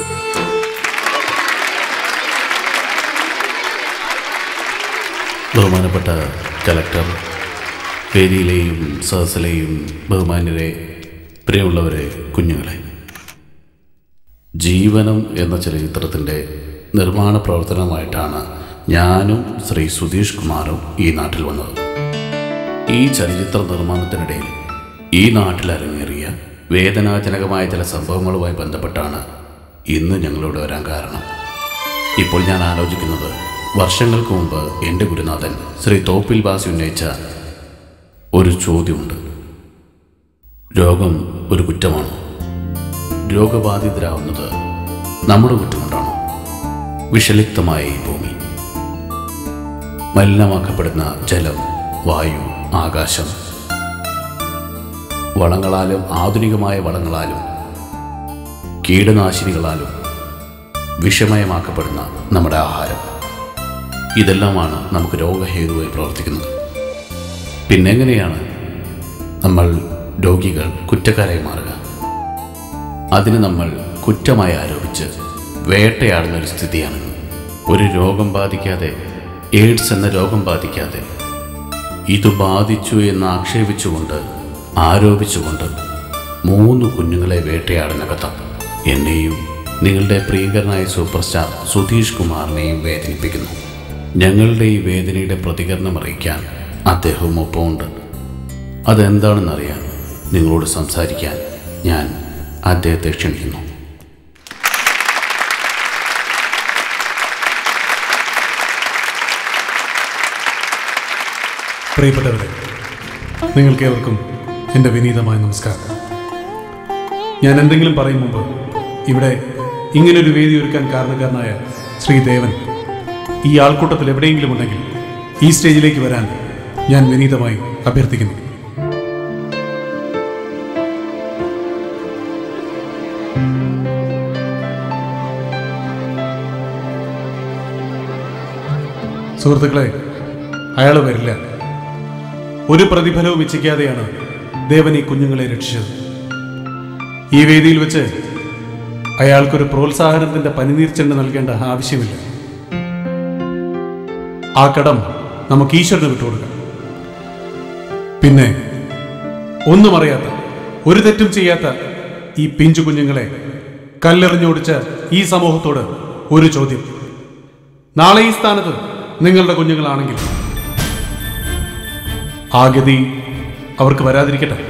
ബഹുമാനപ്പെട്ട കലക്ടർ വേദിയിലെയും സദസ്സിലെയും ബഹുമാന്യരെ പ്രിയമുള്ളവരെ കുഞ്ഞുങ്ങളെ ജീവനം എന്ന ചലച്ചിത്രത്തിൻ്റെ നിർമ്മാണ പ്രവർത്തനമായിട്ടാണ് ഞാനും ശ്രീ സുധീഷ് കുമാറും ഈ നാട്ടിൽ വന്നത് ഈ ചലച്ചിത്ര നിർമ്മാണത്തിനിടയിൽ ഈ നാട്ടിൽ അരങ്ങേറിയ വേദനാജനകമായ ചില സംഭവങ്ങളുമായി ബന്ധപ്പെട്ടാണ് ഇന്ന് ഞങ്ങളിവിടെ വരാൻ കാരണം ഇപ്പോൾ ഞാൻ ആലോചിക്കുന്നത് വർഷങ്ങൾക്ക് മുമ്പ് എൻ്റെ ഗുരുനാഥൻ ശ്രീ തോപ്പിൽ ബാസി ഉന്നയിച്ച ഒരു ചോദ്യമുണ്ട് രോഗം ഒരു കുറ്റമാണോ രോഗബാധിതരാവുന്നത് നമ്മുടെ കുറ്റം കൊണ്ടാണോ വിഷലിപ്തമായ ഈ ഭൂമി മലിനമാക്കപ്പെടുന്ന ജലം വായു ആകാശം വളങ്ങളാലും ആധുനികമായ വളങ്ങളാലും കീടനാശിനികളാലും വിഷമയമാക്കപ്പെടുന്ന നമ്മുടെ ആഹാരം ഇതെല്ലാമാണ് നമുക്ക് രോഗഹേതുവായി പ്രവർത്തിക്കുന്നത് പിന്നെങ്ങനെയാണ് നമ്മൾ രോഗികൾ കുറ്റക്കാരായി മാറുക അതിന് നമ്മൾ കുറ്റമായി ആരോപിച്ച് വേട്ടയാടുന്ന ഒരു സ്ഥിതിയാണ് ഒരു രോഗം ബാധിക്കാതെ എയ്ഡ്സ് എന്ന രോഗം ബാധിക്കാതെ ഇത് ബാധിച്ചു എന്ന് ആക്ഷേപിച്ചുകൊണ്ട് ആരോപിച്ചുകൊണ്ട് മൂന്ന് കുഞ്ഞുങ്ങളെ വേട്ടയാടുന്ന കഥ എന്നെയും നിങ്ങളുടെ പ്രിയങ്കരനായ സൂപ്പർ സ്റ്റാർ സുധീഷ് കുമാറിനെയും വേദനിപ്പിക്കുന്നു ഞങ്ങളുടെ ഈ വേദനയുടെ പ്രതികരണം അറിയിക്കാൻ അദ്ദേഹവും ഒപ്പമുണ്ട് അതെന്താണെന്നറിയാൻ നിങ്ങളോട് സംസാരിക്കാൻ ഞാൻ അദ്ദേഹത്തെ ക്ഷണിക്കുന്നു പ്രിയപ്പെട്ടവരെ നിങ്ങൾക്കേവർക്കും എൻ്റെ വിനീതമായ നമസ്കാരം ഞാൻ എന്തെങ്കിലും പറയും മുമ്പ് ഇവിടെ ഇങ്ങനൊരു വേദി ഒരുക്കാൻ കാരണക്കാരനായ ശ്രീദേവൻ ഈ ആൾക്കൂട്ടത്തിൽ എവിടെയെങ്കിലും ഉണ്ടെങ്കിൽ ഈ സ്റ്റേജിലേക്ക് വരാൻ ഞാൻ വിനീതമായി അഭ്യർത്ഥിക്കുന്നു സുഹൃത്തുക്കളെ അയാൾ വരില്ല ഒരു പ്രതിഫലവും ഇച്ഛിക്കാതെയാണ് ദേവൻ ഈ കുഞ്ഞുങ്ങളെ രക്ഷിച്ചത് ഈ വേദിയിൽ വെച്ച് അയാൾക്കൊരു പ്രോത്സാഹനത്തിന്റെ പനിനീർ ചെണ്ട് നൽകേണ്ട ആവശ്യമില്ല ആ കടം നമുക്ക് ഈശ്വരന് വിട്ടുകൊടുക്കാം പിന്നെ ഒന്നും അറിയാത്ത ഒരു തെറ്റും ചെയ്യാത്ത ഈ പിഞ്ചു കുഞ്ഞുങ്ങളെ കല്ലെറിഞ്ഞോടിച്ച ഈ സമൂഹത്തോട് ഒരു ചോദ്യം നാളെ ഈ സ്ഥാനത്ത് നിങ്ങളുടെ കുഞ്ഞുങ്ങളാണെങ്കിൽ ആ ഗതി അവർക്ക് വരാതിരിക്കട്ടെ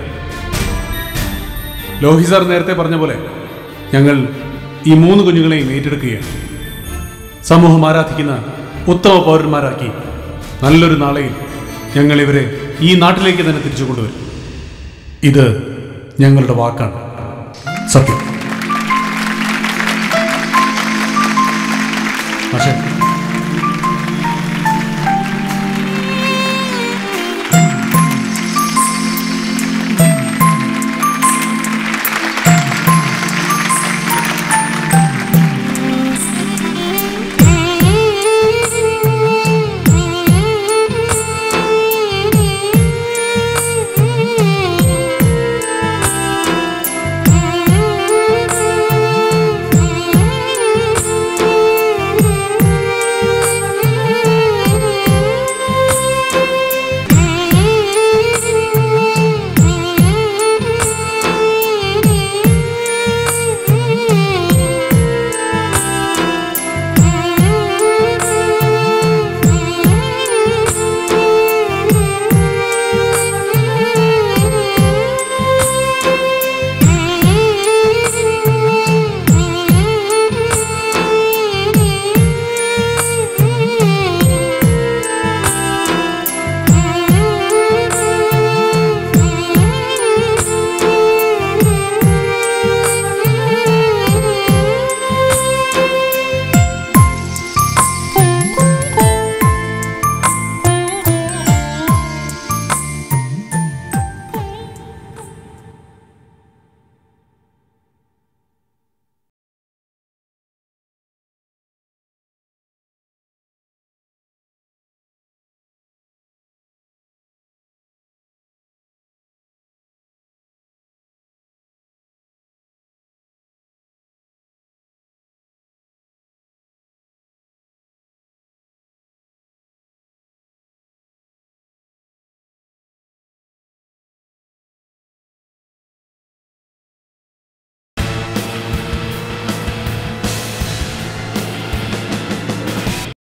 ലോഹി സാർ നേരത്തെ പറഞ്ഞ പോലെ ഞങ്ങൾ ഈ മൂന്ന് കുഞ്ഞുങ്ങളെയും ഏറ്റെടുക്കുകയാണ് സമൂഹം ആരാധിക്കുന്ന ഉത്തമ പൗരന്മാരാക്കി നല്ലൊരു നാളെയിൽ ഞങ്ങൾ ഇവരെ ഈ നാട്ടിലേക്ക് തന്നെ തിരിച്ചു കൊണ്ടുവരും ഇത് ഞങ്ങളുടെ വാക്കാണ് സത്യം